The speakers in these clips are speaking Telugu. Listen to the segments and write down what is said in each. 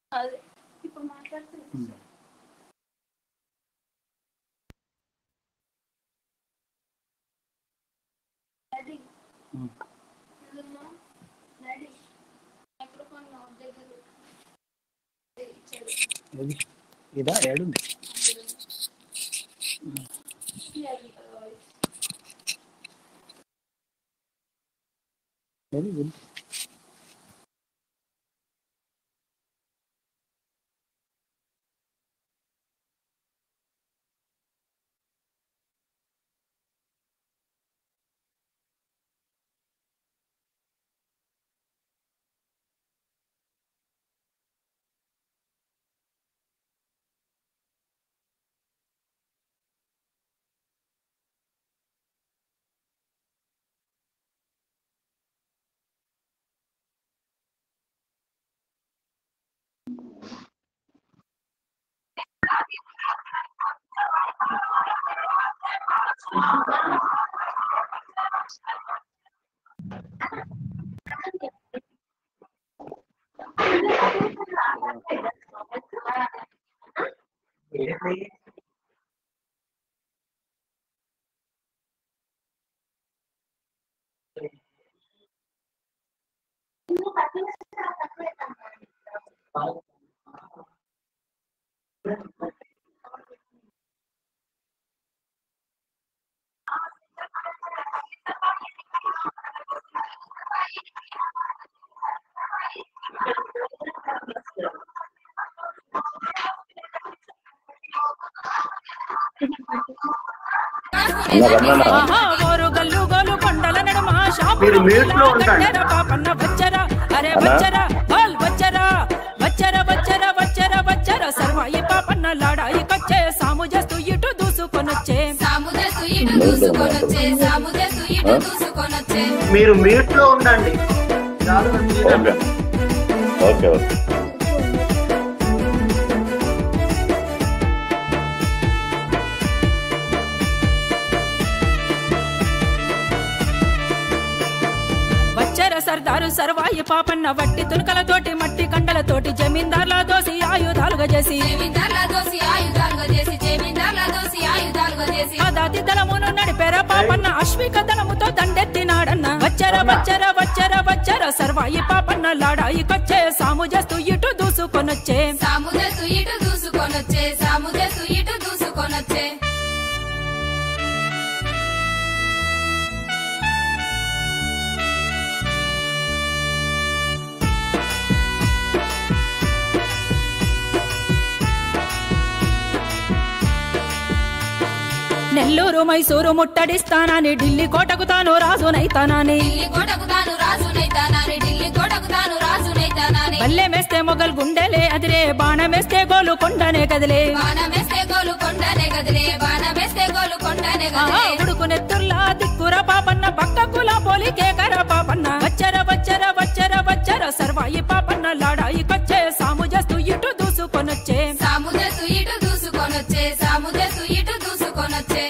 అదే ఇప్పుడు మాట్లాడుతున్నా డాడీ ఉమ్. ఇదిగో, డాడీ మైక్రోఫోన్ నా దగ్గర ఇచ్చాడు ఏది? ఇదా ఏడుంది ఏది ఇది? ఆహా, ఓరు గల్లు గోలు కొండల నడుమ షాపులు మీరు మ్యూట్ లో ఉండండి. కట్టెర పాపన్న వచ్చరా అరే వచ్చరా బాల్ వచ్చరా వచ్చరా వచ్చరా వచ్చరా వచ్చరా సర్వాయి పాపన్న లాడాయి కచ్చే సాము చేస్తూ ఇటు దూసుకొనొచ్చే సాముదేసు ఇటు దూసుకొనొచ్చే సాముదేసు ఇటు దూసుకొనొచ్చే మీరు మ్యూట్ లో ఉండండి చాలు ఓకే ఓకే ఓకే వచ్చర సర్దారు సర్వాయి పాపన్న వట్టి తునకలతోటి మట్టి కండలతోటి జమీందార్ల దోసి ఆయుధాలుగా చేసి జమీందార్ల దోసి ఆయుధాలుగా చేసి జమీందార్ల దోసి ఆయుధాలుగా చేసి దాతి దళమును నడిపెర పాపన్న అశ్విక దళముతో దండెత్తినాడన్న వచ్చర వచ్చర వచ్చర వచ్చర సర్వాయి పాపన్న లాడాయి కొచ్చే సాము చేస్తూ ఇటు దూసుకొనొచ్చే సాముదేసు ఇటు దూసుకొనొచ్చే సాముదేసు ఇటు దూసుకొనొచ్చే నెల్లూరు మైసూరు ముట్టడిస్తానని ఢిల్లీ కోటకు తాను రాజునైతానని ఢిల్లీ కోటకు తాను రాజునైతానని ఢిల్లీ కోటకు తాను రాజునైతానని బల్లె మేస్తే మొగల్ గుండెలే అదిరే బాణమేస్తే గోలు కొండనే కదిలే బాణమేస్తే గోలు కొండనే గదిలే బాణమేస్తే గోలు కొండనే ఆ గదిలే ఉడుకు నెత్తుర్లా దిక్కుర పాపన్న పక్కకుల పోలికే కర పాపన్న వచ్చర వచ్చర వచ్చర వచ్చర సర్వాయి పాపన్న లాడాయి కొచ్చే సాము చేస్తూ ఇటు దూసుకొనొచ్చే సాముదేసు ఇటు దూసుకొనొచ్చే సాముదేసు ఇటు దూసుకొనొచ్చే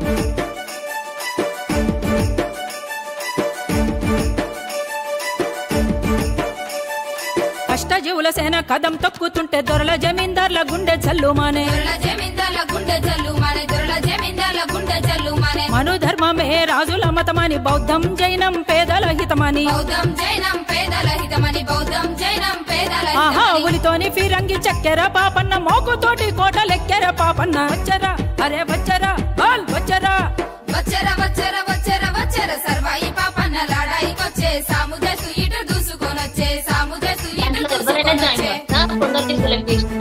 అష్టజీవుల సేన కదం తొక్కుతుంటే దొరల జమీందార్ల గుండె చల్లుమానే దొరల జమీందార్ల గుండె జల్లు మానే దొరల జమీందార్ల గుండె జల్లు మానే మను ధర్మమే రాజుల మతమని బౌద్ధం జైనం పేదల హితమని బౌద్ధం జైనం పేదల హితమని బౌద్ధం జైనం పేదల ఆహా హితమని ఉలితోని ఫిరంగి చక్కెర పాపన్న మోకుతోటి కోటలెక్కెర పాపన్న వచ్చరా అరే వచ్చరా బాల్ వచ్చరా వచ్చర వచ్చర వచ్చర వచ్చర సర్వాయి పాపన్న లాడాయికొచ్చే సాముదేసు ఇటు దూసుకొనొచ్చే సాముదేసు ఇటు దాంట్లో ఎవరైనా జాయిన్ దూసుకొనొచ్చే అవుతా కొందరికి సెలెక్ట్ చేసిన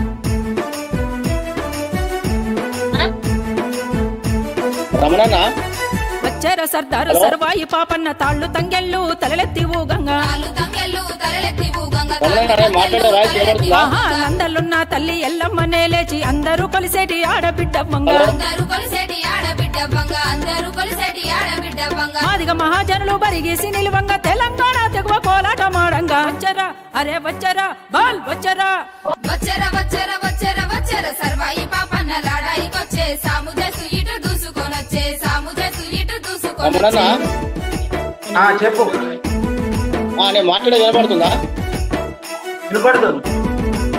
రమణన్న వచ్చర సర్దారు సర్వాయి పాపన్న తాళ్ళు తంగెళ్ళు తలలెత్తి ఊగంగా తాళ్ళు తంగెళ్ళు తలలెత్తి ఊగంగా రమణన్న రే మాట్లాడే వాయిస్ వినబడుతుందా ఆహా లందలున్న తల్లి ఎల్లమ్మనే లేచి అందరూ కలిసేటి ఆడబిడ్డవ్వంగా అందరూ కొలిసేటి ఆడబిడ్డవ్వంగా అందరూ కొలిసేటి ఆడబిడ్డవ్వంగా మాదిగ మహాజనులు బరిగేసి నిలువంగా తెలంగాణ తెగువ కోలాట మాడంగా వచ్చరా అరే వచ్చరా బాల్ వచ్చరా వచ్చర వచ్చర వచ్చర వచ్చర సర్వాయి పాపన్న లాడాయికొచ్చే సాముదేసు ఇటు దూసుకొనొచ్చే సాముదేసు ఇటు రమణన్న దూసుకొనొచ్చే ఆ, చెప్పు ఆ, నేను మాట్లాడే వినపడుతుందా వినపడుతుంది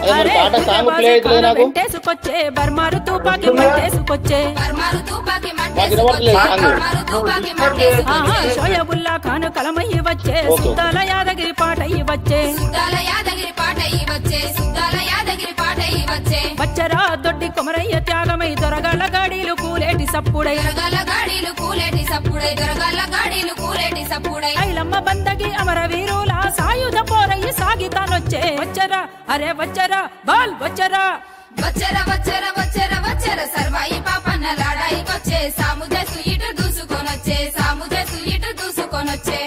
అదే మరి అరే పాట సాంగ్ ప్లే గుర్రవాస అవుతుంది కాన నాకు వెంటేసుకొచ్చే బర్మారు తూపాకి మంటేసుకొచ్చే బర్మారు తూపాకి నాకు వినపడలేదు సాంగ్ బర్మారు తూపాకి మంటేసుకొచ్చే ఆహా షోయబుల్లా ఖాన్ కలమయ్యి వచ్చే ఓకే. సుద్దాల యాదగిరి పాట అయ్యి వచ్చే సుద్దాల యాదగిరి పాట ఈ వచ్చే సుద్దాల యాదగిరి పాట ఈ వచ్చే వచ్చరా దొడ్డి కొమరయ్య త్యాగమై దొరగాల గాడీలు కూలేటి సప్పుడై దొరగాల గాడీలు కూలేటి సప్పుడై దొరగాల గాడీలు కూలేటి సప్పుడై ఐలమ్మ బందగి అమర వీరుల సాయుధ పోరయ్యి సాగితానొచ్చే వచ్చరా అరే వచ్చరా బాల్ వచ్చరా వచ్చర వచ్చర వచ్చర వచ్చర సర్వాయి పాపన్న లాడాయికొచ్చే సాముదసు ఇటు దూసుకొనొచ్చే సాముదసు ఇటు దూసుకొనొచ్చే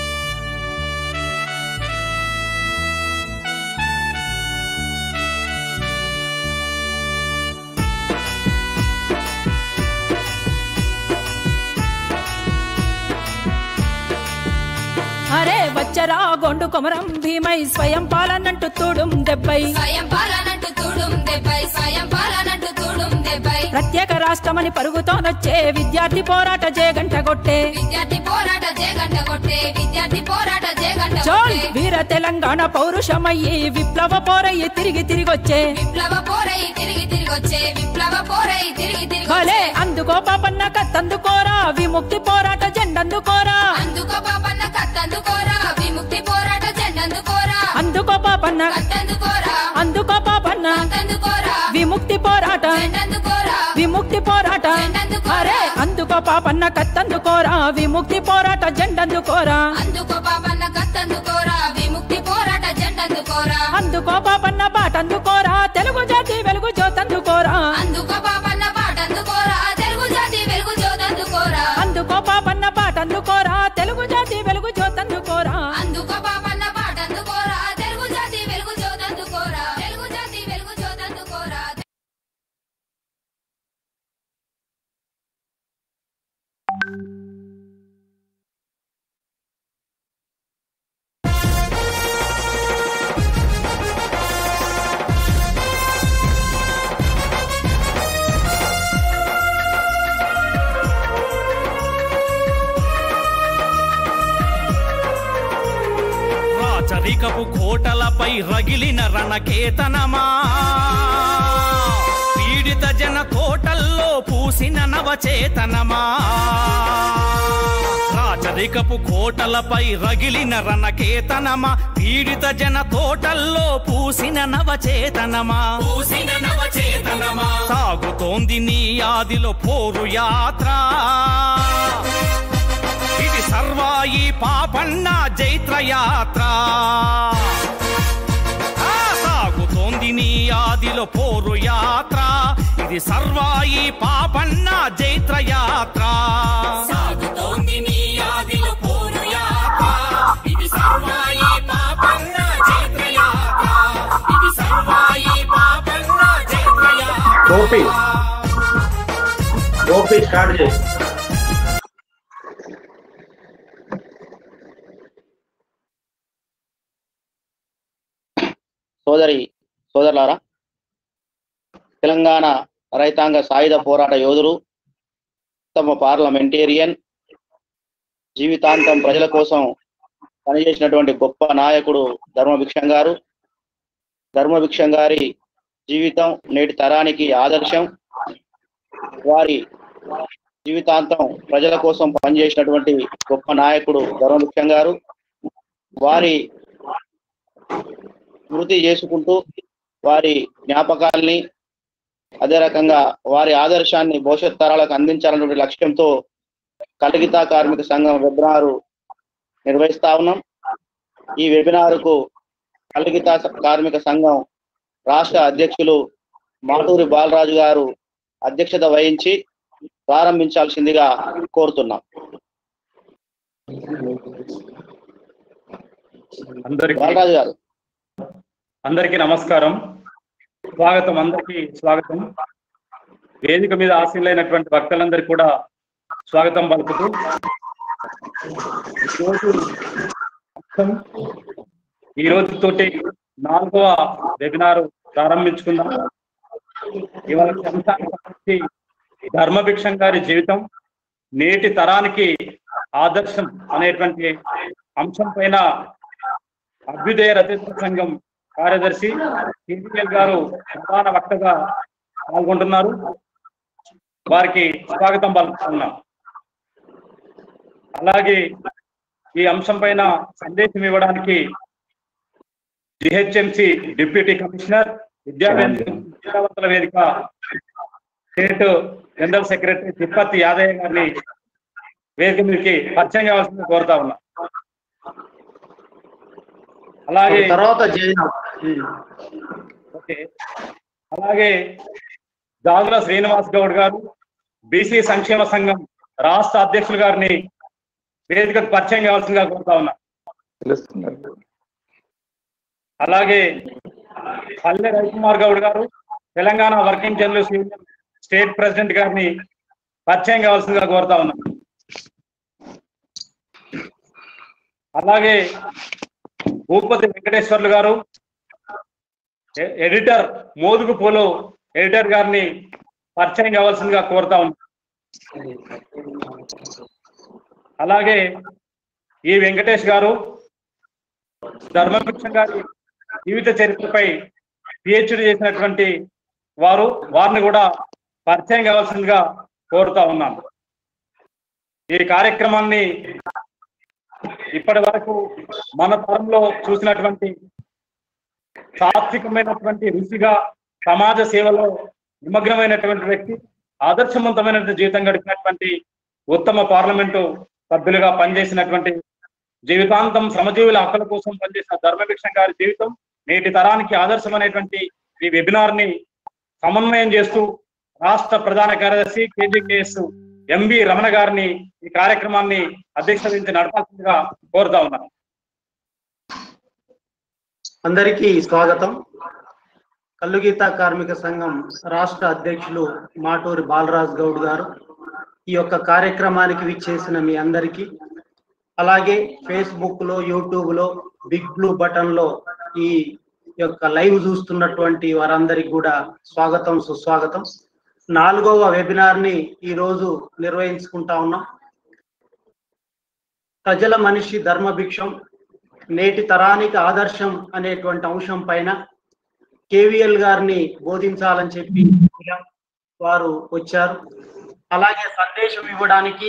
అరే వచ్చరా గొండు కొమరం భీమై స్వయం పాలనంటూ తూడుం దెబ్బై స్వయం పాలనట్టు తూడుం దెబ్బై స్వయం పాలనట్టు తూడుం దెబ్బై ప్రత్యేక రాష్ట్రమని పరుగుతోనొచ్చే విద్యార్థి పోరాట జేగంట కొట్టే విద్యార్థి పోరాట జయగంట కొట్టే విద్యార్థి పోరాట జయగంట చోల్ కొట్టే వీర తెలంగాణ పౌరుషమయ్యి విప్లవ పోరయ్యి తిరిగి తిరిగొచ్చే విప్లవ పోరై తిరిగి తిరిగి వచ్చే విప్లవ పోరై తిరిగి తిరిగి భలే వచ్చే. అందుకో పాపన్న కత్తందుకోరా విముక్తి పోరాట జెండందుకోరా అందుకో పాపన్న కత్తందుకోరా విముక్తి పోరాట జెండందుకోరా అందుకో పాపన్న కత్తందుకోరా అందుకో పాపన్న కత్తందుకోరా విముక్తి పోరాట జెండందుకోరా విముక్తి పోరాట జెండందుకోరా. అరే అందుకో పాపన్న కత్తందుకోరా విముక్తి పోరాట జెండందుకోరా అందుకో పాపన్న కత్తందుకోరా విముక్తి పోరాట జెండందుకోరా అందుకో పాపన్న బాటందుకోరా తెలుగు జాతి వెలుగు జ్యోతందుకోరా అందుకో పాపన్న పాటందుకోరా తెలుగు జాతి వెలుగు జోదందుకోరా అందుకో పాపన్న బాటందుకోరా తెలుగు జాతి వెలుగు జ్యోతందుకోరా అందుకో పాపన్న పాటందుకోరా తెలుగు జాతి వెలుగు జోదందుకోరా తెలుగు జాతి వెలుగు జోదందుకోరా రాచరికపు కోటలపై రగిలిన రణకేతనమా పీడిత జన కోటల్లో పూసిన నవచేతనమా రాచరికపు కోటలపై రగిలిన రణకేతనమా పీడిత జన తోటల్లో పూసిన నవచేతనమా పూసిన నవచేతనమా సాగుతోంది నీ ఆదిలో పోరు యాత్ర ఇది సర్వాయి పాపన్న జైత్ర యాత్ర ఆ, సాగుతోంది నీ ఆదిలో పోరు యాత్ర ఇది సర్వాయి పాపన్న జైత్ర యాత్ర సాగుతోంది నీ ఆదిలో పోరు యాత్ర ఇది సర్వాయి పాపన్న జైత్ర యాత్ర ఇది సర్వాయి పాపన్న జైత్ర యాత్ర గోపి గోపి స్టార్ట్ చేసి సోదరి సోదరులారా తెలంగాణ రైతాంగ సాయుధ పోరాట యోధులు ఉత్తమ పార్లమెంటేరియన్ జీవితాంతం ప్రజల కోసం పనిచేసినటువంటి గొప్ప నాయకుడు ధర్మభిక్షం గారు ధర్మభిక్షం గారి జీవితం నేటి తరానికి ఆదర్శం వారి జీవితాంతం ప్రజల కోసం పనిచేసినటువంటి గొప్ప నాయకుడు ధర్మభిక్షం గారు వారి స్మృతి చేసుకుంటూ వారి జ్ఞాపకాల్ని అదే రకంగా వారి ఆదర్శాన్ని భవిష్యత్ తరాలకు అందించాలనే లక్ష్యంతో కలిగిత కార్మిక సంఘం వెబినారు నిర్వహిస్తా ఉన్నాం ఈ వెబినారుకు కలిగిత కార్మిక సంఘం రాష్ట్ర అధ్యక్షులు మాటూరి బాలరాజు గారు అధ్యక్షత వహించి ప్రారంభించాల్సిందిగా కోరుతున్నాం అందరికీ బాలరాజు గారు అందరికీ నమస్కారం స్వాగతం అందరికీ స్వాగతం వేదిక మీద ఆశీనులైనటువంటి భక్తులందరికీ కూడా స్వాగతం పలుకుతూ ఈరోజు మొత్తం ఈ రోజు తోటి నాలుగవ వెబినార్ ప్రారంభించుకుందాం ఇవాళ అంశానికి సంబంధించి ధర్మభిక్షం గారి జీవితం నేటి తరానికి ఆదర్శం అనేటువంటి అంశం పైన అభ్యుదయ రచయిత సంఘం కార్యదర్శి కేజీఎల్ గారు ప్రధాన వక్తగా పాల్గొంటున్నారు వారికి స్వాగతం పలుకుతున్నాం అలాగే ఈ అంశం పైన సందేశం ఇవ్వడానికి జిహెచ్ఎంసి డిప్యూటీ కమిషనర్ విద్యావేంద్ర విద్యావంతుల వేదిక state general secretary Tippathi Yadaiah గారిని వేదిక మీదకి పరిచయం కావాల్సింది కోరుతా ఉన్నా అలాగే తర్వాత జైన్ ఓకే అలాగే జాగుల శ్రీనివాస్ గౌడ్ గారు బీసీ సంక్షేమ సంఘం రాష్ట్ర అధ్యక్షులు గారిని వేదికకు పరిచయం కావాల్సిందిగా కోరుతా ఉన్నా అలాగే పల్లె రవికుమార్ గౌడ్ గారు Telangana working journalist union state president గారిని పరిచయం కావాల్సిందిగా కోరుతా ఉన్నా అలాగే భూపతి వెంకటేశ్వర్లు గారు ఎ- ఎడిటర్ మోదుగు పోలో ఎడిటర్ గారిని పరిచయం కావాల్సిందిగా కోరుతా ఉన్నాం అలాగే ఈ వెంకటేష్ గారు ధర్మభిక్షం గారి జీవిత చరిత్రపై పిహెచ్డి చేసినటువంటి వారు వారిని కూడా పరిచయం కావాల్సిందిగా కోరుతా ఉన్నాను ఈ కార్యక్రమాన్ని ఇప్పటి వరకు మన తరంలో చూసినటువంటి సాత్వికమైనటువంటి రుచిగా సమాజ సేవలో నిమగ్నమైనటువంటి వ్యక్తి ఆదర్శవంతమైనటువంటి జీవితం గడిపినటువంటి ఉత్తమ పార్లమెంటు సభ్యులుగా పనిచేసినటువంటి జీవితాంతం శ్రమజీవుల హక్కుల కోసం పనిచేసిన ధర్మభిక్షం గారి జీవితం నేటి తరానికి ఆదర్శమైనటువంటి ఈ వెబినార్ ని సమన్వయం చేస్తూ రాష్ట్ర ప్రధాన కార్యదర్శి కేజీకేఎస్ ఎంబి రమణ గారిని ఈ కార్యక్రమాన్ని అధ్యక్షత వహించి నడపాల్సిందిగా కోరుతా ఉన్నాను అందరికీ స్వాగతం కల్లుగీత కార్మిక సంఘం రాష్ట్ర అధ్యక్షులు మాటూరి బాలరాజ్ గౌడ్ గారు ఈ యొక్క కార్యక్రమానికి విచ్చేసిన మీ అందరికీ అలాగే ఫేస్బుక్ లో యూట్యూబ్ లో బిగ్ బ్లూ బటన్ లో ఈ యొక్క లైవ్ చూస్తున్నటువంటి వారందరికీ కూడా స్వాగతం సుస్వాగతం నాలుగవ వెబినార్ ని ఈ రోజు నిర్వహించుకుంటా ఉన్నాం ప్రజల మనిషి ధర్మభిక్షం నేటి తరానికి ఆదర్శం అనేటువంటి అంశం పైన కేవీఎల్ గారిని బోధించాలని చెప్పి వారు వచ్చారు అలాగే సందేశం ఇవ్వడానికి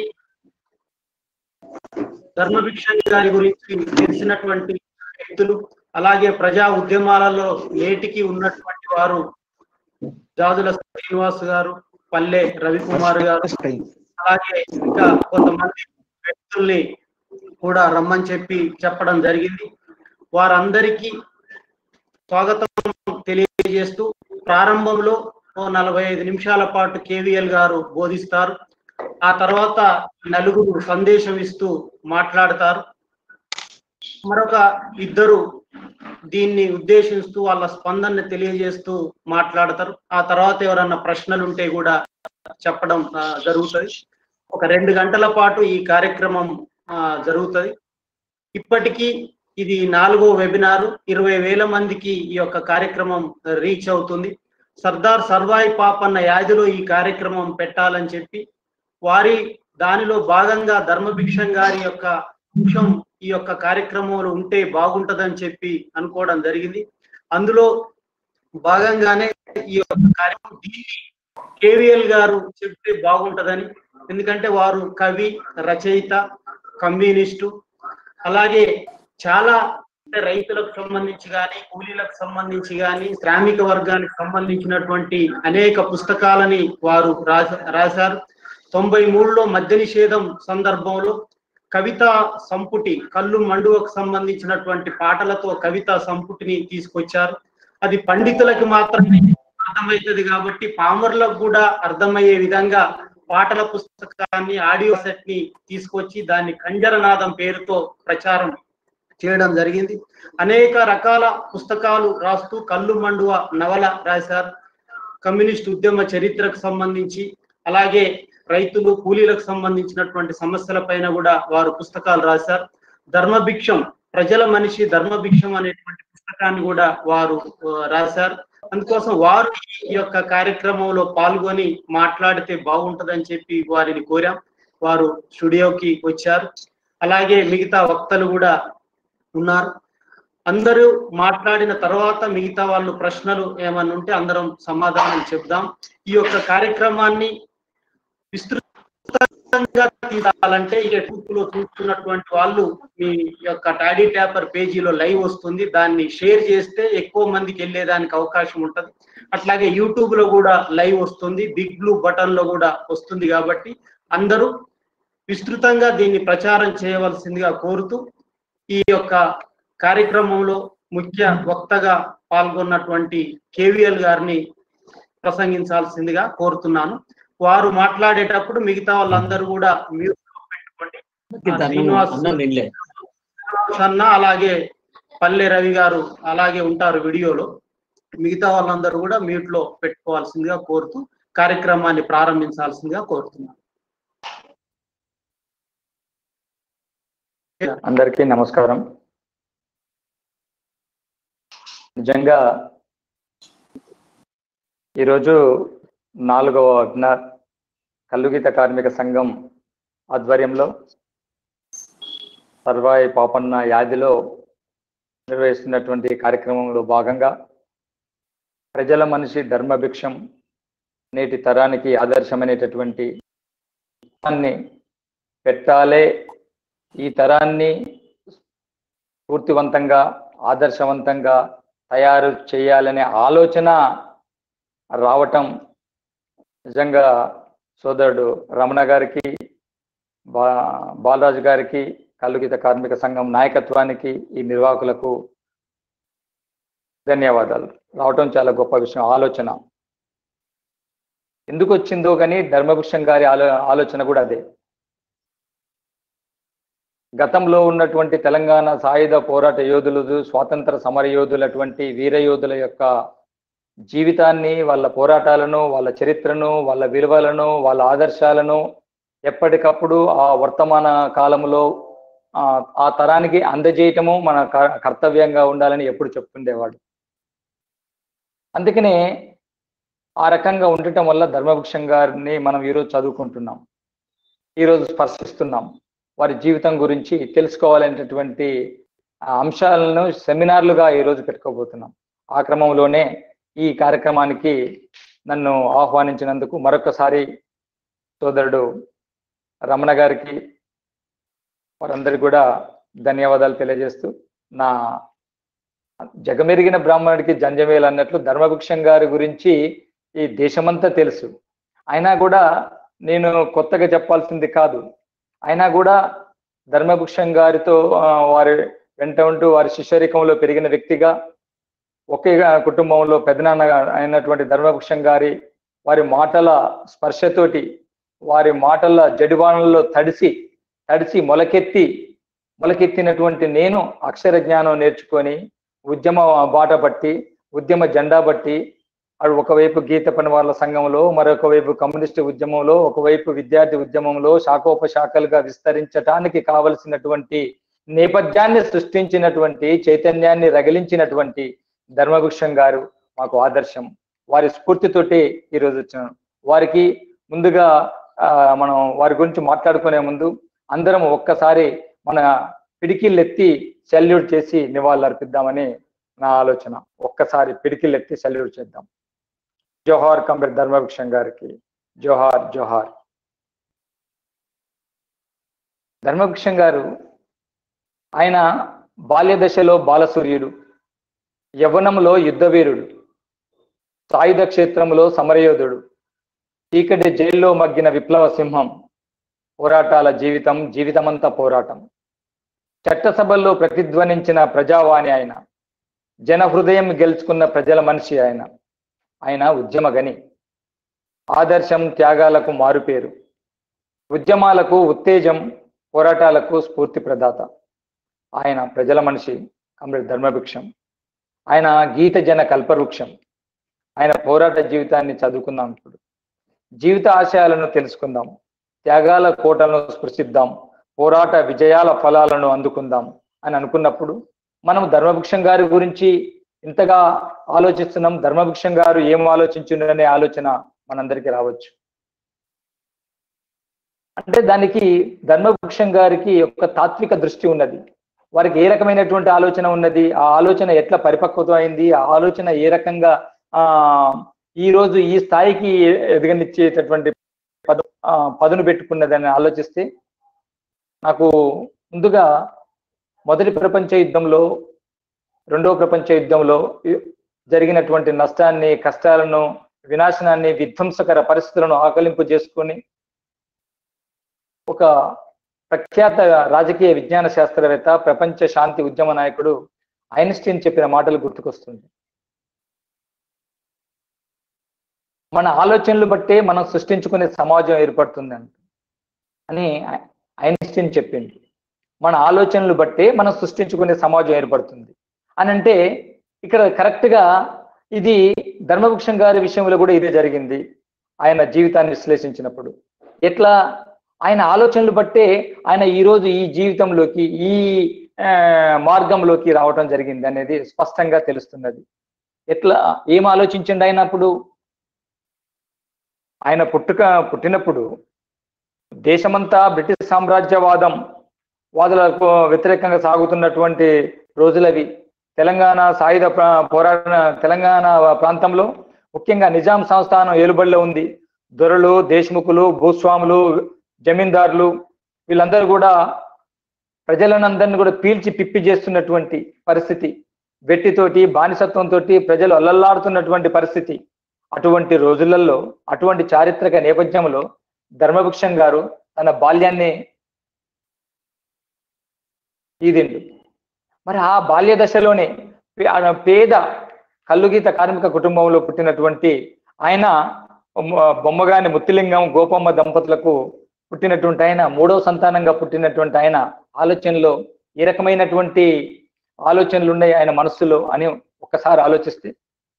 ధర్మభిక్షణ్ గారి గురించి తెలిసినటువంటి వ్యక్తులు అలాగే ప్రజా ఉద్యమాలలో నేటికి ఉన్నటువంటి వారు జాజుల శ్రీనివాస్ గారు పల్లె రవికుమార్ గారు అలాగే ఇంకా కొంతమంది వ్యక్తుల్ని కూడా రమ్మని చెప్పి చెప్పడం జరిగింది వారందరికీ స్వాగతం తెలియజేస్తూ ప్రారంభంలో ఓ నలభై ఐదు నిమిషాల పాటు కేవీఎల్ గారు బోధిస్తారు ఆ తర్వాత నలుగురు సందేశం ఇస్తూ మాట్లాడతారు మరొక ఇద్దరు దీన్ని ఉద్దేశిస్తూ వాళ్ళ స్పందనని తెలియజేస్తూ మాట్లాడతారు ఆ తర్వాత ఎవరన్నా ప్రశ్నలు ఉంటే కూడా చెప్పడం ఆ, జరుగుతుంది ఒక రెండు గంటల పాటు ఈ కార్యక్రమం ఆ, జరుగుతుంది ఇప్పటికీ ఇది నాలుగో వెబినార్ ఇరవై వేల మందికి ఈ యొక్క కార్యక్రమం రీచ్ అవుతుంది సర్దార్ సర్వాయి పాపన్న యాదిలో ఈ కార్యక్రమం పెట్టాలని చెప్పి వారి దానిలో భాగంగా ధర్మభిక్షం గారి యొక్క అంశం ఈ యొక్క కార్యక్రమంలో ఉంటే బాగుంటదని చెప్పి అనుకోవడం జరిగింది అందులో భాగంగానే ఈ యొక్క కార్యక్రమం దీన్ని కేవీఎల్ గారు చెప్తే బాగుంటదని ఎందుకంటే వారు కవి రచయిత కమ్యూనిస్టు అలాగే చాలా అంటే రైతులకు సంబంధించి కానీ కూలీలకు సంబంధించి కానీ శ్రామిక వర్గానికి సంబంధించినటువంటి అనేక పుస్తకాలని వారు రాస- రాశారు తొంభై మూడులో మద్య నిషేధం సందర్భంలో కవితా సంపుటి కళ్ళు మండువకు సంబంధించినటువంటి పాటలతో కవితా సంపుటిని తీసుకొచ్చారు అది పండితులకు మాత్రమే అర్థమవుతుంది కాబట్టి పామరులకు కూడా అర్థమయ్యే విధంగా పాటల పుస్తకాన్ని ఆడియో సెట్ ని తీసుకొచ్చి దాన్ని కంజరనాదం పేరుతో ప్రచారం చేయడం జరిగింది అనేక రకాల పుస్తకాలు రాస్తూ కళ్ళు మండువ నవల రాశారు కమ్యూనిస్ట్ ఉద్యమ చరిత్రకు సంబంధించి అలాగే రైతులు కూలీలకు సంబంధించినటువంటి సమస్యల పైన కూడా వారు పుస్తకాలు రాశారు ధర్మభిక్షం ప్రజల మనిషి ధర్మభిక్షం అనేటువంటి పుస్తకాన్ని కూడా వారు ఆ, రాశారు అందుకోసం వారు ఈ యొక్క కార్యక్రమంలో పాల్గొని మాట్లాడితే బాగుంటదని చెప్పి వారిని కోరాం వారు స్టూడియోకి వచ్చారు అలాగే మిగతా వక్తలు కూడా ఉన్నారు అందరూ మాట్లాడిన తర్వాత మిగతా వాళ్ళు ప్రశ్నలు ఏమన్నా ఉంటే అందరం సమాధానం చెప్దాం ఈ యొక్క కార్యక్రమాన్ని విస్తృతంగా తీయాలంటే ఇక లో చూస్తున్నటువంటి వాళ్ళు మీ యొక్క టాడీ ట్యాపర్ పేజీలో లైవ్ వస్తుంది దాన్ని షేర్ చేస్తే ఎక్కువ మందికి వెళ్ళేదానికి అవకాశం ఉంటది అట్లాగే యూట్యూబ్ లో కూడా లైవ్ వస్తుంది బిగ్ బ్లూ బటన్ లో కూడా వస్తుంది కాబట్టి అందరూ విస్తృతంగా దీన్ని ప్రచారం చేయవలసిందిగా కోరుతూ ఈ యొక్క కార్యక్రమంలో ముఖ్య వక్తగా పాల్గొన్నటువంటి కేవీఎల్ గారిని ప్రసంగించాల్సిందిగా కోరుతున్నాను వారు మాట్లాడేటప్పుడు మిగతా వాళ్ళందరూ కూడా మ్యూట్ లో పెట్టుకోండి ఆ, శ్రీనివాస్ శ్రీనివాస్ అన్న అలాగే పల్లె రవి గారు అలాగే ఉంటారు వీడియోలో మిగతా వాళ్ళందరూ కూడా మ్యూట్ లో పెట్టుకోవాల్సిందిగా కోరుతూ కార్యక్రమాన్ని ప్రారంభించాల్సిందిగా కోరుతున్నాను అందరికీ నమస్కారం నిజంగా ఈరోజు నాలుగవ వెబినార్ కల్లుగీత కార్మిక సంఘం ఆధ్వర్యంలో సర్వాయి పాపన్న యాదిలో నిర్వహిస్తున్నటువంటి కార్యక్రమంలో భాగంగా ప్రజల మనిషి ధర్మభిక్షం నేటి తరానికి ఆదర్శమైనటువంటి దాన్ని పెట్టాలే ఈ తరాన్ని స్ఫూర్తివంతంగా ఆదర్శవంతంగా తయారు చేయాలనే ఆలోచన రావటం నిజంగా సోదరుడు రమణ గారికి బా బాలరాజు గారికి కల్లుగీత కార్మిక సంఘం నాయకత్వానికి ఈ నిర్వాహకులకు ధన్యవాదాలు రావటం చాలా గొప్ప విషయం ఆలోచన ఎందుకు వచ్చిందో కానీ ధర్మభూషణ్ గారి ఆలో ఆలోచన కూడా అదే గతంలో ఉన్నటువంటి తెలంగాణ సాయుధ పోరాట యోధులు స్వాతంత్ర సమర యోధులటువంటి వీర యోధుల యొక్క జీవితాన్ని వాళ్ళ పోరాటాలను వాళ్ళ చరిత్రను వాళ్ళ విలువలను వాళ్ళ ఆదర్శాలను ఎప్పటికప్పుడు ఆ వర్తమాన కాలంలో ఆ ఆ తరానికి అందజేయటము మన క- కర్తవ్యంగా ఉండాలని ఎప్పుడు చెప్తుండేవాడు అందుకనే ఆ రకంగా ఉండటం వల్ల ధర్మభుక్షం గారిని మనం ఈరోజు చదువుకుంటున్నాం ఈరోజు స్పర్శిస్తున్నాం వారి జీవితం గురించి తెలుసుకోవాలనేటటువంటి ఆ అంశాలను సెమినార్లుగా ఈరోజు పెట్టుకోబోతున్నాం ఆ క్రమంలోనే ఈ కార్యక్రమానికి నన్ను ఆహ్వానించినందుకు మరొకసారి సోదరుడు రమణ గారికి వారందరికీ కూడా ధన్యవాదాలు తెలియజేస్తూ నా జగమెరిగిన బ్రాహ్మణుడికి జంజమేలు అన్నట్లు ధర్మభిక్షం గారి గురించి ఈ దేశమంతా తెలుసు అయినా కూడా నేను కొత్తగా చెప్పాల్సింది కాదు అయినా కూడా ధర్మభిక్షం గారితో ఆ, వారి వెంట ఉంటూ వారి శిష్యరికంలో పెరిగిన వ్యక్తిగా ఒకే కుటుంబంలో పెదనాన్న అయినటువంటి ధర్మభిక్షం గారి వారి మాటల స్పర్శతోటి వారి మాటల జడివాణంలో తడిసి తడిసి మొలకెత్తి మొలకెత్తినటువంటి నేను అక్షర జ్ఞానం నేర్చుకొని ఉద్యమ బాట పట్టి ఉద్యమ జెండా బట్టి అటు ఒకవైపు గీత పనివార్ల సంఘంలో మరొక వైపు కమ్యూనిస్టు ఉద్యమంలో ఒకవైపు విద్యార్థి ఉద్యమంలో శాఖోపశాఖలుగా విస్తరించటానికి కావలసినటువంటి నేపథ్యాన్ని సృష్టించినటువంటి చైతన్యాన్ని రగిలించినటువంటి ధర్మభూషణ్ గారు మాకు ఆదర్శం వారి స్ఫూర్తితోటి ఈరోజు వచ్చాను వారికి ముందుగా ఆ, మనం వారి గురించి మాట్లాడుకునే ముందు అందరం ఒక్కసారి మన పిడికిళ్ళెత్తి సెల్యూట్ చేసి నివాళులు అర్పిద్దామని నా ఆలోచన ఒక్కసారి పిడికిళ్ళెత్తి సెల్యూట్ చేద్దాం జోహార్ కంబర్ ధర్మభిక్షం గారికి జోహార్ జోహార్ ధర్మభిక్షం గారు ఆయన బాల్య దశలో బాలసూర్యుడు యవ్వనంలో యుద్ధవీరుడు సాయుధ క్షేత్రంలో సమరయోధుడు చీకటి జైల్లో మగ్గిన విప్లవ సింహం పోరాటాల జీవితం జీవితమంతా పోరాటం చట్టసభల్లో ప్రతిధ్వనించిన ప్రజావాణి ఆయన జన హృదయం గెలుచుకున్న ప్రజల మనిషి ఆయన ఆయన ఉద్యమగని ఆదర్శం త్యాగాలకు మారుపేరు ఉద్యమాలకు ఉత్తేజం పోరాటాలకు స్ఫూర్తి ప్రదాత ఆయన ప్రజల మనిషి కమ్రేడ్ ధర్మభిక్షం ఆయన గీత జన కల్పవృక్షం ఆయన పోరాట జీవితాన్ని చదువుకుందాం ఇప్పుడు జీవిత ఆశయాలను తెలుసుకుందాం త్యాగాల కోటలను స్పృశిద్దాం పోరాట విజయాల ఫలాలను అందుకుందాం అని అనుకున్నప్పుడు మనం ధర్మభిక్షం గారి గురించి ఇంతగా ఆలోచిస్తున్నాం ధర్మభిక్షం గారు ఏం ఆలోచించుండనే ఆలోచన మనందరికీ రావచ్చు అంటే దానికి ధర్మభిక్షం గారికి ఒక తాత్విక దృష్టి ఉన్నది వారికి ఏ రకమైనటువంటి ఆలోచన ఉన్నది ఆ ఆలోచన ఎట్లా పరిపక్వత అయింది ఆ ఆలోచన ఏ రకంగా ఆ ఈ రోజు ఈ స్థాయికి ఎదగనిచ్చేటటువంటి పదు ఆ, పదును పెట్టుకున్నదని ఆలోచిస్తే నాకు ముందుగా మొదటి ప్రపంచ యుద్ధంలో రెండవ ప్రపంచ యుద్ధంలో ఇ- జరిగినటువంటి నష్టాన్ని కష్టాలను వినాశనాన్ని విధ్వంసకర పరిస్థితులను ఆకలింపు చేసుకొని ఒక ప్రఖ్యాత రాజకీయ విజ్ఞాన శాస్త్రవేత్త ప్రపంచ శాంతి ఉద్యమ నాయకుడు ఐన్స్టీన్ చెప్పిన మాటలు గుర్తుకొస్తుంది మన ఆలోచనలు బట్టే మనం సృష్టించుకునే సమాజం ఏర్పడుతుంది అంట అని ఐ- ఐన్స్టీన్ చెప్పింది మన ఆలోచనలు బట్టే మనం సృష్టించుకునే సమాజం ఏర్పడుతుంది అని అంటే ఇక్కడ కరెక్ట్ గా ఇది ధర్మవృక్షం గారి విషయంలో కూడా ఇదే జరిగింది ఆయన జీవితాన్ని విశ్లేషించినప్పుడు ఎట్లా ఆయన ఆలోచనలు బట్టే ఆయన ఈ రోజు ఈ జీవితంలోకి ఈ ఆ, మార్గంలోకి రావటం జరిగింది అనేది స్పష్టంగా తెలుస్తున్నది ఎట్లా ఏం ఆలోచించండి ఆయన అప్పుడు ఆయన పుట్టుక పుట్టినప్పుడు దేశమంతా బ్రిటిష్ సామ్రాజ్యవాదం వాదులకు వ్యతిరేకంగా సాగుతున్నటువంటి రోజులవి తెలంగాణ సాయుధ ప్ర- పోరాట తెలంగాణ ప్రాంతంలో ముఖ్యంగా నిజాం సంస్థానం ఏలుబడిలో ఉంది దొరలు దేశముఖులు భూస్వాములు జమీందారులు వీళ్ళందరూ కూడా ప్రజలనందరినీ కూడా పీల్చి పిప్పి చేస్తున్నటువంటి పరిస్థితి వెట్టితోటి బానిసత్వంతో ప్రజలు అల్లల్లాడుతున్నటువంటి పరిస్థితి అటువంటి రోజులలో అటువంటి చారిత్రక నేపథ్యంలో ధర్మభిక్షం గారు తన బాల్యాన్ని ఈదిండు మరి ఆ బాల్య దశలోనే పే- ఆ పేద కల్లుగీత కార్మిక కుటుంబంలో పుట్టినటువంటి ఆయన బొమ్మ- బొమ్మగాని ముత్తిలింగం గోపమ్మ దంపతులకు పుట్టినటువంటి ఆయన మూడవ సంతానంగా పుట్టినటువంటి ఆయన ఆలోచనలో ఏ రకమైనటువంటి ఆలోచనలు ఉన్నాయి ఆయన మనస్సులో అని ఒక్కసారి ఆలోచిస్తే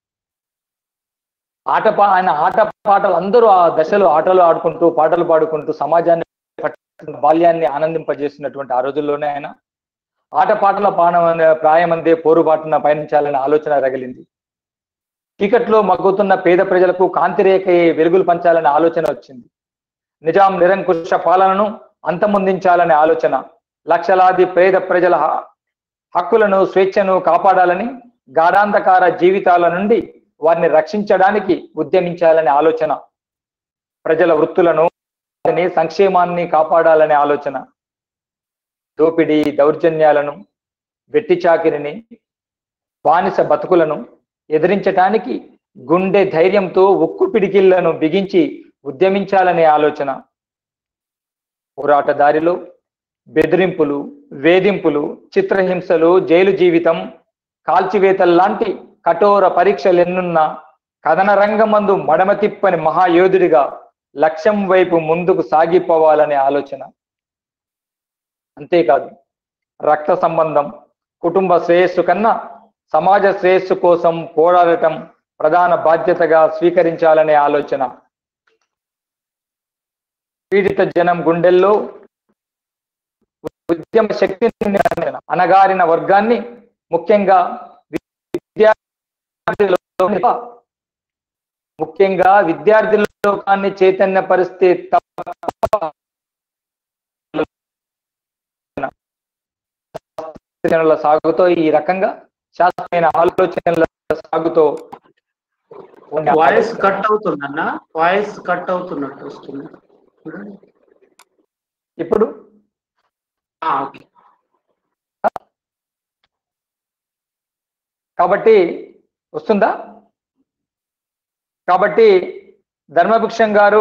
ఆట పా ఆయన ఆట పాటలు అందరూ ఆ దశలో ఆటలు ఆడుకుంటూ పాటలు పాడుకుంటూ సమాజాన్ని పట్టిన బాల్యాన్ని ఆనందింపజేసినటువంటి ఆ రోజుల్లోనే ఆయన ఆట పాటల పాన ప్రాయమందే పోరుబాటున పయనించాలనే ఆలోచన రగిలింది చీకట్లో మగ్గుతున్న పేద ప్రజలకు కాంతిరేఖయే వెలుగులు పంచాలనే ఆలోచన వచ్చింది నిజాం నిరంకుశ పాలనను అంతమొందించాలనే ఆలోచన లక్షలాది పేద ప్రజల హ- హక్కులను స్వేచ్ఛను కాపాడాలని గాఢాంధకార జీవితాల నుండి వారిని రక్షించడానికి ఉద్యమించాలనే ఆలోచన ప్రజల వృత్తులను వారిని సంక్షేమాన్ని కాపాడాలనే ఆలోచన దోపిడీ దౌర్జన్యాలను వెట్టి చాకిరిని బానిస బతుకులను ఎదిరించటానికి గుండె ధైర్యంతో ఉక్కు పిడికిళ్లను బిగించి ఉద్యమించాలనే ఆలోచన పోరాట దారిలో బెదిరింపులు వేధింపులు చిత్రహింసలు జైలు జీవితం కాల్చివేతల్లాంటి కఠోర పరీక్షలెన్నున్నా కథన రంగమందు మడమ తిప్పని మహాయోధుడిగా లక్ష్యం వైపు ముందుకు సాగిపోవాలనే ఆలోచన అంతేకాదు రక్త సంబంధం కుటుంబ శ్రేయస్సు కన్నా సమాజ శ్రేయస్సు కోసం పోరాడటం ప్రధాన బాధ్యతగా స్వీకరించాలనే ఆలోచన పీడిత జనం గుండెల్లో ఉద్యమ శక్తిని నింపిన అణగారిన వర్గాన్ని ముఖ్యంగా విద్యార్థులలో ముఖ్యంగా విద్యార్థుల లోకాన్ని చైతన్య పరిస్థితి తప్ప ఆలోచనల సాగుతో ఈ రకంగా శాస్త్రమైన ఆలోచనల సాగుతో ఉన్న వాయిస్ కట్ అవుతుందన్న వాయిస్ కట్ అవుతున్నట్టు వస్తుంది చూడండి. ఇప్పుడు ఆ, ఓకే కాబట్టి వస్తుందా కాబట్టి ధర్మభిక్షం గారు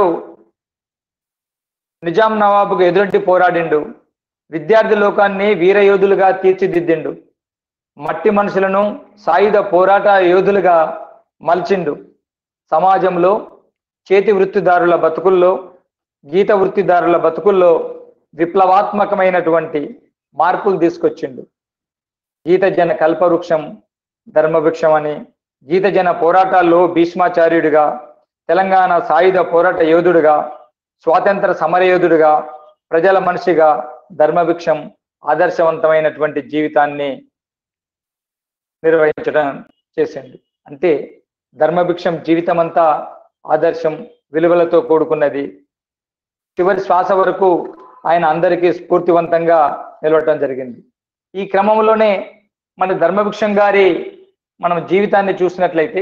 నిజాం నవాబుకు ఎదురొడ్డి పోరాడిండు విద్యార్థి లోకాన్ని వీరయోధులుగా తీర్చిదిద్దిండు మట్టి మనుషులను సాయుధ పోరాట యోధులుగా మలిచిండు సమాజంలో చేతి వృత్తిదారుల బతుకుల్లో గీత వృత్తిదారుల బతుకుల్లో విప్లవాత్మకమైనటువంటి మార్పులు తీసుకొచ్చిండు గీత జన కల్పవృక్షం ధర్మవృక్షం అని గీత జన పోరాటాల్లో భీష్మాచార్యుడిగా తెలంగాణ సాయుధ పోరాట యోధుడిగా స్వాతంత్ర సమరయోధుడిగా ప్రజల మనిషిగా ధర్మభిక్షం ఆదర్శవంతమైనటువంటి జీవితాన్ని నిర్వహించడం చేసింది అంటే ధర్మభిక్షం జీవితం అంతా ఆదర్శం విలువలతో కూడుకున్నది చివరి శ్వాస వరకు ఆయన అందరికీ స్ఫూర్తివంతంగా నిలవటం జరిగింది ఈ క్రమంలోనే మన ధర్మభిక్షం గారి మనం జీవితాన్ని చూసినట్లయితే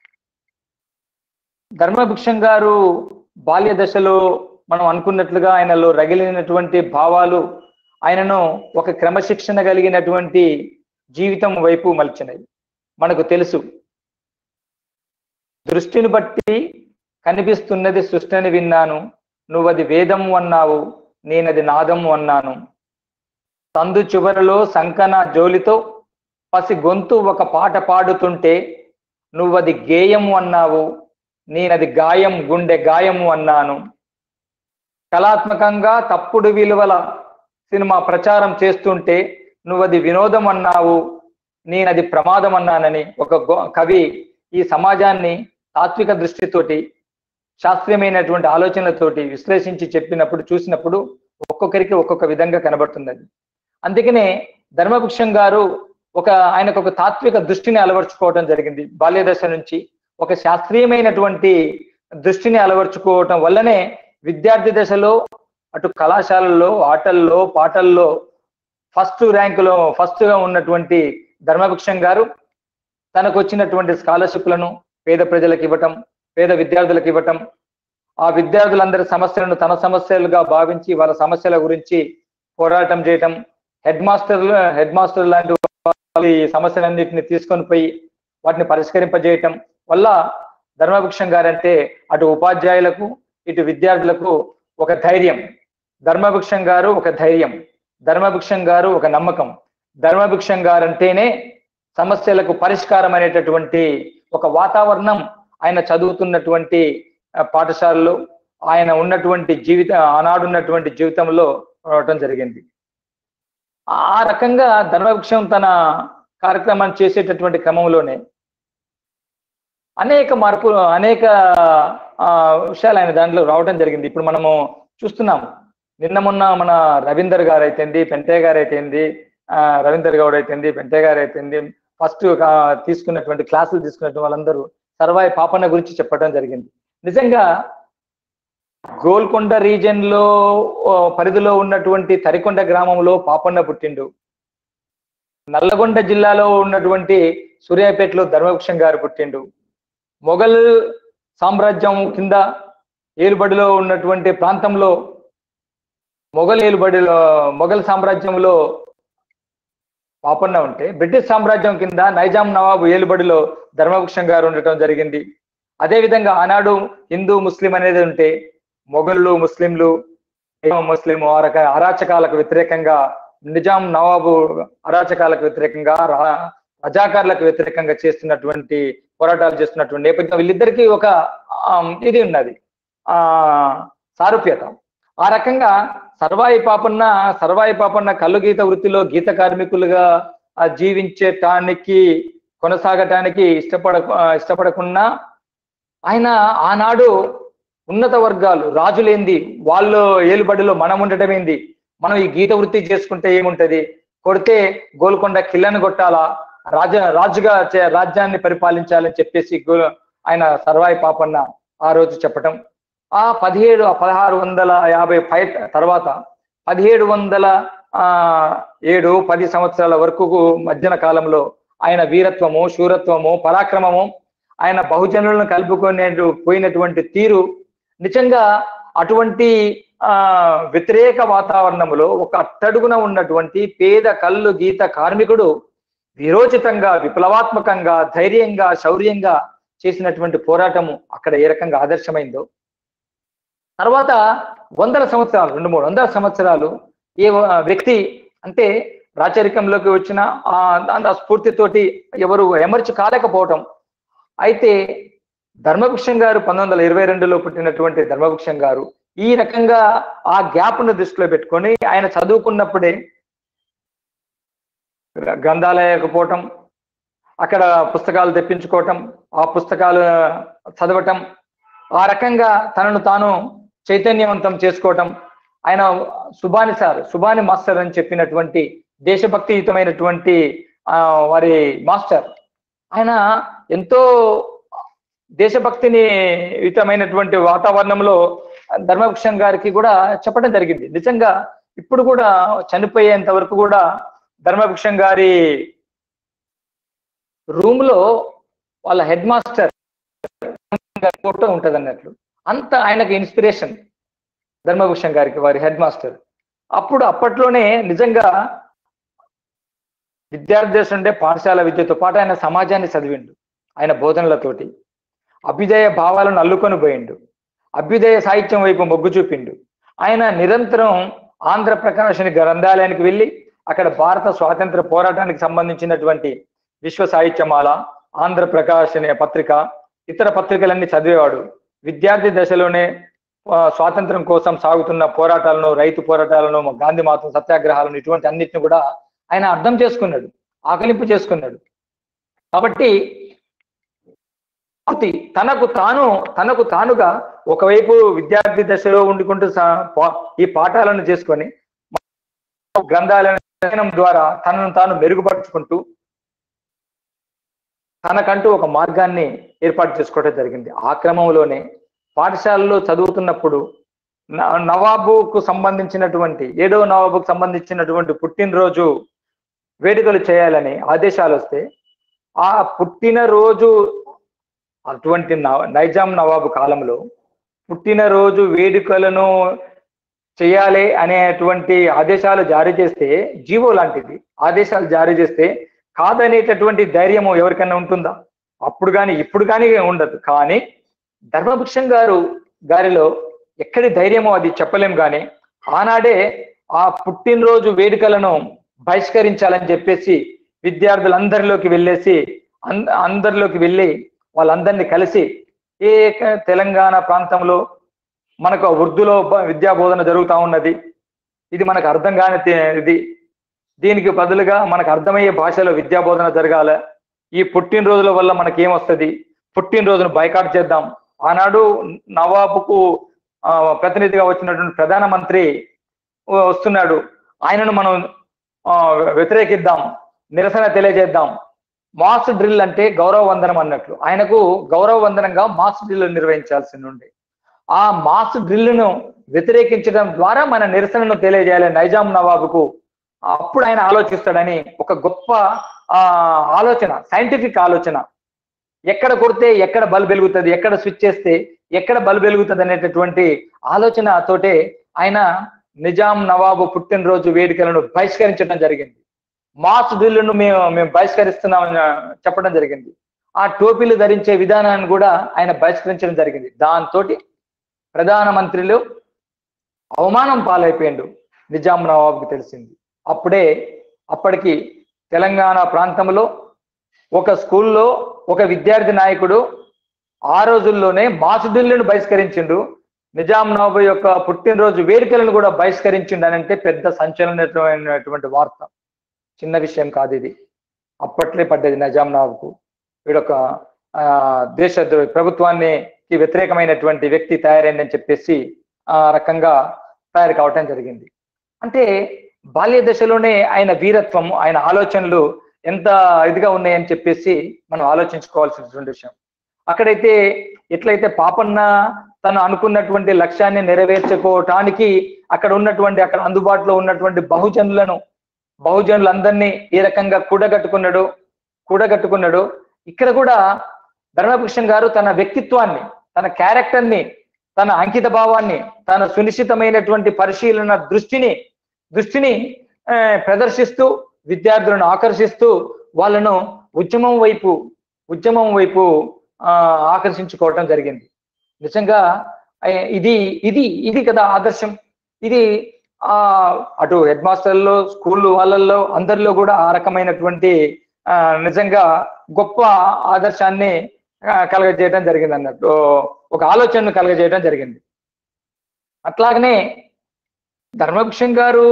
ధర్మభిక్షం గారు బాల్య దశలో మనం అనుకున్నట్లుగా ఆయనలో రగిలినటువంటి భావాలు ఆయనను ఒక క్రమశిక్షణ కలిగినటువంటి జీవితం వైపు మలిచినాయి మనకు తెలుసు దృష్టిని బట్టి కనిపిస్తున్నది సృష్టిని విన్నాను నువ్వది వేదం అన్నావు నేనది నాదం అన్నాను సందు చివరలో సంకన జోలితో పసి గొంతు ఒక పాట పాడుతుంటే నువ్వది గేయం అన్నావు నేనది గాయం గుండె గాయము అన్నాను కళాత్మకంగా తప్పుడు విలువల సినిమా ప్రచారం చేస్తుంటే నువ్వది వినోదం అన్నావు నేనది ప్రమాదం అన్నానని ఒక గొ- కవి ఈ సమాజాన్ని తాత్విక దృష్టితోటి శాస్త్రీయమైనటువంటి ఆలోచనలతోటి విశ్లేషించి చెప్పినప్పుడు చూసినప్పుడు ఒక్కొక్కరికి ఒక్కొక్క విధంగా కనబడుతున్నది అందుకనే ధర్మభిక్షం గారు ఒక ఆయనకు ఒక తాత్విక దృష్టిని అలవర్చుకోవడం జరిగింది బాల్య దశ నుంచి ఒక శాస్త్రీయమైనటువంటి దృష్టిని అలవర్చుకోవటం వల్లనే విద్యార్థి దశలో అటు కళాశాలల్లో ఆటల్లో పాటల్లో ఫస్ట్ ర్యాంకులో ఫస్ట్ గా ఉన్నటువంటి ధర్మభిక్షం గారు తనకు వచ్చినటువంటి స్కాలర్షిప్లను పేద ప్రజలకు ఇవ్వటం పేద విద్యార్థులకు ఇవ్వటం ఆ విద్యార్థులందరి సమస్యలను తన సమస్యలుగా భావించి వాళ్ళ సమస్యల గురించి పోరాటం చేయటం హెడ్ మాస్టర్ హెడ్ మాస్టర్ లాంటి వాళ్ళు ఈ సమస్యలన్నింటిని తీసుకొని పోయి వాటిని పరిష్కరింపజేయటం వల్ల ధర్మభిక్షం గారంటే అటు ఉపాధ్యాయులకు ఇటు విద్యార్థులకు ఒక ధైర్యం ధర్మభిక్షం గారు ఒక ధైర్యం ధర్మభిక్షం గారు ఒక నమ్మకం ధర్మభిక్షం గారు అంటేనే సమస్యలకు పరిష్కారం అనేటటువంటి ఒక వాతావరణం ఆయన చదువుతున్నటువంటి ఆ, పాఠశాలలో ఆయన ఉన్నటువంటి జీవిత ఆనాడు ఉన్నటువంటి జీవితంలో రావటం జరిగింది ఆ రకంగా ధర్మవృక్షం తన కార్యక్రమాన్ని చేసేటటువంటి క్రమంలోనే అనేక మార్పు అనేక ఆ, విషయాలు ఆయన దాంట్లో రావడం జరిగింది ఇప్పుడు మనము చూస్తున్నాము నిన్న మొన్న మన రవీందర్ గారు అయితేంది పెంటే గారు అయితేంది ఆ, రవీందర్ గౌడ్ అయితేంది పెంటే గారు అయితేంది ఫస్ట్ తీసుకున్నటువంటి క్లాసులు తీసుకున్నటువంటి వాళ్ళందరూ సర్వాయి పాపన్న గురించి చెప్పడం జరిగింది నిజంగా గోల్కొండ రీజియన్ లో ఓ, పరిధిలో ఉన్నటువంటి తరికొండ గ్రామంలో పాపన్న పుట్టిండు నల్లగొండ జిల్లాలో ఉన్నటువంటి సూర్యాపేటలో ధర్మవృక్షం గారు పుట్టిండు మొఘల్ సామ్రాజ్యం కింద ఏలుబడిలో ఉన్నటువంటి ప్రాంతంలో మొఘల్ ఏలుబడిలో మొఘల్ సామ్రాజ్యంలో పాపన్న ఉంటే బ్రిటిష్ సామ్రాజ్యం కింద నైజాం నవాబు ఏలుబడిలో ధర్మవృక్షం గారు ఉండటం జరిగింది అదే విధంగా ఆనాడు హిందూ ముస్లిం అనేది ఉంటే మొఘళ్ళు ముస్లింలు ముస్లిం ఆ రక అరాచకాలకు వ్యతిరేకంగా నిజాం నవాబు అరాచకాలకు వ్యతిరేకంగా రా- రజాకార్లకు వ్యతిరేకంగా చేస్తున్నటువంటి పోరాటాలు చేస్తున్నటువంటి నేపథ్యం వీళ్ళిద్దరికీ ఒక ఆమ్, ఇది ఉన్నది ఆ సారూప్యత ఆ రకంగా సర్వాయి పాపన్న సర్వాయి పాపన్న కళ్ళు గీత వృత్తిలో గీత కార్మికులుగా ఆ, జీవించటానికి కొనసాగటానికి ఇష్టపడ ఆ, ఇష్టపడకున్నా ఆయన ఆనాడు ఉన్నత వర్గాలు రాజులేంది వాళ్ళు ఏలుబడిలో మనం ఉండటం ఏంది మనం ఈ గీత వృత్తి చేసుకుంటే ఏముంటది కొడితే గోల్కొండ కిల్లను కొట్టాలా రాజ రాజుగా చే- రాజ్యాన్ని పరిపాలించాలని చెప్పేసి గో- ఆయన సర్వాయి పాపన్న ఆ రోజు చెప్పటం ఆ పదిహేడు పదహారు వందల యాభై పై తర్వాత పదిహేడు వందల ఆ ఏడు పది సంవత్సరాల వరకు మధ్యన కాలంలో ఆయన వీరత్వము శూరత్వము పరాక్రమము ఆయన బహుజనులను కలుపుకునే పోయినటువంటి తీరు నిజంగా అటువంటి ఆ వ్యతిరేక వాతావరణంలో ఒక అట్టడుగున ఉన్నటువంటి పేద కళ్ళు గీత కార్మికుడు విరోచితంగా విప్లవాత్మకంగా ధైర్యంగా శౌర్యంగా చేసినటువంటి పోరాటము అక్కడ ఏ రకంగా ఆదర్శమైందో తర్వాత వందల సంవత్సరాలు రెండు మూడు వందల సంవత్సరాలు ఏ వ- వ్యక్తి అంటే రాచరికంలోకి వచ్చిన ఆ ఆ స్ఫూర్తితోటి ఎవరు ఎమర్చి కాలేకపోవటం అయితే ధర్మభిక్షం గారు పంతొమ్మిది వందల ఇరవై రెండులో పుట్టినటువంటి ధర్మభిక్షం గారు ఈ రకంగా ఆ గ్యాప్ ను దృష్టిలో పెట్టుకొని ఆయన చదువుకున్నప్పుడే గ్రంథాలయకు పోవటం అక్కడ పుస్తకాలు తెప్పించుకోవటం ఆ పుస్తకాలు చదవటం ఆ రకంగా తనను తాను చైతన్యవంతం చేసుకోవటం ఆయన సుబాని సార్ సుబాని మాస్టర్ అని చెప్పినటువంటి దేశభక్తియుతమైనటువంటి ఆ, వారి మాస్టర్ ఆయన ఎంతో దేశభక్తిని యుతమైనటువంటి వాతావరణంలో ధర్మవృక్షం గారికి కూడా చెప్పడం జరిగింది నిజంగా ఇప్పుడు కూడా చనిపోయేంత వరకు కూడా ధర్మభిక్షం గారి రూమ్ లో వాళ్ళ హెడ్ మాస్టర్ ఫోటో ఉంటది అన్నట్లు అంత ఆయనకు ఇన్స్పిరేషన్ ధర్మభూషణ్ గారికి వారి హెడ్ మాస్టర్ అప్పుడు అప్పట్లోనే నిజంగా విద్యార్థి దశ ఉండే పాఠశాల విద్యతో పాటు ఆయన సమాజాన్ని చదివిండు ఆయన బోధనలతోటి అభ్యుదయ భావాలను అల్లుకొని పోయిండు అభ్యుదయ సాహిత్యం వైపు మొగ్గు చూపిండు ఆయన నిరంతరం ఆంధ్ర ప్రకాశని గ్రంథాలయానికి వెళ్ళి అక్కడ భారత స్వాతంత్ర పోరాటానికి సంబంధించినటువంటి విశ్వ సాహిత్యమాల ఆంధ్ర ప్రకాశ్ అనే పత్రిక ఇతర పత్రికలన్నీ చదివేవాడు విద్యార్థి దశలోనే ఆ, స్వాతంత్రం కోసం సాగుతున్న పోరాటాలను రైతు పోరాటాలను గాంధీ మాతం సత్యాగ్రహాలను ఇటువంటి అన్నిటిని కూడా ఆయన అర్థం చేసుకున్నాడు ఆకలింపు చేసుకున్నాడు కాబట్టి అది తనకు తాను తనకు తానుగా ఒకవైపు విద్యార్థి దశలో ఉండుకుంటూ సా- పా- ఈ పాఠాలను చేసుకొని గ్రంథాలయం అధ్యయనం ద్వారా తనను తాను మెరుగుపరుచుకుంటూ తనకంటూ ఒక మార్గాన్ని ఏర్పాటు చేసుకోవడం జరిగింది ఆ క్రమంలోనే పాఠశాలలో చదువుతున్నప్పుడు న- నవాబుకు సంబంధించినటువంటి ఏడవ నవాబుకు సంబంధించినటువంటి పుట్టినరోజు వేడుకలు చేయాలని ఆదేశాలు వస్తే ఆ పుట్టినరోజు అటువంటి నవ- నైజాం నవాబు కాలంలో పుట్టినరోజు వేడుకలను చేయాలి అనేటువంటి ఆదేశాలు జారీ చేస్తే జీవో లాంటిది ఆదేశాలు జారీ చేస్తే కాదనేటటువంటి ధైర్యము ఎవరికైనా ఉంటుందా అప్పుడు కానీ ఇప్పుడు కానీ ఉండదు కానీ ధర్మభుక్షం గారు గారిలో ఎక్కడి ధైర్యమో అది చెప్పలేం కానీ ఆనాడే ఆ పుట్టినరోజు వేడుకలను బహిష్కరించాలని చెప్పేసి విద్యార్థులందరిలోకి వెళ్ళేసి అంద అందరిలోకి వెళ్ళి వాళ్ళందరినీ కలిసి ఏ క- తెలంగాణ ప్రాంతంలో మనకు ఉర్దూలో బ- విద్యా బోధన జరుగుతూ ఉన్నది ఇది మనకు అర్థం కాని తే- ఇది దీనికి బదులుగా మనకు అర్థమయ్యే భాషలో విద్యా బోధన జరగాల ఈ పుట్టినరోజుల వల్ల మనకి ఏమొస్తుంది పుట్టినరోజును బైకాట్ చేద్దాం ఆనాడు నవాబుకు ఆ, ప్రతినిధిగా వచ్చినటువంటి ప్రధానమంత్రి వస్తున్నాడు ఆయనను మనం ఆ, వ్యతిరేకిద్దాం నిరసన తెలియజేద్దాం మాస్ డ్రిల్ అంటే గౌరవ వందనం అన్నట్లు ఆయనకు గౌరవ వందనంగా మాస్ డ్రిల్ నిర్వహించాల్సి ఉండే ఆ మాస్ డ్రిల్ను వ్యతిరేకించడం ద్వారా మన నిరసనను తెలియజేయాలి నైజాం నవాబుకు అప్పుడు ఆయన ఆలోచిస్తాడని ఒక గొప్ప ఆ ఆలోచన సైంటిఫిక్ ఆలోచన ఎక్కడ కొడితే ఎక్కడ బల్బ్ వెలుగుతుంది ఎక్కడ స్విచ్ చేస్తే ఎక్కడ బల్బ్ వెలుగుతుంది అనేటటువంటి ఆలోచన తోటే ఆయన నిజాం నవాబు పుట్టినరోజు వేడుకలను బహిష్కరించడం జరిగింది మాస్ డ్రిల్ను మేము మేము బహిష్కరిస్తున్నామని చెప్పడం జరిగింది ఆ టోపీలు ధరించే విధానాన్ని కూడా ఆయన బహిష్కరించడం జరిగింది దాంతో ప్రధానమంత్రిలు అవమానం పాలైపోయిండు నిజాం నవాబుకి తెలిసింది అప్పుడే అప్పటికి తెలంగాణ ప్రాంతంలో ఒక స్కూల్లో ఒక విద్యార్థి నాయకుడు ఆ రోజుల్లోనే మాసుదిల్లును బహిష్కరించిండు నిజాం నవాబు యొక్క పుట్టినరోజు వేడుకలను కూడా బహిష్కరించిండు అని అంటే పెద్ద సంచలనమైనటువంటి వార్త చిన్న విషయం కాదు ఇది అప్పట్లే పడ్డది నిజాం నవాబుకు వీడొక ఆ, దేశ ద్రోహి ప్రభుత్వాన్ని కి వ్యతిరేకమైనటువంటి వ్యక్తి తయారైందని చెప్పేసి ఆ రకంగా తయారు కావటం జరిగింది అంటే బాల్య దశలోనే ఆయన వీరత్వం ఆయన ఆలోచనలు ఎంత ఇదిగా ఉన్నాయని చెప్పేసి మనం ఆలోచించుకోవాల్సినటువంటి విషయం అక్కడైతే ఎట్లయితే పాపన్న తను అనుకున్నటువంటి లక్ష్యాన్ని నెరవేర్చుకోవటానికి అక్కడ ఉన్నటువంటి అక్కడ అందుబాటులో ఉన్నటువంటి బహుజనులను బహుజనులందరినీ ఏ రకంగా కూడగట్టుకున్నాడు కూడగట్టుకున్నాడు ఇక్కడ కూడా ధర్మభూషణ్ గారు తన వ్యక్తిత్వాన్ని తన క్యారెక్టర్ని తన అంకిత భావాన్ని తన సునిశ్చితమైనటువంటి పరిశీలన దృష్టిని దృష్టిని ఆ, ప్రదర్శిస్తూ విద్యార్థులను ఆకర్షిస్తూ వాళ్ళను ఉద్యమం వైపు ఉద్యమం వైపు ఆ, ఆకర్షించుకోవటం జరిగింది నిజంగా ఆ, ఇది ఇది ఇది కదా ఆదర్శం ఇది ఆ అటు హెడ్ మాస్టర్లో స్కూల్ వాళ్ళల్లో అందరిలో కూడా ఆ రకమైనటువంటి ఆ, నిజంగా గొప్ప ఆదర్శాన్ని ఆ, కలగజేయడం జరిగింది అన్నట్టు ఒక ఆలోచనను కలగజేయడం జరిగింది అట్లాగనే ధర్మభూషణ్ గారు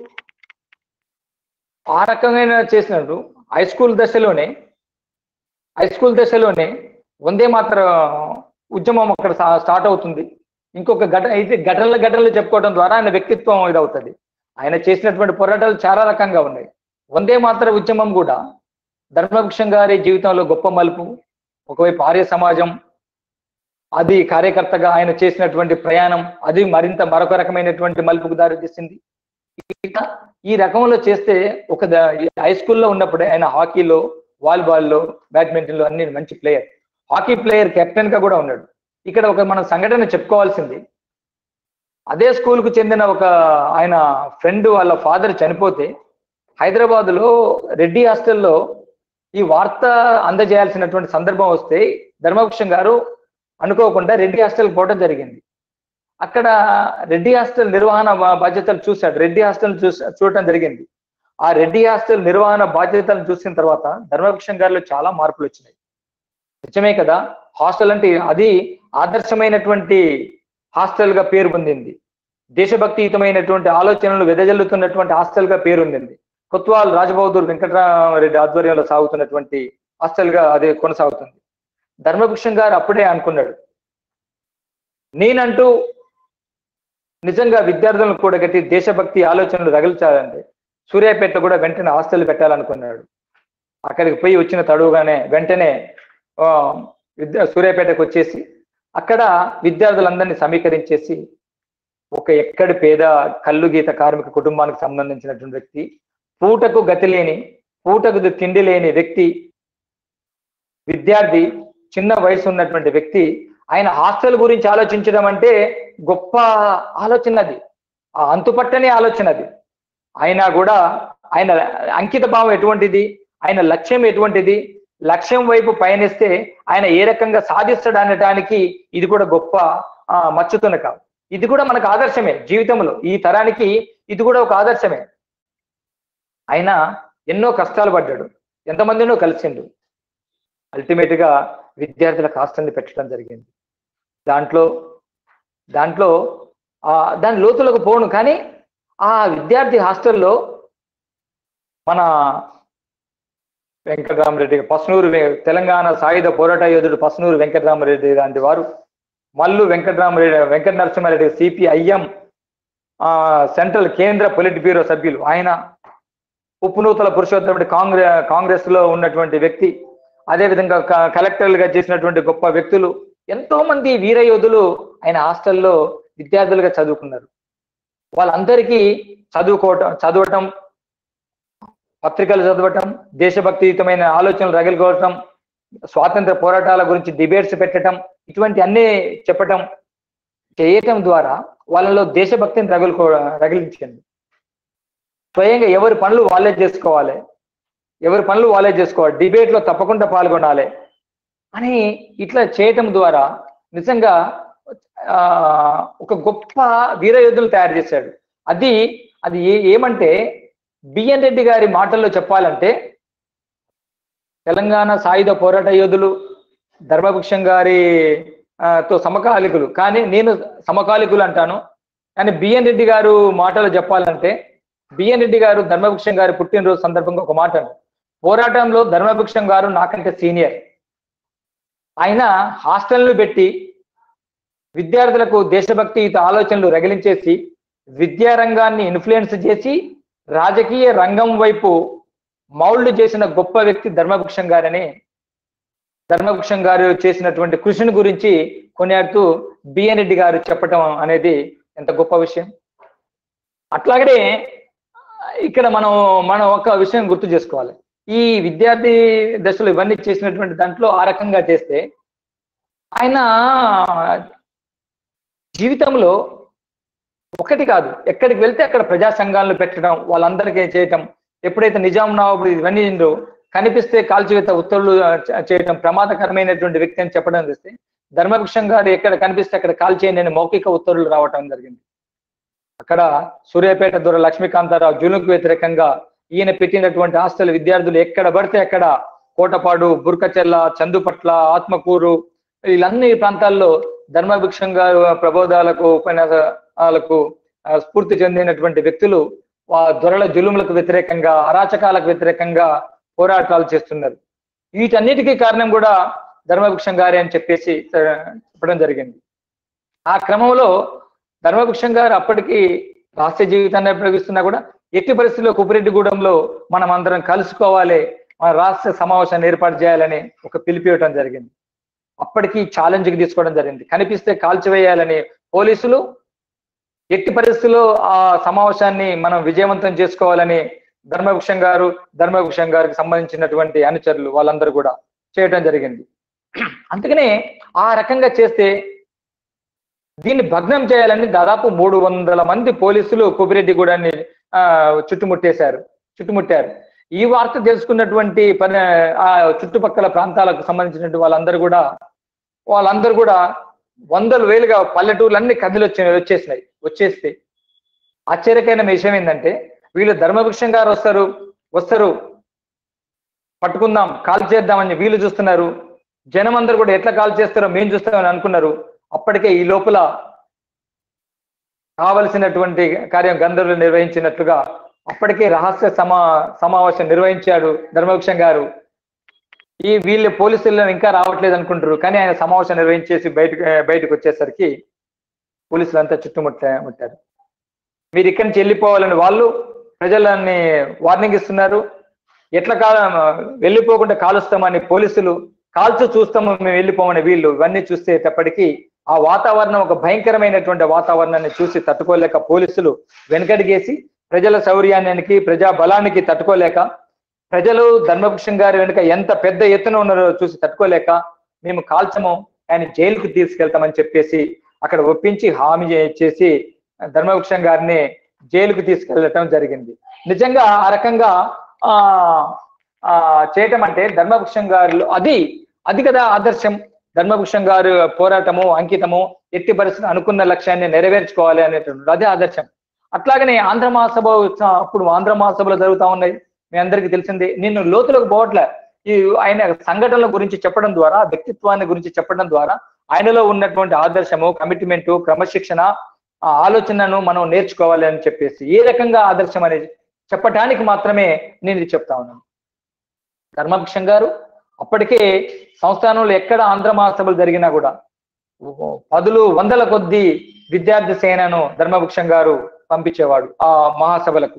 ఆ రకమైన చేసినట్టు హై స్కూల్ దశలోనే హై స్కూల్ దశలోనే వందే మాత్ర ఉద్యమం అక్కడ సా- స్టార్ట్ అవుతుంది ఇంకొక ఘట అయితే ఘటనల ఘటనలు చెప్పుకోవడం ద్వారా ఆయన వ్యక్తిత్వం ఇదవుతుంది ఆయన చేసినటువంటి పోరాటాలు చాలా రకంగా ఉన్నాయి వందే మాత్ర ఉద్యమం కూడా ధర్మభూషణ్ గారి జీవితంలో గొప్ప మలుపు ఒకవైపు ఆర్య సమాజం అది కార్యకర్తగా ఆయన చేసినటువంటి ప్రయాణం అది మరింత మరొక రకమైనటువంటి మలుపుకు దారితీసింది ఇక ఈ రకంలో చేస్తే ఒక ద- హై స్కూల్లో ఉన్నప్పుడే ఆయన హాకీలో వాలీబాల్లో బ్యాడ్మింటన్లో అన్ని మంచి ప్లేయర్ హాకీ ప్లేయర్ కెప్టెన్ గా కూడా ఉన్నాడు ఇక్కడ ఒక మనం సంఘటన చెప్పుకోవాల్సింది అదే స్కూల్ కు చెందిన ఒక ఆయన ఫ్రెండ్ వాళ్ళ ఫాదర్ చనిపోతే హైదరాబాద్ లో రెడ్డి హాస్టల్లో ఈ వార్త అందజేయాల్సినటువంటి సందర్భం వస్తే ధర్మవృక్షం గారు అనుకోకుండా రెడ్డి హాస్టల్ పోవడం జరిగింది అక్కడ రెడ్డి హాస్టల్ నిర్వహణ బా- బాధ్యతలు చూశాడు రెడ్డి హాస్టల్ చూస చూడటం జరిగింది ఆ రెడ్డి హాస్టల్ నిర్వహణ బాధ్యతలను చూసిన తర్వాత ధర్మవృక్షం గారిలో చాలా మార్పులు వచ్చినాయి నిజమే కదా హాస్టల్ అంటే అది ఆదర్శమైనటువంటి హాస్టల్ గా పేరు పొందింది దేశభక్తియుతమైనటువంటి ఆలోచనలు వెదజల్లుతున్నటువంటి హాస్టల్ గా పేరు పొందింది కొత్వాల్ రాజబహదూర్ వెంకటరామరెడ్డి ఆధ్వర్యంలో సాగుతున్నటువంటి హాస్టల్ గా అది కొనసాగుతుంది ధర్మభూషణ్ గారు అప్పుడే అనుకున్నాడు నేనంటూ నిజంగా విద్యార్థులను కూడగట్టి దేశభక్తి ఆలోచనలు రగిల్చాలంటే సూర్యాపేట కూడా వెంటనే హాస్టల్ పెట్టాలనుకున్నాడు అక్కడికి పోయి వచ్చిన తడువుగానే వెంటనే ఆ, విద్యా సూర్యాపేటకు వచ్చేసి అక్కడ విద్యార్థులందరినీ సమీకరించేసి ఒక ఎక్కడి పేద కల్లు గీత కార్మిక కుటుంబానికి సంబంధించినటువంటి వ్యక్తి పూటకు గతి లేని పూటకు తిండి లేని వ్యక్తి విద్యార్థి చిన్న వయసు ఉన్నటువంటి వ్యక్తి ఆయన హాస్టల్ గురించి ఆలోచించడం అంటే గొప్ప ఆలోచన అది ఆ అంతుపట్టని ఆలోచన అది అయినా కూడా ఆయన అంకిత భావం ఎటువంటిది ఆయన లక్ష్యం ఎటువంటిది లక్ష్యం వైపు పయనిస్తే ఆయన ఏ రకంగా సాధిస్తాడు అనడానికి ఇది కూడా గొప్ప ఆ, మచ్చుతునక ఇది కూడా మనకు ఆదర్శమే జీవితంలో ఈ తరానికి ఇది కూడా ఒక ఆదర్శమే ఆయన ఎన్నో కష్టాలు పడ్డాడు ఎంతమందినో కలిసిండు అల్టిమేట్ గా విద్యార్థులకు హాస్టల్ని పెట్టడం జరిగింది దాంట్లో దాంట్లో ఆ దాని లోతులకు పోను కానీ ఆ విద్యార్థి హాస్టల్లో మన వెంకటరామరెడ్డి పసునూరు వె- తెలంగాణ సాయుధ పోరాట యోధుడు పసునూరు వెంకటరామరెడ్డి లాంటి వారు మల్లు వెంకటరామరెడ్డి వెంకట నరసింహారెడ్డి సిపిఐఎం ఆ సెంట్రల్ కేంద్ర పొలిట్ బ్యూరో సభ్యులు ఆయన ఉప్పునూతల పురుషోత్తముడి కాంగ్రెస్ కాంగ్రెస్ లో ఉన్నటువంటి వ్యక్తి అదేవిధంగా క- కలెక్టర్లుగా చేసినటువంటి గొప్ప వ్యక్తులు ఎంతో మంది వీర యోధులు ఆయన హాస్టల్లో విద్యార్థులుగా చదువుకున్నారు వాళ్ళందరికీ చదువుకోవటం చదవటం పత్రికలు చదవటం దేశభక్తియుతమైన ఆలోచనలు రగిలికోవటం స్వాతంత్ర పోరాటాల గురించి డిబేట్స్ పెట్టడం ఇటువంటి అన్ని చెప్పటం చేయటం ద్వారా వాళ్ళలో దేశభక్తిని రగులుకో రగిలించండి స్వయంగా ఎవరి పనులు వాళ్ళే చేసుకోవాలి ఎవరి పనులు వాళ్ళే చేసుకోవాలి డిబేట్ లో తప్పకుండా పాల్గొనాలి అని ఇట్లా చేయటం ద్వారా నిజంగా ఆ ఒక గొప్ప వీరయోధులు తయారు చేశాడు అది అది ఏ ఏమంటే బిఎన్ రెడ్డి గారి మాటల్లో చెప్పాలంటే తెలంగాణ సాయుధ పోరాట యోధులు ధర్మభిక్షం గారి ఆ, తో సమకాలికులు కానీ నేను సమకాలికులు అంటాను కానీ బిఎన్ రెడ్డి గారు మాటలు చెప్పాలంటే బిఎన్ రెడ్డి గారు ధర్మభిక్షం గారి పుట్టినరోజు సందర్భంగా ఒక మాట అన్నారు. పోరాటంలో ధర్మభిక్షం గారు నాకంటే సీనియర్ ఆయన హాస్టల్ను పెట్టి విద్యార్థులకు దేశభక్తియుత ఆలోచనలు రగిలించేసి విద్యారంగాన్ని ఇన్ఫ్లుయెన్స్ చేసి రాజకీయ రంగం వైపు మౌల్డ్ చేసిన గొప్ప వ్యక్తి ధర్మభిక్షం గారని ధర్మభిక్షం గారు చేసినటువంటి కృషిని గురించి కొనియాడుతూ బిఎన్ రెడ్డి గారు చెప్పటం అనేది ఎంత గొప్ప విషయం అట్లాగనే ఇక్కడ మనం మనం ఒక విషయం గుర్తు చేసుకోవాలి ఈ విద్యార్థి దశలో ఇవన్నీ చేసినటువంటి దాంట్లో ఆ రకంగా చేస్తే ఆయన జీవితంలో ఒకటి కాదు ఎక్కడికి వెళ్తే అక్కడ ప్రజా సంఘాలను పెట్టడం వాళ్ళందరికీ చేయటం ఎప్పుడైతే నిజాం నవాబు ఇవన్నీ ఏందో కనిపిస్తే కాల్చివేత ఉత్తర్వులు ఆ, చ- చేయటం ప్రమాదకరమైనటువంటి వ్యక్తి అని చెప్పడం చేస్తే ధర్మభిక్షం గారు ఎక్కడ కనిపిస్తే అక్కడ కాల్ చేయండి అని మౌఖిక ఉత్తర్వులు రావటం జరిగింది అక్కడ సూర్యాపేట దొర లక్ష్మీకాంతారావు జూలుకు వ్యతిరేకంగా ఈయన పెట్టినటువంటి హాస్టల్ విద్యార్థులు ఎక్కడ పడితే అక్కడ కోటపాడు బుర్కచెల్ల చందుపట్ల ఆత్మకూరు వీళ్ళన్ని ప్రాంతాల్లో ధర్మభిక్షం గారు ప్రబోధాలకు ఉపన్యాసాలకు ఆ, స్ఫూర్తి చెందినటువంటి వ్యక్తులు ఆ దొరల జులుములకు వ్యతిరేకంగా అరాచకాలకు వ్యతిరేకంగా పోరాటాలు చేస్తున్నారు వీటన్నిటికీ కారణం కూడా ధర్మభిక్షం గారే అని చెప్పేసి ఆ, చెప్పడం జరిగింది ఆ క్రమంలో ధర్మభిక్షం గారు అప్పటికి రాష్ట్ర జీవితాన్ని ఉపయోగిస్తున్నా కూడా ఎట్టి పరిస్థితుల్లో కుపిరెడ్డిగూడెంలో మనం అందరం కలుసుకోవాలి మన రాష్ట్ర సమావేశాన్ని ఏర్పాటు చేయాలని ఒక పిలిపి ఇవ్వటం జరిగింది అప్పటికి ఛాలెంజ్ కి తీసుకోవడం జరిగింది కనిపిస్తే కాల్చివేయాలని పోలీసులు ఎట్టి పరిస్థితుల్లో ఆ సమావేశాన్ని మనం విజయవంతం చేసుకోవాలని ధర్మభూషణ్ గారు ధర్మభూషణ్ గారికి సంబంధించినటువంటి అనుచరులు వాళ్ళందరూ కూడా చేయడం జరిగింది అందుకనే ఆ రకంగా చేస్తే దీన్ని భగ్నం చేయాలని దాదాపు మూడు వందల మంది పోలీసులు కుబిరెడ్డిగూడని ఆ చుట్టుముట్టేశారు చుట్టుముట్టారు ఈ వార్త తెలుసుకున్నటువంటి పని ఆ చుట్టుపక్కల ప్రాంతాలకు సంబంధించినటువంటి వాళ్ళందరూ కూడా వాళ్ళందరూ కూడా వందల వేలుగా పల్లెటూర్లన్నీ కదిలి వచ్చి వచ్చేసినాయి వచ్చేస్తే ఆశ్చర్యకరమైన విషయం ఏంటంటే వీళ్ళు ధర్మవృక్షం గారు వస్తారు వస్తారు పట్టుకుందాం కాల్ చేద్దామని వీళ్ళు చూస్తున్నారు జనం అందరూ కూడా ఎట్లా కాల్ చేస్తారో మేము చూస్తామని అనుకున్నారు అప్పటికే ఈ లోపల కావలసినటువంటి కార్యం గంధర్వులు నిర్వహించినట్లుగా అప్పటికే రహస్య సమా సమావేశం నిర్వహించాడు ధర్మవృక్షం గారు ఈ వీళ్ళు పోలీసులను ఇంకా రావట్లేదు అనుకుంటారు కానీ ఆయన సమావేశం నిర్వహించేసి బయటకు బయటకు వచ్చేసరికి పోలీసులు అంతా చుట్టుముట్ట ముట్టారు మీరు ఇక్కడి నుంచి వెళ్ళిపోవాలని వాళ్ళు ప్రజలని వార్నింగ్ ఇస్తున్నారు ఎట్లా కాల వెళ్ళిపోకుండా కాలుస్తామని పోలీసులు కాల్చు చూస్తాము మేము వెళ్ళిపోమని వీళ్ళు ఇవన్నీ చూసేటప్పటికీ ఆ వాతావరణం ఒక భయంకరమైనటువంటి వాతావరణాన్ని చూసి తట్టుకోలేక పోలీసులు వెనకడిగేసి ప్రజల శౌర్యానికి ప్రజా బలానికి తట్టుకోలేక ప్రజలు ధర్మభూషం గారి వెనుక ఎంత పెద్ద ఎత్తున ఉన్నారో చూసి తట్టుకోలేక మేము కాల్చము ఆయన జైలుకు తీసుకెళ్తామని చెప్పేసి అక్కడ ఒప్పించి హామీ చేసి ధర్మభూషం గారిని జైలుకు తీసుకెళ్ళటం జరిగింది నిజంగా ఆ రకంగా ఆ ఆ చేయటం అంటే ధర్మభూషం గారిలో అది అది కదా ఆదర్శం ధర్మభూషం గారు పోరాటము అంకితము ఎట్టి పరిస్థితి అనుకున్న లక్ష్యాన్ని నెరవేర్చుకోవాలి అనేటువంటి అదే ఆదర్శం అట్లాగనే ఆంధ్ర మహాసభ ఉత్స- అప్పుడు ఆంధ్ర మహాసభలు జరుగుతా ఉన్నాయి మీ అందరికీ తెలిసిందే నిన్ను లోతులకు పోవట్లే ఈ ఆయన సంఘటనల గురించి చెప్పడం ద్వారా వ్యక్తిత్వాన్ని గురించి చెప్పడం ద్వారా ఆయనలో ఉన్నటువంటి ఆదర్శము కమిట్మెంట్ క్రమశిక్షణ ఆ ఆలోచనను మనం నేర్చుకోవాలి అని చెప్పేసి ఏ రకంగా ఆదర్శం అనేది చెప్పటానికి మాత్రమే నేను ఇది చెప్తా ఉన్నాను ధర్మభిక్షం గారు అప్పటికే సంస్థానంలో ఎక్కడ ఆంధ్ర మహాసభలు జరిగినా కూడా పదులు వందల కొద్ది విద్యార్థి సేనను ధర్మభిక్షం గారు పంపించేవాడు ఆ మహాసభలకు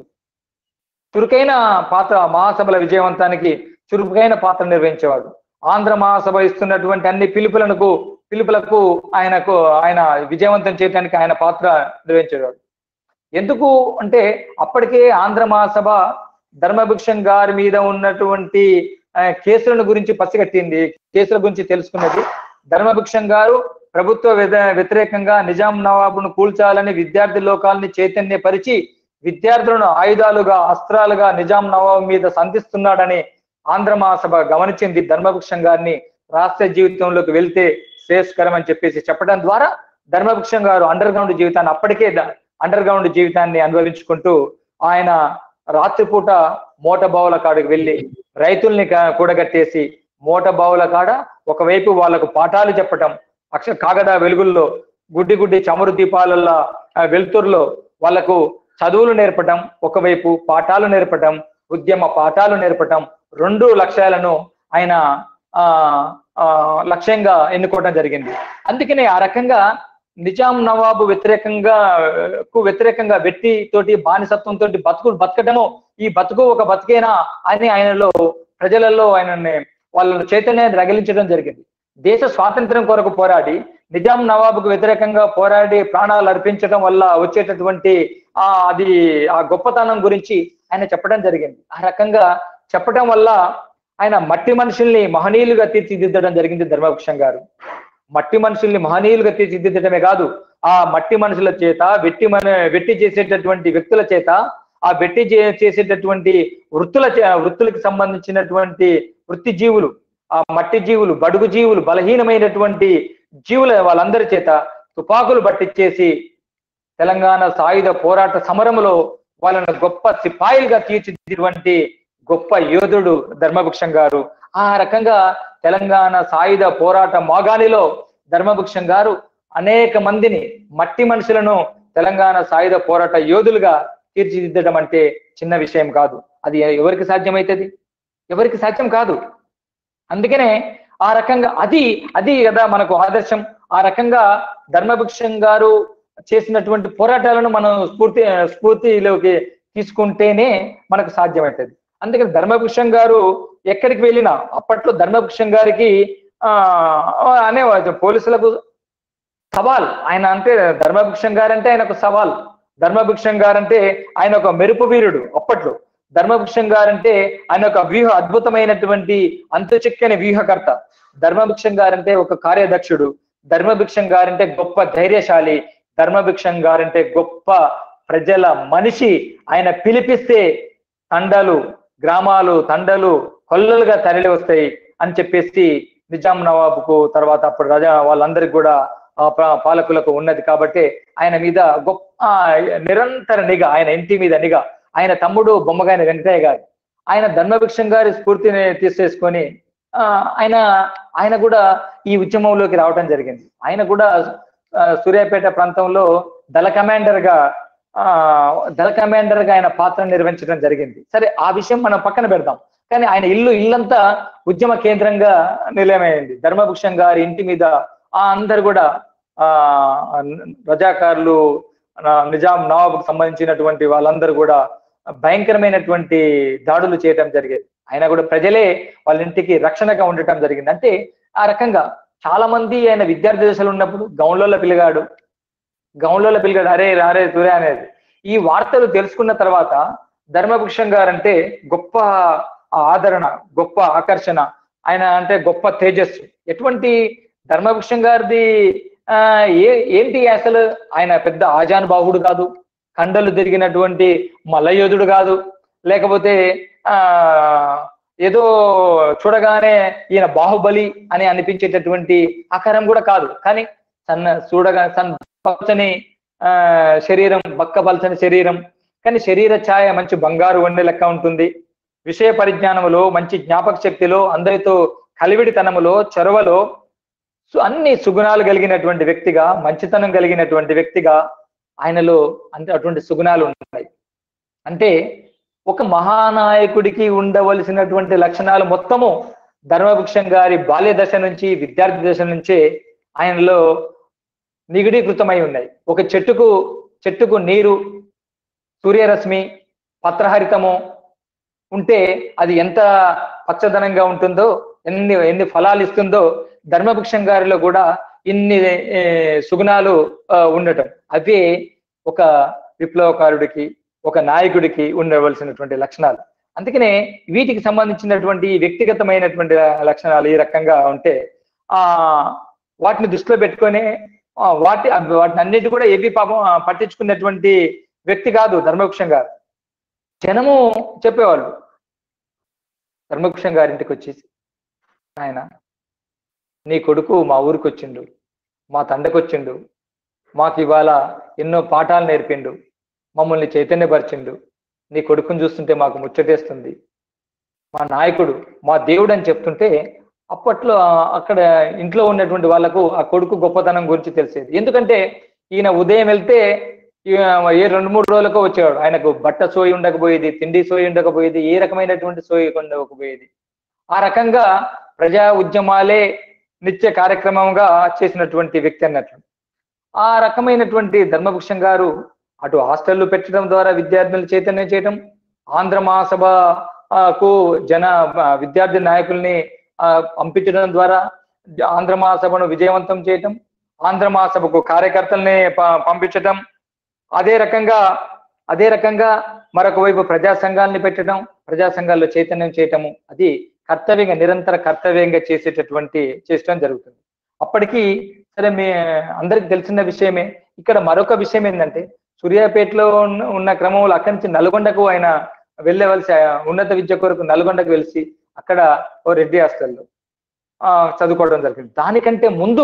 చురుకైన పాత్ర మహాసభల విజయవంతానికి చురుకైన పాత్ర నిర్వహించేవాడు ఆంధ్ర మహాసభ ఇస్తున్నటువంటి అన్ని పిలుపులకు పిలుపులకు ఆయనకు ఆయన విజయవంతం చేయడానికి ఆయన పాత్ర నిర్వహించేవాడు ఎందుకు అంటే అప్పటికే ఆంధ్ర మహాసభ ధర్మభిక్షం గారి మీద ఉన్నటువంటి ఆ, కేసులను గురించి పసిగట్టింది కేసుల గురించి తెలుసుకున్నది ధర్మభిక్షం గారు ప్రభుత్వ వ్యద- వ్యతిరేకంగా నిజాం నవాబును కూల్చాలని విద్యార్థి లోకాలని చైతన్యపరిచి విద్యార్థులను ఆయుధాలుగా అస్త్రాలుగా నిజాం నవాబు మీద సంధిస్తున్నాడని ఆంధ్ర మహాసభ గమనించింది ధర్మభిక్షం గారిని రాష్ట్ర జీవితంలోకి వెళ్తే శ్రేయస్కరం అని చెప్పేసి చెప్పడం ద్వారా ధర్మభిక్షం గారు అండర్ గ్రౌండ్ జీవితాన్ని అప్పటికే అండర్ గ్రౌండ్ జీవితాన్ని అనుభవించుకుంటూ ఆయన రాత్రిపూట మోట బావుల కాడికి వెళ్ళి రైతుల్ని కా- కూడగట్టేసి మోట బావుల కాడ ఒకవైపు వాళ్ళకు పాఠాలు చెప్పటం అక్ష కాగడ వెలుగుల్లో గుడ్డి గుడ్డి చమురు దీపాలల్లో ఆ వెలుతురులో వాళ్ళకు చదువులు నేర్పటం ఒకవైపు పాఠాలు నేర్పటం ఉద్యమ పాఠాలు నేర్పటం రెండు లక్ష్యాలను ఆయన ఆ ఆ లక్ష్యంగా ఎన్నుకోవడం జరిగింది అందుకనే ఆ రకంగా నిజాం నవాబు వ్యతిరేకంగా కు వ్యతిరేకంగా వెట్టి తోటి బానిసత్వం తోటి బతుకు బతకటము ఈ బతుకు ఒక బతికేనా అని ఆయనలో ప్రజలలో ఆయనని వాళ్ళ చైతన్యాన్ని రగిలించడం జరిగింది దేశ స్వాతంత్రం కొరకు పోరాడి నిజాం నవాబుకు వ్యతిరేకంగా పోరాడి ప్రాణాలు అర్పించడం వల్ల వచ్చేటటువంటి ఆ అది ఆ గొప్పతనం గురించి ఆయన చెప్పడం జరిగింది ఆ రకంగా చెప్పడం వల్ల ఆయన మట్టి మనుషుల్ని మహనీయులుగా తీర్చిదిద్దడం జరిగింది ధర్మవృక్షం గారు మట్టి మనుషుల్ని మహనీయులుగా తీర్చిదిద్దడమే కాదు ఆ మట్టి మనుషుల చేత వెట్టి మన వెట్టి చేసేటటువంటి వ్యక్తుల చేత ఆ వెట్టి చే- చేసేటటువంటి వృత్తుల చే- వృత్తులకు సంబంధించినటువంటి వృత్తి జీవులు ఆ మట్టి జీవులు బడుగు జీవులు బలహీనమైనటువంటి జీవుల వాళ్ళందరి చేత తుపాకులు పట్టించేసి తెలంగాణ సాయుధ పోరాట సమరములో వాళ్ళను గొప్ప సిపాయిలుగా తీర్చిదిద్దినటువంటి గొప్ప యోధుడు ధర్మభిక్షం గారు ఆ రకంగా తెలంగాణ సాయుధ పోరాట మాగాణిలో ధర్మభిక్షం గారు అనేక మందిని మట్టి మనుషులను తెలంగాణ సాయుధ పోరాట యోధులుగా తీర్చిదిద్దడం అంటే చిన్న విషయం కాదు అది ఎవరికి సాధ్యమవుతుంది ఎవరికి సాధ్యం కాదు అందుకనే ఆ రకంగా అది అది కదా మనకు ఆదర్శం ఆ రకంగా ధర్మభిక్షం గారు చేసినటువంటి పోరాటాలను మనం స్ఫూర్తి స్ఫూర్తిలోకి తీసుకుంటేనే మనకు సాధ్యమవుతుంది అందుకని ధర్మభిక్షం గారు ఎక్కడికి వెళ్ళినా అప్పట్లో ధర్మభిక్షం గారికి ఆ అనేవారు పోలీసులకు సవాల్ ఆయన అంటే ధర్మభిక్షం గారంటే ఆయన ఒక సవాల్ ధర్మభిక్షం గారంటే ఆయన ఒక మెరుపు వీరుడు అప్పట్లో ధర్మభిక్షం గారంటే ఆయన ఒక వ్యూహ అద్భుతమైనటువంటి అంతుచిక్కని వ్యూహకర్త ధర్మభిక్షం గారంటే ఒక కార్యదక్షుడు ధర్మభిక్షం గారంటే గొప్ప ధైర్యశాలి ధర్మభిక్షం గారంటే గొప్ప ప్రజల మనిషి ఆయన పిలిపిస్తే తండలు గ్రామాలు తండలు కొల్లలుగా తరలి వస్తాయి అని చెప్పేసి నిజాం నవాబుకు తర్వాత అప్పుడు రజా వాళ్ళందరికీ కూడా ఆ పా- పాలకులకు ఉన్నది కాబట్టి ఆయన మీద గొప్ప ఆ, నిరంతర నిఘా ఆయన ఇంటి మీద నిఘా ఆయన తమ్ముడు బొమ్మగాని వెంకటయ్య గారు ఆయన ధర్మభిక్షం గారి స్ఫూర్తిని తీసేసుకొని ఆ, ఆయన ఆయన కూడా ఈ ఉద్యమంలోకి రావడం జరిగింది ఆయన కూడా ఆ, సూర్యాపేట ప్రాంతంలో దళ కమాండర్ గా ఆ దళ కమాండర్ గా ఆయన పాత్ర నిర్వహించడం జరిగింది సరే ఆ విషయం మనం పక్కన పెడదాం కానీ ఆయన ఇల్లు ఇల్లంతా ఉద్యమ కేంద్రంగా నిలయమైంది ధర్మభూషణ్ గారి ఇంటి మీద ఆ అందరు కూడా ఆ రజాకారులు ఆ, నిజాం నవాబుకు సంబంధించినటువంటి వాళ్ళందరూ కూడా భయంకరమైనటువంటి దాడులు చేయడం జరిగేది ఆయన కూడా ప్రజలే వాళ్ళ ఇంటికి రక్షణగా ఉండటం జరిగింది అంటే ఆ రకంగా చాలా మంది ఆయన విద్యార్థి దశలో ఉన్నప్పుడు గౌన్లలో పిలిగాడు గౌన్లలో పిలిగాడు అరే రారే తురే అనేది ఈ వార్తలు తెలుసుకున్న తర్వాత ధర్మభూషణ్ గారు అంటే గొప్ప ఆదరణ గొప్ప ఆకర్షణ ఆయన అంటే గొప్ప తేజస్సు ఎటువంటి ధర్మభూషణ్ గారిది ఆ ఏ ఏంటి అసలు ఆయన పెద్ద ఆజానుబాహుడు కాదు కండలు తిరిగినటువంటి మల్లయోధుడు కాదు లేకపోతే ఆ ఏదో చూడగానే ఈయన బాహుబలి అని అనిపించేటటువంటి ఆకారం కూడా కాదు కానీ సన్న చూడగా సన్ పచ్చని ఆ శరీరం బక్క పలచని శరీరం కానీ శరీర ఛాయ మంచి బంగారు వండె లెక్క ఉంటుంది విషయ పరిజ్ఞానములో మంచి జ్ఞాపక శక్తిలో అందరితో కలివిడితనములో చొరవలో సు- అన్ని సుగుణాలు కలిగినటువంటి వ్యక్తిగా మంచితనం కలిగినటువంటి వ్యక్తిగా ఆయనలో అంటే అటువంటి సుగుణాలు ఉన్నాయి అంటే ఒక మహానాయకుడికి ఉండవలసినటువంటి లక్షణాలు మొత్తము ధర్మభిక్షం గారి బాల్య దశ నుంచి విద్యార్థి దశ నుంచే ఆయనలో నిగిడీకృతమై ఉన్నాయి ఒక చెట్టుకు చెట్టుకు నీరు సూర్యరశ్మి పత్రహరితము ఉంటే అది ఎంత పచ్చదనంగా ఉంటుందో ఎన్ని ఎన్ని ఫలాలు ఇస్తుందో ధర్మభిక్షం గారిలో కూడా ఇన్ని ఏ, సుగుణాలు ఆ, ఉండటం అవే ఒక విప్లవకారుడికి ఒక నాయకుడికి ఉండవలసినటువంటి లక్షణాలు అందుకనే వీటికి సంబంధించినటువంటి వ్యక్తిగతమైనటువంటి లక్షణాలు ఈ రకంగా ఉంటే ఆ వాటిని దృష్టిలో పెట్టుకొని ఆ, వాటి వాటిని అన్నిటి కూడా ఏపీ పాపం ఆ, పట్టించుకున్నటువంటి వ్యక్తి కాదు ధర్మవృక్షం గారు జనము చెప్పేవాళ్ళు ధర్మవృక్షం గారింటికి వచ్చేసి ఆయన నీ కొడుకు మా ఊరికి వచ్చిండు మా తండకు వచ్చిండు మాకు ఇవాళ ఎన్నో పాఠాలు నేర్పిండు మమ్మల్ని చైతన్యపరిచిండు నీ కొడుకుని చూస్తుంటే మాకు ముచ్చటేస్తుంది మా నాయకుడు మా దేవుడు అని చెప్తుంటే అప్పట్లో ఆ- అక్కడ ఇంట్లో ఉన్నటువంటి వాళ్ళకు ఆ కొడుకు గొప్పతనం గురించి తెలిసేది ఎందుకంటే ఈయన ఉదయం వెళ్తే ఈయన ఏ రెండు మూడు రోజులకో వచ్చేవాడు ఆయనకు బట్ట సోయి ఉండకపోయేది తిండి సోయి ఉండకపోయేది ఏ రకమైనటువంటి సోయి ఉండకపోయేది ఆ రకంగా ప్రజా ఉద్యమాలే నిత్య కార్యక్రమంగా చేసినటువంటి వ్యక్తి అన్నట్లు ఆ రకమైనటువంటి ధర్మభూషణ్ గారు అటు హాస్టళ్లు పెట్టడం ద్వారా విద్యార్థులను చైతన్యం చేయడం ఆంధ్ర మహాసభకు జన ఆ, విద్యార్థి నాయకుల్ని ఆ, పంపించడం ద్వారా జ- ఆంధ్ర మహాసభను విజయవంతం చేయటం ఆంధ్ర మహాసభకు కార్యకర్తల్ని ప- పంపించటం అదే రకంగా అదే రకంగా మరొక వైపు ప్రజా సంఘాలని పెట్టడం ప్రజా సంఘాల్లో చైతన్యం చేయటము అది కర్తవ్యంగా నిరంతర కర్తవ్యంగా చేసేటటువంటి చేసడం జరుగుతుంది అప్పటికి సరే మీ అందరికి తెలిసిన విషయమే ఇక్కడ మరొక విషయం ఏంటంటే సూర్యాపేటలో ఉన్న ఉన్న క్రమంలో అక్కడి నుంచి నల్గొండకు ఆయన వెళ్ళవలసి ఆ, ఉన్నత విద్య కొరకు నల్గొండకు వెలిసి అక్కడ ఓ రెడ్డి హాస్టల్లో ఆ చదువుకోవడం జరిగింది దానికంటే ముందు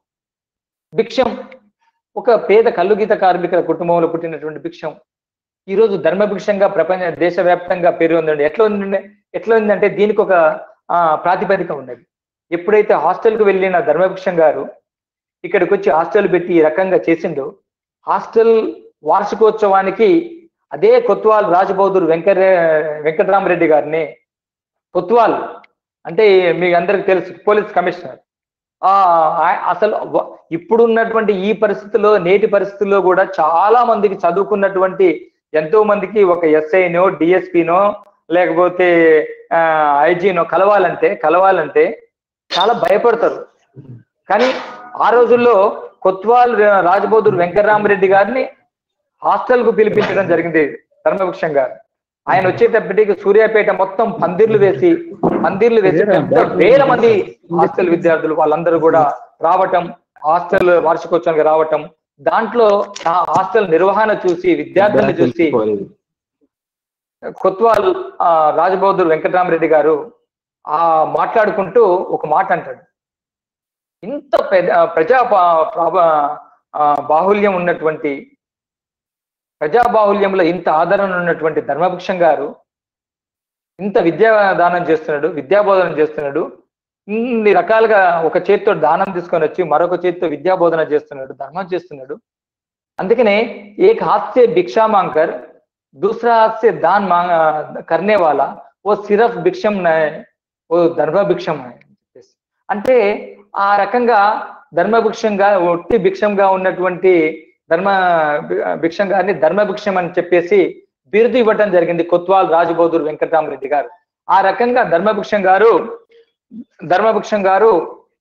భిక్షం ఒక పేద కల్లుగీత కార్మికుల కుటుంబంలో పుట్టినటువంటి భిక్షం ఈ రోజు ధర్మభిక్షంగా ప్రపంచ దేశవ్యాప్తంగా పేరు ఉందండి ఎట్లా ఉందండి ఎట్లా ఉందంటే దీనికి ఒక ఆ, ప్రాతిపదిక ఉన్నది ఎప్పుడైతే హాస్టల్కు వెళ్ళిన ధర్మభిక్షం గారు ఇక్కడికి వచ్చి హాస్టల్ పెట్టి ఈ రకంగా చేసిండో హాస్టల్ వార్షికోత్సవానికి అదే కొత్వాల్ రాజబౌదూర్ వెంకట వెంకటరామరెడ్డి గారిని కొత్వాల్ అంటే మీకు అందరికి తెలుసు పోలీస్ కమిషనర్ ఆ ఆ- అసలు వ- ఇప్పుడున్నటువంటి ఈ పరిస్థితుల్లో నేటి పరిస్థితుల్లో కూడా చాలా మందికి చదువుకున్నటువంటి ఎంతో మందికి ఒక ఎస్ఐనో డిఎస్పినో లేకపోతే ఐజీనో కలవాలంటే కలవాలంటే చాలా భయపడతారు కానీ ఆ రోజుల్లో కొత్వాల్ రాజబోధుడు వెంకటరామరెడ్డి గారిని హాస్టల్ కు పిలిపించడం జరిగింది ధర్మవృక్షం గారు ఆయన వచ్చేటప్పటికి సూర్యాపేట మొత్తం పందిర్లు వేసి పందిర్లు వేసి పెద్ద వేల మంది హాస్టల్ విద్యార్థులు వాళ్ళందరూ కూడా రావటం హాస్టల్ వార్షికోత్సవానికి రావటం దాంట్లో ఆ హాస్టల్ నిర్వహణ చూసి విద్యార్థులను చూసి కొత్వాల్ ఆ, రాజబౌద్ధుడు వెంకటరామరెడ్డి గారు ఆ మాట్లాడుకుంటూ ఒక మాట అంటాడు ఇంత పెద్ద ప్రజా బా- ప్రాబ- ఆ, బాహుల్యం ఉన్నటువంటి ప్రజా బాహుల్యంలో ఇంత ఆదరణ ఉన్నటువంటి ధర్మభిక్షం గారు ఇంత విద్యాదానం చేస్తున్నాడు విద్యాబోధన చేస్తున్నాడు ఇన్ని రకాలుగా ఒక చేతితో దానం తీసుకొని వచ్చి మరొక చేతితో విద్యాబోధన చేస్తున్నాడు ధర్మం చేస్తున్నాడు అందుకనే ఏక్ हाथ से भिक्षा मांग कर दूसरा हाथ से दान मांग करने वाला वो सिर्फ भिक्षम నై ఓ ధర్మభిక్షం అని చెప్పేసి అంటే ఆ రకంగా ధర్మభిక్షంగా ఒట్టి భిక్షంగా ఉన్నటువంటి ధర్మ భిక్షం గారిని ధర్మభిక్షం అని చెప్పేసి బిరుదు ఇవ్వటం జరిగింది కొత్వాల్ రాజబోధుడు వెంకటరామరెడ్డి గారు ఆ రకంగా ధర్మభిక్షం గారు ధర్మభిక్షం గారు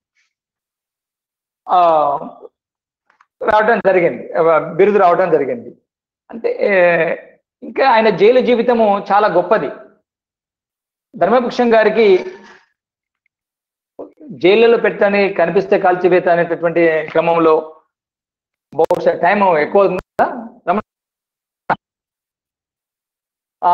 ఆ రావడం జరిగింది ఆ, బిరుదు రావడం జరిగింది అంటే ఏ, ఇంకా ఆయన జైలు జీవితము చాలా గొప్పది ధర్మభిక్షం గారికి జైళ్ళలో పెట్టని కనిపిస్తే కాల్చివేత అనేటటువంటి క్రమంలో బహుశా టైం ఎక్కువ ఉందా రమణ? ఆ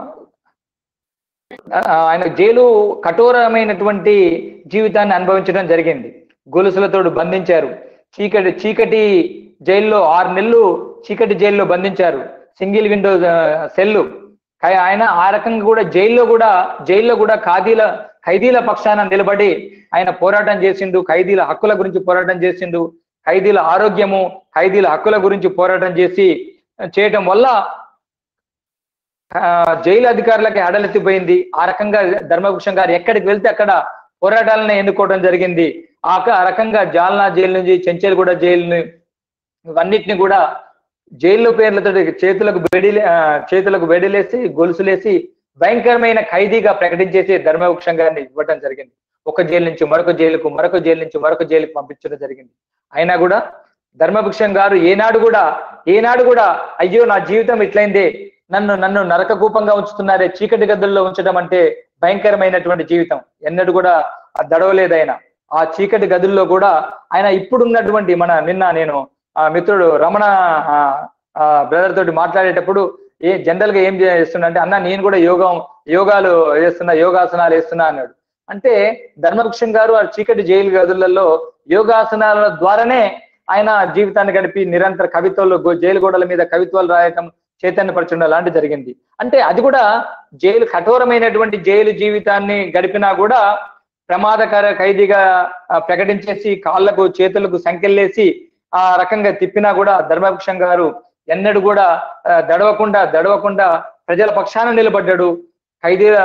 ఆ, ఆయన జైలు కఠోరమైనటువంటి జీవితాన్ని అనుభవించడం జరిగింది గొలుసులతో బంధించారు చీకటి చీకటి జైల్లో ఆరు నెలలు చీకటి జైల్లో బంధించారు సింగిల్ విండో సెల్లు కా- ఆయన ఆ రకంగా కూడా జైల్లో కూడా జైల్లో కూడా ఖైదీల ఖైదీల పక్షాన నిలబడి ఆయన పోరాటం చేసిండు ఖైదీల హక్కుల గురించి పోరాటం చేసిండు ఖైదీల ఆరోగ్యము ఖైదీల హక్కుల గురించి పోరాటం చేసి చేయటం వల్ల ఆ, జైలు అధికారులకి అడలెత్తిపోయింది ఆ రకంగా ధర్మభూషణ్ గారు ఎక్కడికి వెళ్తే అక్కడ పోరాటాలను ఎన్నుకోవడం జరిగింది ఆ క- ఆ రకంగా జాల్నా జైలు నుంచి చెంచల్గూడ జైలుని ఇవన్నిటిని కూడా జైలు పేర్లతో చేతులకు బెడిలే ఆ, చేతులకు బెడిలేసి గొలుసులేసి భయంకరమైన ఖైదీగా ప్రకటించేసి ధర్మవృక్షం గారిని ఇవ్వటం జరిగింది ఒక జైలు నుంచి మరొక జైలుకు మరొక జైలు నుంచి మరొక జైలుకు పంపించడం జరిగింది అయినా కూడా ధర్మభృక్షం గారు ఏనాడు కూడా ఏనాడు కూడా అయ్యో నా జీవితం ఇట్లయిందే నన్ను నన్ను నరక కూపంగా ఉంచుతున్నారే చీకటి గదుల్లో ఉంచడం అంటే భయంకరమైనటువంటి జీవితం ఎన్నడూ కూడా ఆ దడవలేదు ఆయన ఆ చీకటి గదుల్లో కూడా ఆయన ఇప్పుడున్నటువంటి మన నిన్న నేను ఆ మిత్రుడు రమణ బ్రదర్ తోటి మాట్లాడేటప్పుడు ఏ జనరల్ గా ఏం చేస్తున్నా అంటే అన్న నేను కూడా యోగం యోగాలు వేస్తున్నా యోగాసనాలు వేస్తున్నా అన్నాడు అంటే ధర్మవృక్షం గారు ఆ చీకటి జైలు గదులలో యోగాసనాల ద్వారానే ఆయన జీవితాన్ని గడిపి నిరంతర కవిత్వాలు గో- జైలు గోడల మీద కవిత్వాలు రాయటం చైతన్యపరచడం లాంటి జరిగింది అంటే అది కూడా జైలు కఠోరమైనటువంటి జైలు జీవితాన్ని గడిపినా కూడా ప్రమాదకర ఖైదీగా ఆ, ప్రకటించేసి కాళ్లకు చేతులకు సంకెళ్ళేసి ఆ రకంగా తిప్పినా కూడా ధర్మవృక్షం గారు ఎన్నడూ కూడా ఆ, దడవకుండా దడవకుండా ప్రజల పక్షాన నిలబడ్డాడు ఖైదీల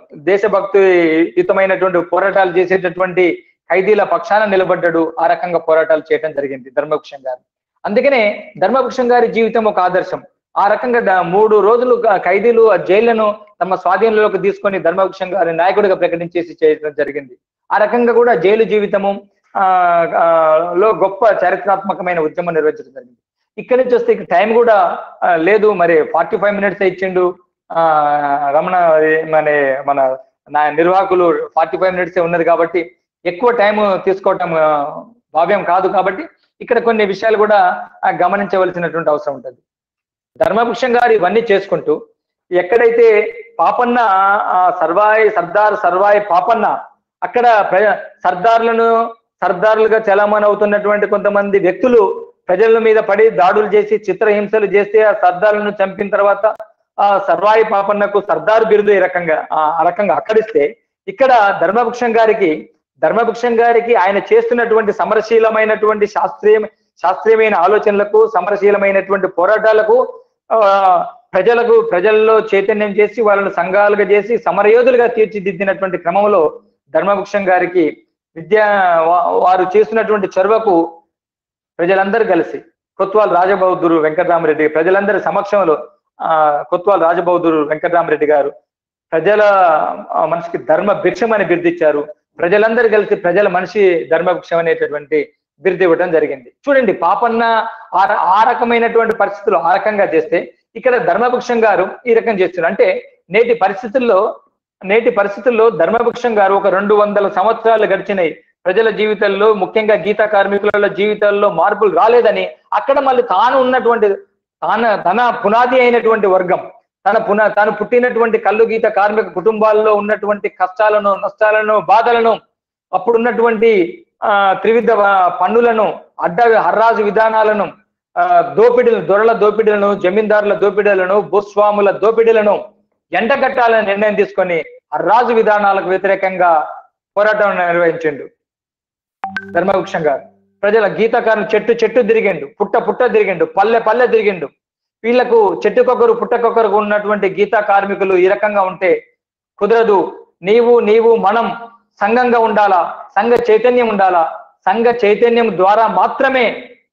దేశభక్తియుతమైనటువంటి పోరాటాలు చేసేటటువంటి ఖైదీల పక్షాన నిలబడ్డాడు ఆ రకంగా పోరాటాలు చేయడం జరిగింది ధర్మవృక్షం గారు అందుకనే ధర్మవృక్షం గారి జీవితం ఒక ఆదర్శం ఆ రకంగా ద- మూడు రోజులు క- ఖైదీలు ఆ జైళ్లను తమ స్వాధీనంలోకి తీసుకొని ధర్మవృక్షం గారి నాయకుడిగా ప్రకటించేసి చేయడం జరిగింది ఆ రకంగా కూడా జైలు జీవితము ఆ ఆ, లో గొప్ప చారిత్రాత్మకమైన ఉద్యమం నిర్వహించడం జరిగింది ఇక్కడి నుంచి వస్తే టైం కూడా ఆ, లేదు మరి ఫార్టీ ఫైవ్ మినిట్స్ ఇచ్చిండు ఆ రమణ మన మన నా నిర్వాహకులు ఫార్టీ ఫైవ్ మినిట్స్ ఉన్నది కాబట్టి ఎక్కువ టైం తీసుకోవటం ఆ, భావ్యం కాదు కాబట్టి ఇక్కడ కొన్ని విషయాలు కూడా ఆ, గమనించవలసినటువంటి అవసరం ఉంటుంది ధర్మభృక్షం గారు ఇవన్నీ చేసుకుంటూ ఎక్కడైతే పాపన్న ఆ, సర్వాయి సర్దార్ సర్వాయి పాపన్న అక్కడ ప్రజ సర్దార్లను సర్దారులుగా చలామణి అవుతున్నటువంటి కొంతమంది వ్యక్తులు ప్రజల మీద పడి దాడులు చేసి చిత్రహింసలు చేస్తే ఆ సర్దార్లను చంపిన తర్వాత ఆ సర్వాయి పాపన్నకు సర్దార్ బిరుదు ఈ రకంగా ఆ ఆ రకంగా అక్కడిస్తే ఇక్కడ ధర్మభృక్షం గారికి ధర్మభృక్షం గారికి ఆయన చేస్తున్నటువంటి సమరశీలమైనటువంటి శాస్త్రీయ శాస్త్రీయమైన ఆలోచనలకు సమరశీలమైనటువంటి పోరాటాలకు ఆ, ప్రజలకు ప్రజల్లో చైతన్యం చేసి వాళ్ళను సంఘాలుగా చేసి సమరయోధులుగా తీర్చిదిద్దినటువంటి క్రమంలో ధర్మభృక్షం గారికి విద్యా వా- వారు చేస్తున్నటువంటి చొరవకు ప్రజలందరూ కలిసి కొత్వాల్ రాజబౌద్ధురు వెంకటరామరెడ్డి ప్రజలందరి సమక్షంలో ఆ కొత్వాల్ రాజబౌద్ధురు వెంకటరామరెడ్డి గారు ప్రజల ఆ, మనిషికి ధర్మ భిక్షం అని బిర్దిచ్చారు ప్రజలందరూ కలిసి ప్రజల మనిషి ధర్మ భిక్షం అనేటటువంటి బిరుదు ఇవ్వడం జరిగింది చూడండి పాపన్న ఆ ర- ఆ రకమైనటువంటి పరిస్థితులు ఆ రకంగా చేస్తే ఇక్కడ ధర్మభిక్షం గారు ఈ రకం చేస్తున్నారు అంటే నేటి పరిస్థితుల్లో నేటి పరిస్థితుల్లో ధర్మభిక్షం గారు ఒక రెండు వందల సంవత్సరాలు గడిచినాయి ప్రజల జీవితాల్లో ముఖ్యంగా గీతా కార్మికుల జీవితాల్లో మార్పులు రాలేదని అక్కడ మళ్ళీ తాను ఉన్నటువంటి తాను తన పునాది అయినటువంటి వర్గం తన పున తాను పుట్టినటువంటి కళ్ళు గీత కార్మిక కుటుంబాల్లో ఉన్నటువంటి కష్టాలను నష్టాలను బాధలను అప్పుడు ఉన్నటువంటి ఆ, త్రివిధ ఆ, పన్నులను అడ్డ హర్రాజు విధానాలను ఆ, దోపిడీలు దొరల దోపిడీలను జమీందారుల దోపిడీలను భూస్వాముల దోపిడీలను ఎండగట్టాలని నిర్ణయం తీసుకొని హర్రాజు విధానాలకు వ్యతిరేకంగా పోరాటం నిర్వహించిండు ధర్మవృక్షం గారు ప్రజల గీతకారులు చెట్టు చెట్టు తిరిగిండు పుట్ట పుట్ట తిరిగిండు పల్లె పల్లె తిరిగిండు వీళ్లకు చెట్టుకొకరు పుట్టకొకరు ఉన్నటువంటి గీతా కార్మికులు ఈ రకంగా ఉంటే కుదరదు నీవు నీవు మనం సంఘంగా ఉండాలా సంఘ చైతన్యం ఉండాలా సంఘ చైతన్యం ద్వారా మాత్రమే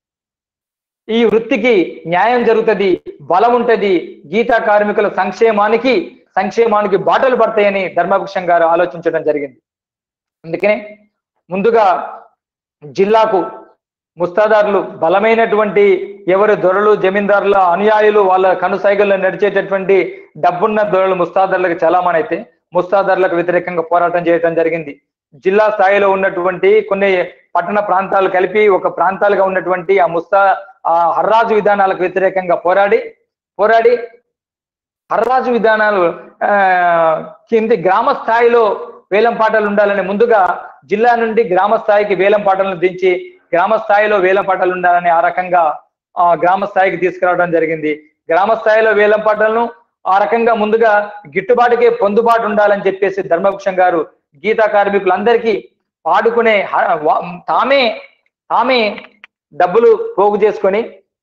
ఈ వృత్తికి న్యాయం జరుగుతుంది బలం ఉంటది గీతా కార్మికుల సంక్షేమానికి సంక్షేమానికి బాటలు పడతాయని ధర్మవృక్షం గారు ఆలోచించడం జరిగింది అందుకనే ముందుగా జిల్లాకు ముస్తాదారులు బలమైనటువంటి ఎవరు దొరలు జమీందారుల అనుయాయులు వాళ్ళ కనుసైగల్లో నడిచేటటువంటి డబ్బున్న దొరలు ముస్తాదారులకు చలామణి అయితే ముస్తాదారులకు వ్యతిరేకంగా పోరాటం చేయడం జరిగింది జిల్లా స్థాయిలో ఉన్నటువంటి కొన్ని పట్టణ ప్రాంతాలు కలిపి ఒక ప్రాంతాలుగా ఉన్నటువంటి ఆ ముస్తా ఆ హర్రాజు విధానాలకు వ్యతిరేకంగా పోరాడి పోరాడి హర్రాజు విధానాలు ఆ, కింది గ్రామ స్థాయిలో వేలం పాటలు ఉండాలని ముందుగా జిల్లా నుండి గ్రామ స్థాయికి వేలం పాటలను దించి గ్రామ స్థాయిలో వేలం పాటలు ఉండాలని ఆ రకంగా ఆ గ్రామ స్థాయికి తీసుకురావడం జరిగింది గ్రామ స్థాయిలో వేలం పాటలను ఆ రకంగా ముందుగా గిట్టుబాటుకే పొందుబాటు ఉండాలని చెప్పేసి ధర్మవృక్షం గారు గీతా కార్మికులందరికీ పాడుకునే హ- వా- తామే తామే డబ్బులు పోగు చేసుకొని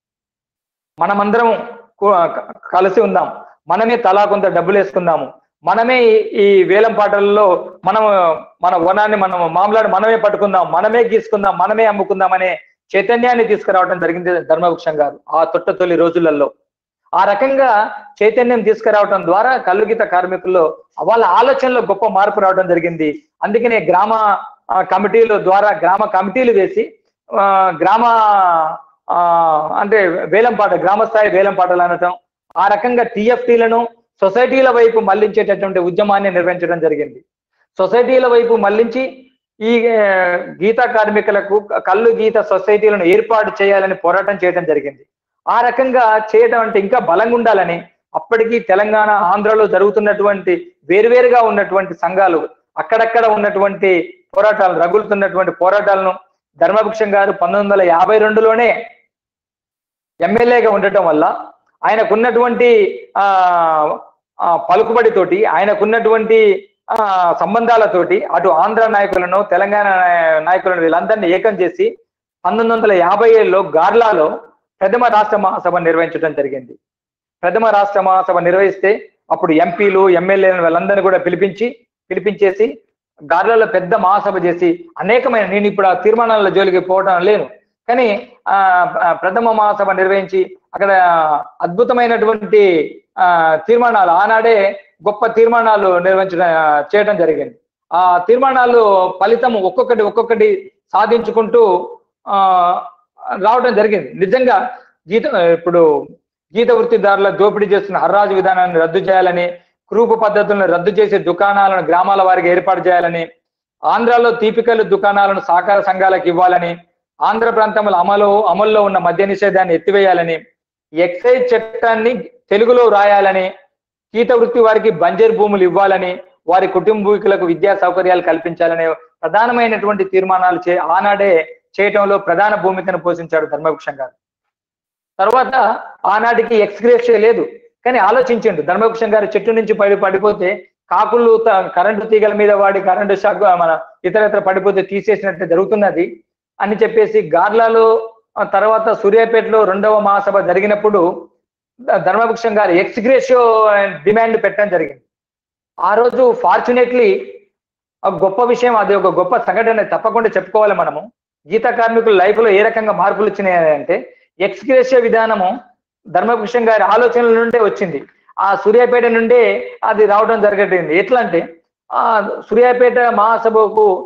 మనమందరం కు- క- కలిసి ఉందాం మనమే తలా కొంత డబ్బులు వేసుకుందాము మనమే ఈ- ఈ వేలం పాటలలో మనం మన వనాన్ని మనం మామలాడి మనమే పట్టుకుందాం మనమే గీసుకుందాం మనమే అమ్ముకుందాం అనే చైతన్యాన్ని తీసుకురావడం జరిగింది ధర్మవృక్షం గారు ఆ తొట్ట తొలి రోజులలో ఆ రకంగా చైతన్యం తీసుకురావడం ద్వారా కల్లుగీత కార్మికుల్లో వాళ్ళ ఆలోచనలో గొప్ప మార్పు రావడం జరిగింది అందుకనే గ్రామ ఆ, కమిటీల ద్వారా గ్రామ కమిటీలు వేసి ఆ, గ్రామ ఆ, అంటే వేలంపాట గ్రామ స్థాయి వేలంపాటలు అనటం ఆ రకంగా టీఎఫ్టీలను సొసైటీల వైపు మళ్లించేటటువంటి ఉద్యమాన్ని నిర్వహించడం జరిగింది సొసైటీల వైపు మళ్లించి ఈ ఆ, గీతా కార్మికులకు కళ్ళు గీత సొసైటీలను ఏర్పాటు చేయాలని పోరాటం చేయడం జరిగింది ఆ రకంగా చేయడం అంటే ఇంకా బలంగా ఉండాలని అప్పటికి తెలంగాణ ఆంధ్రలో జరుగుతున్నటువంటి వేరువేరుగా ఉన్నటువంటి సంఘాలు అక్కడక్కడ ఉన్నటువంటి పోరాటాలు రగులుతున్నటువంటి పోరాటాలను ధర్మభిక్షం గారు పంతొమ్మిది వందల యాభై రెండులోనే ఎమ్మెల్యేగా ఉండటం వల్ల ఆయనకున్నటువంటి ఆ ఆ, పలుకుబడితోటి ఆయనకున్నటువంటి ఆ సంబంధాలతోటి అటు ఆంధ్ర నాయకులను తెలంగాణ నాయ- నాయకులను వీళ్ళందరినీ ఏకం చేసి పంతొమ్మిది వందల యాభై ఏడులో గార్లాలో ప్రథమ రాష్ట్ర మహాసభ నిర్వహించడం జరిగింది ప్రథమ రాష్ట్ర మహాసభ నిర్వహిస్తే అప్పుడు ఎంపీలు ఎమ్మెల్యేలను వీళ్ళందరినీ కూడా పిలిపించి పిలిపించేసి గార్లలో పెద్ద మహాసభ చేసి అనేకమైన నేను ఇప్పుడు ఆ తీర్మానాల జోలికి పోవడం లేను కానీ ఆ ఆ, ప్రథమ మహాసభ నిర్వహించి అక్కడ అద్భుతమైనటువంటి ఆ తీర్మానాలు ఆనాడే గొప్ప తీర్మానాలు నిర్వహించడం చేయడం జరిగింది ఆ తీర్మానాలు ఫలితం ఒక్కొక్కటి ఒక్కొక్కటి సాధించుకుంటూ ఆ రావడం జరిగింది నిజంగా గీత ఇప్పుడు గీత వృత్తిదారుల దోపిడీ చేస్తున్న హర్రాజు విధానాన్ని రద్దు చేయాలని క్రూపు పద్ధతులను రద్దు చేసే దుకాణాలను గ్రామాల వారికి ఏర్పాటు చేయాలని ఆంధ్రాలో తీపికలు దుకాణాలను సహకార సంఘాలకు ఇవ్వాలని ఆంధ్ర ప్రాంతంలో అమలు అమల్లో ఉన్న మద్య నిషేధాన్ని ఎత్తివేయాలని ఎక్సైజ్ చట్టాన్ని తెలుగులో రాయాలని గీత వృత్తి వారికి బంజర్ భూములు ఇవ్వాలని వారి కుటుంబీకులకు విద్యా సౌకర్యాలు కల్పించాలనే ప్రధానమైనటువంటి తీర్మానాలు చే ఆనాడే చేయటంలో ప్రధాన భూమికను పోషించాడు ధర్మవృక్షం గారు తర్వాత ఆనాటికి ఎక్స్గ్రేషియా లేదు కానీ ఆలోచించండు ధర్మవృక్షం గారు చెట్టు నుంచి పడి పడిపోతే కాకులు త- కరెంటు తీగల మీద వాడి కరెంటు షాక్ మన ఇతర ఇతర పడిపోతే తీసేసినట్టు జరుగుతున్నది అని చెప్పేసి గార్లాలో ఆ తర్వాత సూర్యాపేటలో రెండవ మహాసభ జరిగినప్పుడు ధ- ధర్మవృక్షం గారు ఎక్స్గ్రేషియో డిమాండ్ పెట్టడం జరిగింది ఆ రోజు ఫార్చునేట్లీ ఒక గొప్ప విషయం అది ఒక గొప్ప సంఘటన తప్పకుండా చెప్పుకోవాలి మనము గీతా కార్మికుల లైఫ్ లో ఏ రకంగా మార్పులు వచ్చినాయి అంటే ఎక్స్గ్రేషియా విధానము ధర్మభూషణ్ గారి ఆలోచనల నుండే వచ్చింది ఆ సూర్యాపేట నుండే అది రావడం జరగట్లేదు ఎట్లా అంటే ఆ సూర్యాపేట మహాసభకు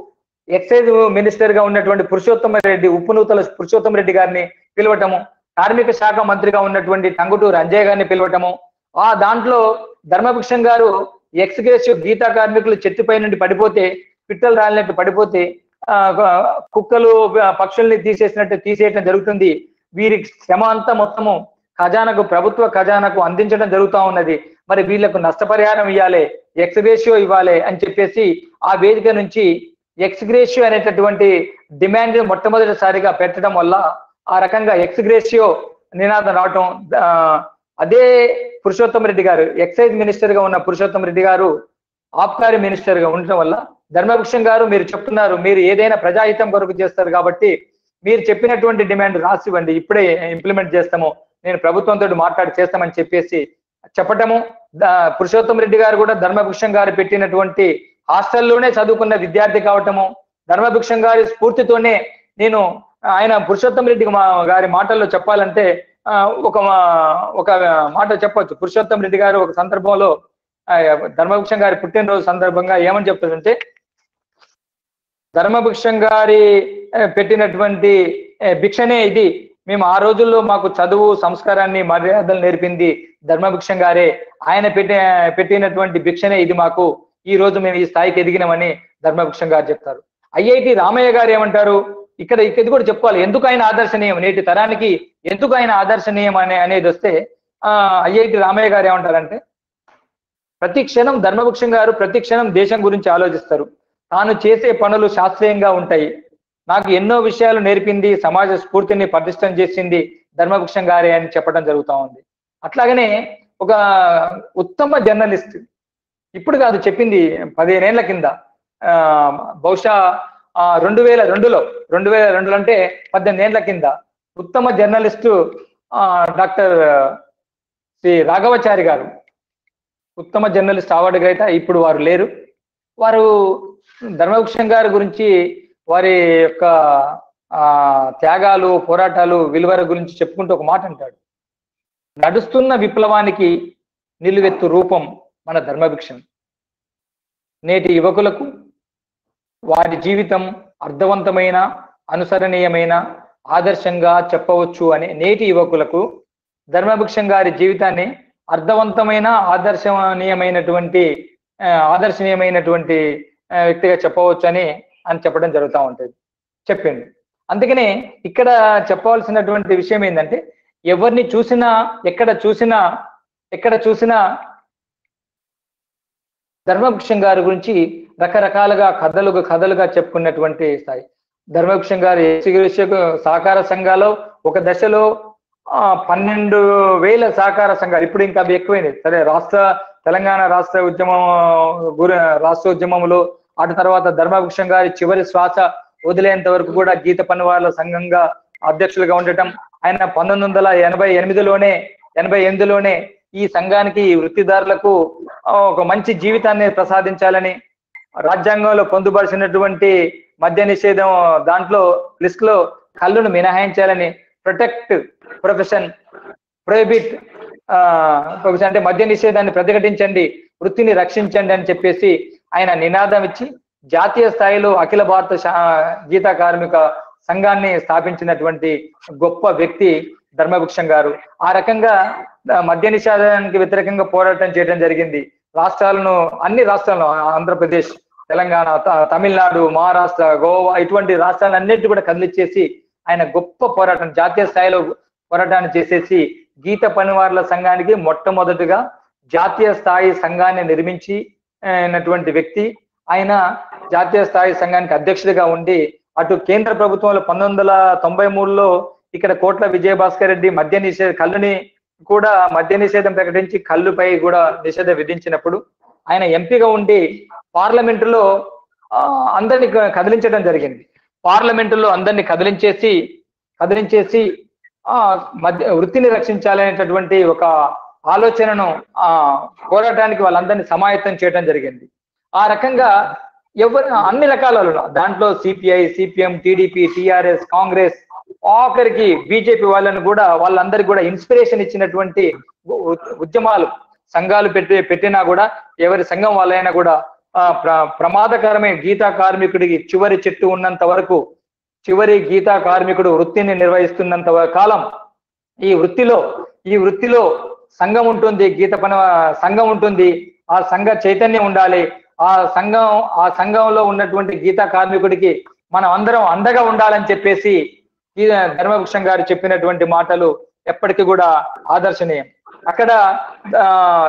ఎక్సైజ్ మినిస్టర్ గా ఉన్నటువంటి పురుషోత్తమ రెడ్డి ఉప్పునూతల పురుషోత్తమ రెడ్డి గారిని పిలవటము కార్మిక శాఖ మంత్రిగా ఉన్నటువంటి టంగుటూరు అంజయ్ గారిని పిలవటము ఆ దాంట్లో ధర్మభిక్షం గారు ఎక్స్గ్రేషియో గీతా కార్మికులు చెట్టుపై నుండి పడిపోతే పిట్టలు రాలినట్టు పడిపోతే ఆ, కుక్కలు ఆ, పక్షుల్ని తీసేసినట్టు తీసేయటం జరుగుతుంది వీరి శ్రమ అంతా మొత్తము ఖజానాకు ప్రభుత్వ ఖజానాకు అందించడం జరుగుతా ఉన్నది మరి వీళ్ళకు నష్టపరిహారం ఇవ్వాలి ఎక్స్గ్రేషియో ఇవ్వాలి అని చెప్పేసి ఆ వేదిక నుంచి ఎక్స్గ్రేషియో అనేటటువంటి డిమాండ్ మొట్టమొదటిసారిగా పెట్టడం వల్ల ఆ రకంగా ఎక్స్గ్రేషియో నినాదం రావటం ఆ, అదే పురుషోత్తమ రెడ్డి గారు ఎక్సైజ్ మినిస్టర్ గా ఉన్న పురుషోత్తమ రెడ్డి గారు ఆబ్కారీ మినిస్టర్ గా ఉండటం వల్ల ధర్మభిక్షం గారు మీరు చెప్తున్నారు మీరు ఏదైనా ప్రజాహితం కొరకు చేస్తారు కాబట్టి మీరు చెప్పినటువంటి డిమాండ్ రాసి ఇవ్వండి ఇప్పుడే ఇంప్లిమెంట్ చేస్తాము నేను ప్రభుత్వంతో మాట్లాడి చేస్తామని చెప్పేసి చెప్పటము ద- పురుషోత్తమ రెడ్డి గారు కూడా ధర్మభిక్షం గారు పెట్టినటువంటి హాస్టల్లోనే చదువుకున్న విద్యార్థి కావటము ధర్మభిక్షం గారి స్ఫూర్తితోనే నేను ఆయన పురుషోత్తమ రెడ్డి మా గారి మాటల్లో చెప్పాలంటే ఆ, ఒక మా- ఒక మాట చెప్పొచ్చు పురుషోత్తమ రెడ్డి గారు ఒక సందర్భంలో ఆ, ధర్మభిక్షం గారి పుట్టినరోజు సందర్భంగా ఏమని చెప్తారంటే ధర్మభిక్షం గారి ఆ, పెట్టినటువంటి ఆ, భిక్షనే ఇది మేము ఆ రోజుల్లో మాకు చదువు సంస్కారాన్ని మర్యాదలు నేర్పింది ధర్మభిక్షం గారే ఆయన పెట్టి పెట్టినటువంటి భిక్షనే ఇది మాకు ఈ రోజు మేము ఈ స్థాయికి ఎదిగినామని ధర్మభిక్షం గారు చెప్తారు ఐఐటి రామయ్య గారు ఏమంటారు ఇక్కడ ఇది కూడా చెప్పుకోవాలి ఎందుకు ఆయన ఆదర్శనీయం నేటి తరానికి ఎందుకు ఆయన ఆదర్శనీయం అనే అనేది వస్తే ఆ ఐఐటి రామయ్య గారు ఏమంటారంటే ప్రతి క్షణం ధర్మభిక్షం గారు ప్రతి క్షణం దేశం గురించి ఆలోచిస్తారు తాను చేసే పనులు శాస్త్రీయంగా ఉంటాయి నాకు ఎన్నో విషయాలు నేర్పింది సమాజ స్ఫూర్తిని పటిష్టం చేసింది ధర్మభిక్షం గారే అని చెప్పడం జరుగుతా ఉంది అట్లాగనే ఒక ఉత్తమ జర్నలిస్ట్ ఇప్పుడు కాదు చెప్పింది పదిహేనేళ్ల కింద ఆ, బహుశా ఆ, రెండు వేల రెండులో రెండు వేల రెండులో అంటే పద్దెనిమిది ఏళ్ల కింద ఉత్తమ జర్నలిస్టు ఆ, డాక్టర్ శ్రీ రాఘవచారి గారు ఉత్తమ జర్నలిస్ట్ అవార్డు గ్రహీత ఇప్పుడు వారు లేరు వారు ధర్మవృక్షం గారి గురించి వారి యొక్క ఆ త్యాగాలు పోరాటాలు విలువల గురించి చెప్పుకుంటూ ఒక మాట అంటాడు నడుస్తున్న విప్లవానికి నిలువెత్తు రూపం మన ధర్మభిక్షం నేటి యువకులకు వారి జీవితం అర్థవంతమైన అనుసరణీయమైన ఆదర్శంగా చెప్పవచ్చు అనే నేటి యువకులకు ధర్మభిక్షం గారి జీవితాన్ని అర్థవంతమైన ఆదర్శనీయమైనటువంటి ఆ, ఆదర్శనీయమైనటువంటి ఆ, వ్యక్తిగా చెప్పవచ్చు అని అని చెప్పడం జరుగుతూ ఉంటుంది చెప్పింది అందుకనే ఇక్కడ చెప్పవలసినటువంటి విషయం ఏంటంటే ఎవరిని చూసినా ఎక్కడ చూసినా ఎక్కడ చూసినా ధర్మవృక్షం గారి గురించి రకరకాలుగా కథలుగా కథలుగా చెప్పుకున్నటువంటి స్థాయి ధర్మవృక్షం గారి ఎస్సీగృషకు సహకార సంఘాలు ఒక దశలో ఆ, పన్నెండు వేల సహకార సంఘాలు ఇప్పుడు ఇంకా అవి ఎక్కువైనాయి సరే రాష్ట్ర తెలంగాణ రాష్ట్ర ఉద్యమం గురి రాష్ట్ర ఉద్యమంలో అటు తర్వాత ధర్మవృక్షం గారి చివరి శ్వాస వదిలేంత వరకు కూడా గీత పనివాళ్ళ సంఘంగా అధ్యక్షులుగా ఉండటం ఆయన పంతొమ్మిది వందల ఎనభై ఎనిమిదిలోనే ఎనభై ఎనిమిదిలోనే ఈ సంఘానికి ఈ వృత్తిదారులకు ఆ, ఒక మంచి జీవితాన్ని ప్రసాదించాలని రాజ్యాంగంలో పొందుపరిచినటువంటి మద్య నిషేధం దాంట్లో లిస్ట్ లో కళ్ళును మినహాయించాలని ప్రొటెక్ట్ ప్రొఫెషన్ ప్రొహిబిట్ ప్రొఫెషన్ అంటే మద్య నిషేధాన్ని ప్రతిఘటించండి వృత్తిని రక్షించండి అని చెప్పేసి ఆయన నినాదం ఇచ్చి జాతీయ స్థాయిలో అఖిల భారత శా- గీతా కార్మిక సంఘాన్ని స్థాపించినటువంటి గొప్ప వ్యక్తి ధర్మభిక్షం గారు ఆ రకంగా ఆ, మద్య నిషేధానికి వ్యతిరేకంగా పోరాటం చేయడం జరిగింది రాష్ట్రాలను అన్ని రాష్ట్రాలను ఆంధ్రప్రదేశ్ తెలంగాణ త- తమిళనాడు మహారాష్ట్ర గోవా ఇటువంటి రాష్ట్రాలన్నిటి కూడా కదిలిచ్చేసి ఆయన గొప్ప పోరాటం జాతీయ స్థాయిలో పోరాటాన్ని చేసేసి గీత పనివారుల సంఘానికి మొట్టమొదటిగా జాతీయ స్థాయి సంఘాన్ని నిర్మించి ఆ, అయినటువంటి వ్యక్తి ఆయన జాతీయ స్థాయి సంఘానికి అధ్యక్షుడిగా ఉండి అటు కేంద్ర ప్రభుత్వంలో పంతొమ్మిది వందల తొంభై మూడులో ఇక్కడ కోట్ల విజయభాస్కర్ రెడ్డి మద్య నిషేధ కళ్ళుని కూడా మద్య నిషేధం ప్రకటించి కళ్ళుపై కూడా నిషేధం విధించినప్పుడు ఆయన ఎంపీగా ఉండి పార్లమెంటులో ఆ, అందరినీ క- కదిలించడం జరిగింది పార్లమెంటులో అందరినీ కదిలించేసి కదిలించేసి ఆ మధ్య వృత్తిని రక్షించాలనేటటువంటి ఒక ఆలోచనను ఆ పోరాటానికి వాళ్ళందరినీ సమాయత్తం చేయడం జరిగింది ఆ రకంగా ఎవరు అన్ని రకాల దాంట్లో CPI CPM TDP TRS Congress ఆఖరికి బీజేపీ వాళ్ళని కూడా వాళ్ళందరికీ కూడా ఇన్స్పిరేషన్ ఇచ్చినటువంటి ఉ- ఉద్యమాలు సంఘాలు పెట్టి పెట్టినా కూడా ఎవరి సంఘం వాళ్ళైనా కూడా ఆ, ప్ర ప్రమాదకరమే గీతా కార్మికుడికి చివరి చెట్టు ఉన్నంత వరకు చివరి గీతా కార్మికుడు వృత్తిని నిర్వహిస్తున్నంత వ- కాలం ఈ వృత్తిలో ఈ వృత్తిలో సంఘం ఉంటుంది గీత పని సంఘం ఉంటుంది ఆ సంఘ చైతన్యం ఉండాలి ఆ సంఘం ఆ సంఘంలో ఉన్నటువంటి గీతా కార్మికుడికి మనం అందరం అండగా ఉండాలని చెప్పేసి ఈ ధర్మవృక్షం గారు చెప్పినటువంటి మాటలు ఎప్పటికీ కూడా ఆదర్శనీయం అక్కడ ఆ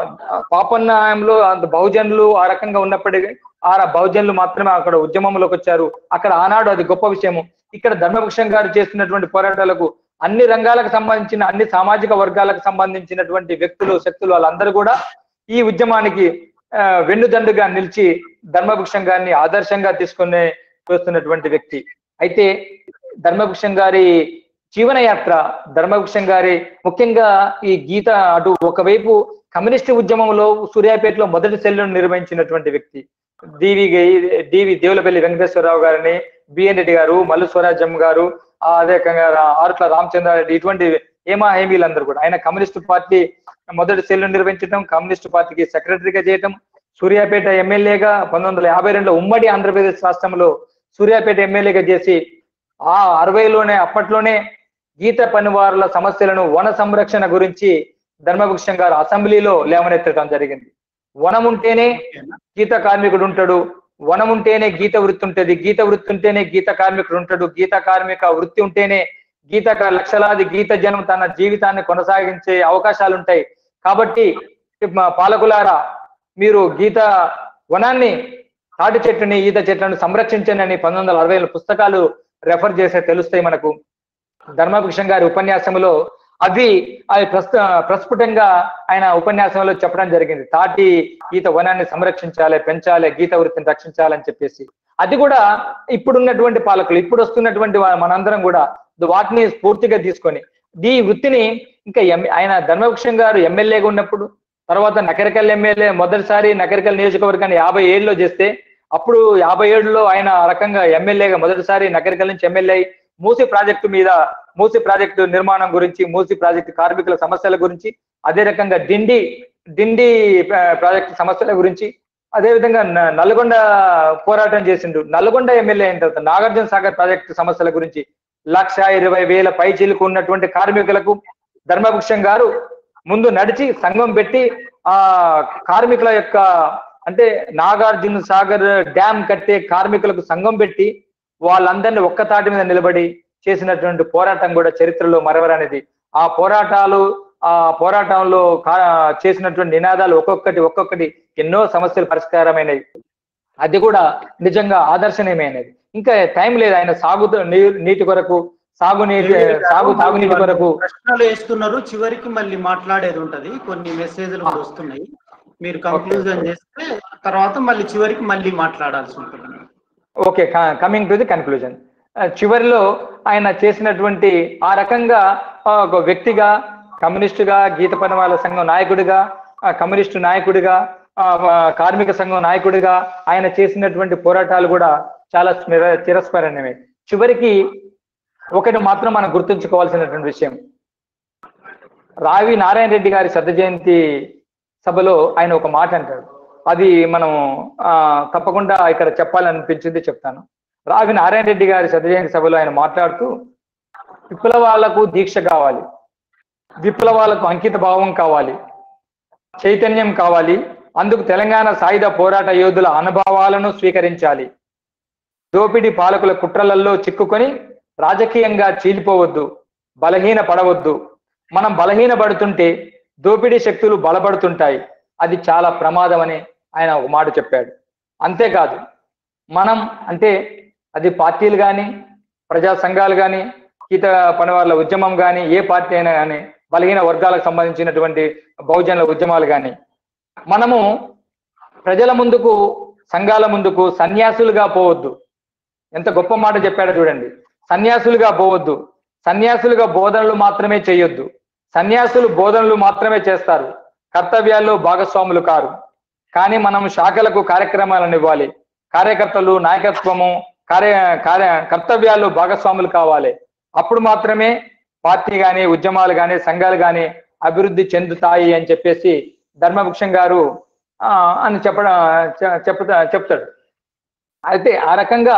పాపన్నాయంలో అంత బహుజనులు ఆ రకంగా ఉన్నప్పటికీ ఆ బహుజనులు మాత్రమే అక్కడ ఉద్యమంలోకి వచ్చారు అక్కడ ఆనాడు అది గొప్ప విషయము ఇక్కడ ధర్మవృక్షం గారు చేస్తున్నటువంటి పోరాటాలకు అన్ని రంగాలకు సంబంధించిన అన్ని సామాజిక వర్గాలకు సంబంధించినటువంటి వ్యక్తులు శక్తులు వాళ్ళందరూ కూడా ఈ ఉద్యమానికి ఆ, వెన్నుదండుగా నిలిచి ధర్మవృక్షం గారిని ఆదర్శంగా తీసుకునే చూస్తున్నటువంటి వ్యక్తి అయితే ధర్మవృక్షం గారి జీవన యాత్ర ధర్మవృక్షం గారి ముఖ్యంగా ఈ గీత అటు ఒకవైపు కమ్యూనిస్ట్ ఉద్యమంలో సూర్యాపేటలో మొదటి సెల్లును నిర్వహించినటువంటి వ్యక్తి డివి డివి దేవులపల్లి వెంకటేశ్వరరావు గారిని బిఎన్ రెడ్డి గారు మల్లు స్వరాజ్యం గారు ఆ, అదే రకంగా రా- ఆరుట్ల రామచంద్రారెడ్డి ఇటువంటి ఏమా హేమీలందరూ కూడా ఆయన కమ్యూనిస్ట్ పార్టీ మొదటి సెల్లు నిర్వహించడం కమ్యూనిస్ట్ పార్టీకి సెక్రటరీగా చేయటం సూర్యాపేట ఎమ్మెల్యేగా పంతొమ్మిది వందల యాభై రెండులో ఉమ్మడి ఆంధ్రప్రదేశ్ రాష్ట్రంలో సూర్యాపేట ఎమ్మెల్యేగా చేసి ఆ అరవైలోనే అప్పట్లోనే గీత పనివారుల సమస్యలను వన సంరక్షణ గురించి ధర్మవృక్షం గారు అసెంబ్లీలో లేవనెత్తడం జరిగింది వనం ఉంటేనే గీత కార్మికుడు ఉంటాడు వనం ఉంటేనే గీత వృత్తి ఉంటుంది గీత వృత్తి ఉంటేనే గీత కార్మికుడు ఉంటాడు గీత కార్మిక వృత్తి ఉంటేనే గీత క- లక్షలాది గీత జనం తన జీవితాన్ని కొనసాగించే అవకాశాలు ఉంటాయి కాబట్టి మా పాలకులారా మీరు గీత వనాన్ని తాటి చెట్టుని ఈత చెట్లను సంరక్షించండి అని పంతొమ్మిది వందల అరవై పుస్తకాలు రెఫర్ చేసే తెలుస్తాయి మనకు ధర్మభూషణ్ గారి ఉపన్యాసంలో అవి అవి ప్రస్తు ప్రస్ఫుటంగా ఆయన ఉపన్యాసంలో చెప్పడం జరిగింది తాటి గీత వనాన్ని సంరక్షించాలి పెంచాలి గీత వృత్తిని రక్షించాలని చెప్పేసి అది కూడా ఇప్పుడున్నటువంటి పాలకులు ఇప్పుడు వస్తున్నటువంటి వా- మనందరం కూడా వాటిని స్ఫూర్తిగా తీసుకొని ఈ వృత్తిని ఇంకా ఎం- ఆయన ధర్మవృక్షం గారు ఎమ్మెల్యేగా ఉన్నప్పుడు తర్వాత నకరికల్ ఎమ్మెల్యే మొదటిసారి నకరికల్ నియోజకవర్గాన్ని యాభై ఏడులో చేస్తే అప్పుడు యాభై ఏడులో ఆయన ఆ రకంగా ఎమ్మెల్యేగా మొదటిసారి నకరికల్ నుంచి ఎమ్మెల్యే అయి మూసి ప్రాజెక్టు మీద మూసి ప్రాజెక్టు నిర్మాణం గురించి మూసి ప్రాజెక్టు కార్మికుల సమస్యల గురించి అదే రకంగా డిండి డిండి ప్రా- ప్రాజెక్టు సమస్యల గురించి అదే విధంగా న- నల్గొండ పోరాటం చేసిండు నల్గొండ ఎమ్మెల్యే అయిన తర్వాత నాగార్జున సాగర్ ప్రాజెక్టు సమస్యల గురించి లక్ష ఇరవై వేల పైచీలకు ఉన్నటువంటి కార్మికులకు ధర్మభృక్షం గారు ముందు నడిచి సంఘం పెట్టి ఆ కార్మికుల యొక్క అంటే నాగార్జున సాగర్ డ్యామ్ కట్టే కార్మికులకు సంఘం పెట్టి వాళ్ళందరినీ ఒక్క తాటి మీద నిలబడి చేసినటువంటి పోరాటం కూడా చరిత్రలో మరవరనేది ఆ పోరాటాలు ఆ పోరాటంలో కా- చేసినటువంటి నినాదాలు ఒక్కొక్కటి ఒక్కొక్కటి ఎన్నో సమస్యలు పరిష్కారమైనవి అది కూడా నిజంగా ఆదర్శనీయమైనది ఇంకా టైం లేదు ఆయన సాగు నీ- నీటి కొరకు సాగునీటి సాగు తాగునీటి కొరకు ప్రశ్నలు వేస్తున్నారు చివరికి మళ్ళీ మాట్లాడేది ఉంటది కొన్ని మెసేజ్లు కూడా వస్తున్నాయి మీరు కంక్లూజన్ చేస్తే తర్వాత మళ్ళీ చివరికి మళ్ళీ మాట్లాడాల్సి ఉంటుంది okay coming to the conclusion చివరిలో ఆయన చేసినటువంటి ఆ రకంగా ఆ, ఒక వ్యక్తిగా కమ్యూనిస్టుగా గీత పనివాళ్ళ సంఘం నాయకుడిగా ఆ, కమ్యూనిస్టు నాయకుడిగా ఆ, ఆ, కార్మిక సంఘం నాయకుడిగా ఆయన చేసినటువంటి పోరాటాలు కూడా చాలా స్మిర చిరస్మరణీయమే చివరికి ఒకటి మాత్రం మనం గుర్తుంచుకోవాల్సినటువంటి విషయం రావి నారాయణ రెడ్డి గారి శత జయంతి సభలో ఆయన ఒక మాట అంటాడు అది మనం ఆ, తప్పకుండా ఇక్కడ చెప్పాలనిపించింది చెప్తాను రావి నారాయణ రెడ్డి గారి శత జయంతి సభలో ఆయన మాట్లాడుతూ విప్లవాలకు దీక్ష కావాలి విప్లవాలకు అంకిత భావం కావాలి చైతన్యం కావాలి అందుకు తెలంగాణ సాయుధ పోరాట యోధుల అనుభవాలను స్వీకరించాలి దోపిడీ పాలకుల కుట్రలలో చిక్కుకొని రాజకీయంగా చీలిపోవద్దు బలహీన పడవద్దు మనం బలహీన పడుతుంటే దోపిడీ శక్తులు బలపడుతుంటాయి అది చాలా ప్రమాదం అని ఆయన ఒక మాట చెప్పాడు అంతేకాదు మనం అంటే అది పార్టీలు కానీ ప్రజా సంఘాలు కానీ గీత పని వాళ్ళ ఉద్యమం కానీ ఏ పార్టీ అయినా కానీ బలహీన వర్గాలకు సంబంధించినటువంటి బహుజనుల ఉద్యమాలు కానీ మనము ప్రజల ముందుకు సంఘాల ముందుకు సన్యాసులుగా పోవద్దు ఎంత గొప్ప మాట చెప్పాడో చూడండి సన్యాసులుగా పోవద్దు సన్యాసులుగా బోధనలు మాత్రమే చేయొద్దు సన్యాసులు బోధనలు మాత్రమే చేస్తారు కర్తవ్యాల్లో భాగస్వాములు కారు కానీ మనం శాఖలకు కార్యక్రమాలను ఇవ్వాలి కార్యకర్తలు నాయకత్వము కార్య కార్య కర్తవ్యాల్లో భాగస్వాములు కావాలి అప్పుడు మాత్రమే పార్టీ కానీ ఉద్యమాలు కానీ సంఘాలు కానీ అభివృద్ధి చెందుతాయి అని చెప్పేసి ధర్మవృక్షం గారు ఆ, అని చెప్పడం చె- చెప్తా చెప్తాడు అయితే ఆ రకంగా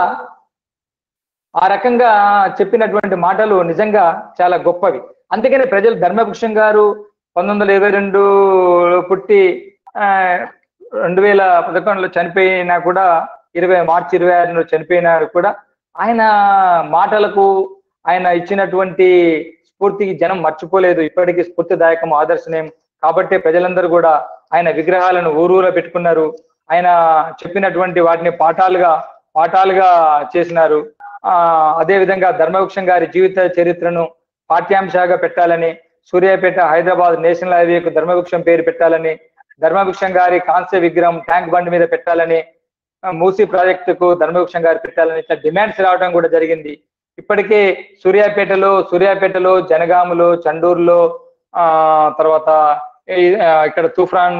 ఆ రకంగా చెప్పినటువంటి మాటలు నిజంగా చాలా గొప్పవి అందుకనే ప్రజలు ధర్మభుక్షం గారు పంతొమ్మిది వందల ఇరవై రెండు పుట్టి ఆ, రెండు వేల పదకొండులో చనిపోయినా కూడా ఇరవై మార్చి ఇరవై ఆరులో చనిపోయినా కూడా ఆయన మాటలకు ఆయన ఇచ్చినటువంటి స్ఫూర్తికి జనం మర్చిపోలేదు ఇప్పటికీ స్ఫూర్తిదాయకం ఆదర్శనీయం కాబట్టి ప్రజలందరూ కూడా ఆయన విగ్రహాలను ఊరూరా పెట్టుకున్నారు ఆయన చెప్పినటువంటి వాటిని పాఠాలుగా పాఠాలుగా చేసినారు ఆ అదే విధంగా ధర్మవృక్షం గారి జీవిత చరిత్రను పాఠ్యాంశాగా పెట్టాలని సూర్యాపేట హైదరాబాద్ నేషనల్ హైవేకు ధర్మవృక్షం పేరు పెట్టాలని ధర్మవృక్షం గారి కాంస్య విగ్రహం ట్యాంక్ బండ్ మీద పెట్టాలని ఆ, మూసీ ప్రాజెక్టుకు ధర్మవృక్షం గారు పెట్టాలని ఇట్లా డిమాండ్స్ రావడం కూడా జరిగింది ఇప్పటికే సూర్యాపేటలో సూర్యాపేటలో జనగాములో చండూరులో ఆ తర్వాత ఈ- ఆ, ఇక్కడ తూఫాన్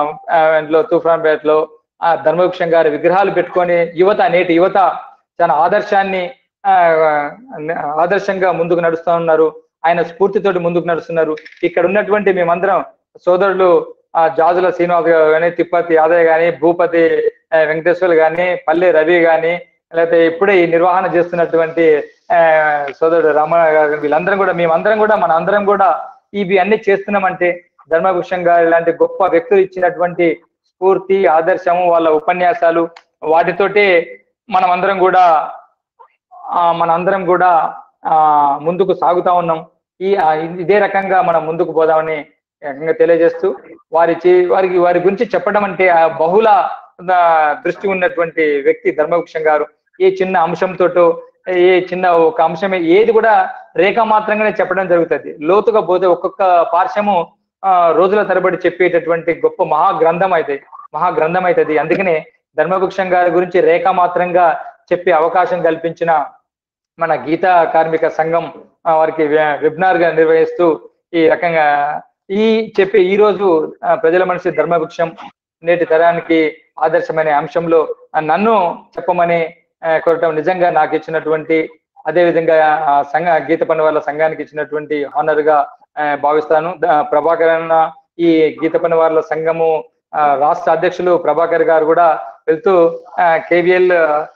లో తూఫాన్ పేటలో ఆ ధర్మవృక్షం గారి విగ్రహాలు పెట్టుకొని యువత నేటి యువత చాలా ఆదర్శాన్ని ఆ, ఆదర్శంగా ముందుకు నడుస్తూ ఉన్నారు ఆయన స్ఫూర్తితోటి ముందుకు నడుస్తున్నారు ఇక్కడ ఉన్నటువంటి మేమందరం సోదరులు ఆ జాజుల శ్రీనివాస్ గారు కానీ తిప్పతి యాదయ్య గాని భూపతి ఆ, వెంకటేశ్వర్లు గాని పల్లె రవి గాని లేకపోతే ఇప్పుడే ఈ నిర్వహణ చేస్తున్నటువంటి ఆ, సోదరుడు రమణ గారు వీళ్ళందరం కూడా మేమందరం కూడా మన అందరం కూడా ఇవి అన్ని చేస్తున్నామంటే ధర్మభూషణ్ గారు లాంటి గొప్ప వ్యక్తులు ఇచ్చినటువంటి స్ఫూర్తి ఆదర్శము వాళ్ళ ఉపన్యాసాలు వాటితోటే మనం అందరం కూడా ఆ, మన అందరం కూడా ఆ ముందుకు సాగుతా ఉన్నాం ఈ ఆ, ఇదే రకంగా మనం ముందుకు పోదామని రకంగా తెలియజేస్తూ వారి చే- వారికి వారి గురించి చెప్పడం అంటే ఆ బహుళ ఆ, దృష్టి ఉన్నటువంటి వ్యక్తి ధర్మవృక్షం గారు ఏ చిన్న అంశంతోటో ఏ చిన్న ఒక అంశమే ఏది కూడా రేఖ మాత్రంగానే చెప్పడం జరుగుతుంది లోతుగా పోతే ఒక్కొక్క పార్శ్వము ఆ, రోజుల తరబడి చెప్పేటటువంటి గొప్ప మహా గ్రంథం అయితే మహా గ్రంథం అవుతుంది అందుకనే ధర్మవృక్షం గారి గురించి రేఖ మాత్రంగా చెప్పే అవకాశం కల్పించిన మన గీతా కార్మిక సంఘం ఆ, వారికి వె- వెబినార్ గా నిర్వహిస్తూ ఈ రకంగా ఈ చెప్పే ఈ రోజు ఆ, ప్రజల మనిషి ధర్మవృక్షం నేటి తరానికి ఆదర్శమైన అంశంలో ఆ, నన్ను చెప్పమని ఆ, కోరటం నిజంగా నాకు ఇచ్చినటువంటి అదే విధంగా ఆ, సంఘ గీత పని వాళ్ళ సంఘానికి ఇచ్చినటువంటి హానర్ గా ఆ, భావిస్తాను ద- ప్రభాకర్ అన్న ఈ గీత పని వాళ్ళ సంఘము ఆ, రాష్ట్ర అధ్యక్షులు ప్రభాకర్ గారు కూడా వెళ్తూ కేవీఎల్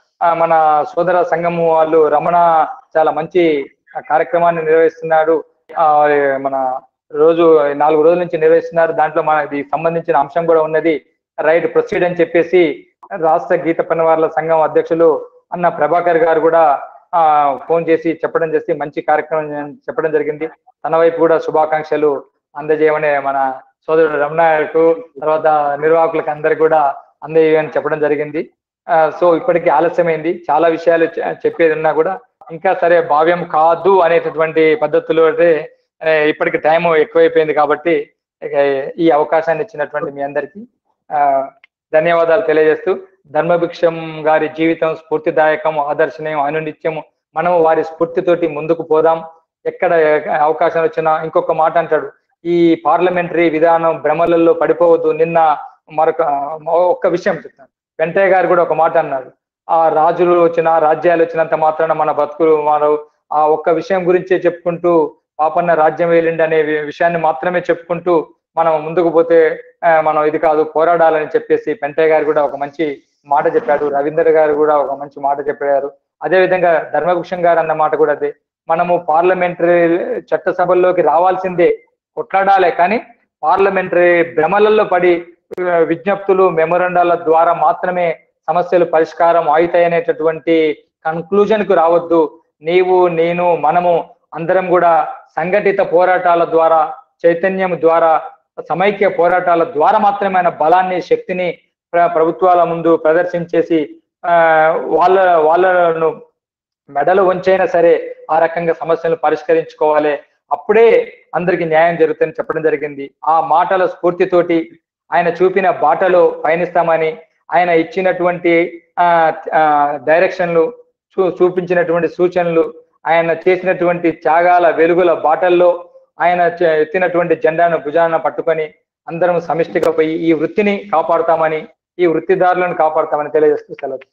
మన సోదర సంఘము వాళ్ళు రమణ చాలా మంచి కార్యక్రమాన్ని నిర్వహిస్తున్నాడు ఆ, మన రోజు నాలుగు రోజుల నుంచి నిర్వహిస్తున్నారు దాంట్లో మనకి సంబంధించిన అంశం కూడా ఉన్నది రైట్ ప్రొసీడ్ అని చెప్పేసి రాష్ట్ర గీత పనివారుల సంఘం అధ్యక్షులు అన్న ప్రభాకర్ గారు కూడా ఆ ఫోన్ చేసి చెప్పడం చేసి మంచి కార్యక్రమం చెప్పడం జరిగింది తన వైపు కూడా శుభాకాంక్షలు అందజేయమని మన సోదరుడు రమణకు తర్వాత నిర్వాహకులకు అందరికి కూడా అందజేయమని చెప్పడం జరిగింది ఆ, సో ఇప్పటికీ ఆలస్యమైంది చాలా విషయాలు చె- చెప్పేది ఉన్నా కూడా ఇంకా సరే భావ్యం కాదు అనేటటువంటి పద్ధతిలో అయితే ఆ, ఇప్పటికి టైం ఎక్కువైపోయింది కాబట్టి ఇక ఈ అవకాశాన్ని ఇచ్చినటువంటి మీ అందరికీ ఆ, ధన్యవాదాలు తెలియజేస్తూ ధర్మభిక్షం గారి జీవితం స్ఫూర్తిదాయకం ఆదర్శనీయం అనునిత్యం మనం వారి స్ఫూర్తితోటి ముందుకు పోదాం ఎక్కడ అవకాశం వచ్చినా ఇంకొక మాట అంటాడు ఈ పార్లమెంటరీ విధానం భ్రమలలో పడిపోవద్దు నిన్న మరొక ఒక్క విషయం చెప్తాను వెంకయ్య గారు కూడా ఒక మాట అన్నారు ఆ రాజులు వచ్చిన రాజ్యాలు వచ్చినంత మాత్రాన మన బతుకులు మారవు ఆ ఒక్క విషయం గురించే చెప్పుకుంటూ పాపన్న రాజ్యం వేలిండి అనే వి- విషయాన్ని మాత్రమే చెప్పుకుంటూ మనం ముందుకు పోతే ఆ, మనం ఇది కాదు పోరాడాలని చెప్పేసి పెంటయ్య గారు కూడా ఒక మంచి మాట చెప్పాడు రవీందర్ గారు కూడా ఒక మంచి మాట చెప్పారు అదే విధంగా ధర్మభూషణ్ గారు అన్న మాట కూడా అదే మనము పార్లమెంటరీ చట్టసభల్లోకి రావాల్సిందే కొట్లాడాలే కానీ పార్లమెంటరీ భ్రమలలో పడి ఆ, విజ్ఞప్తులు మెమొరండాల ద్వారా మాత్రమే సమస్యలు పరిష్కారం అవుతాయనేటటువంటి కన్క్లూజన్ కు రావద్దు నీవు నేను మనము అందరం కూడా సంఘటిత పోరాటాల ద్వారా చైతన్యం ద్వారా సమైక్య పోరాటాల ద్వారా మాత్రమే మన బలాన్ని శక్తిని ప్ర- ప్రభుత్వాల ముందు ప్రదర్శించేసి ఆ వాళ్ళ వాళ్ళను మెడలు వంచైనా సరే ఆ రకంగా సమస్యలను పరిష్కరించుకోవాలి అప్పుడే అందరికి న్యాయం జరుగుతుందని చెప్పడం జరిగింది ఆ మాటల స్ఫూర్తితోటి ఆయన చూపిన బాటలో పయనిస్తామని ఆయన ఇచ్చినటువంటి ఆ ఆ, డైరెక్షన్లు చూ చూపించినటువంటి సూచనలు ఆయన చేసినటువంటి త్యాగాల వెలుగుల బాటల్లో ఆయన చే- ఎత్తినటువంటి జెండాను భుజాన పట్టుకొని అందరం సమిష్టిగా పోయి ఈ వృత్తిని కాపాడుతామని ఈ వృత్తిదారులను కాపాడుతామని తెలియజేస్తూ సెలవు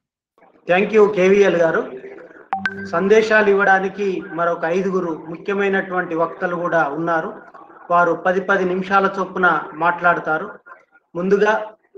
థ్యాంక్ యూ కేవీఎల్ గారు సందేశాలు ఇవ్వడానికి మరొక ఐదుగురు ముఖ్యమైనటువంటి వక్తలు కూడా ఉన్నారు వారు పది పది నిమిషాల చొప్పున మాట్లాడతారు ముందుగా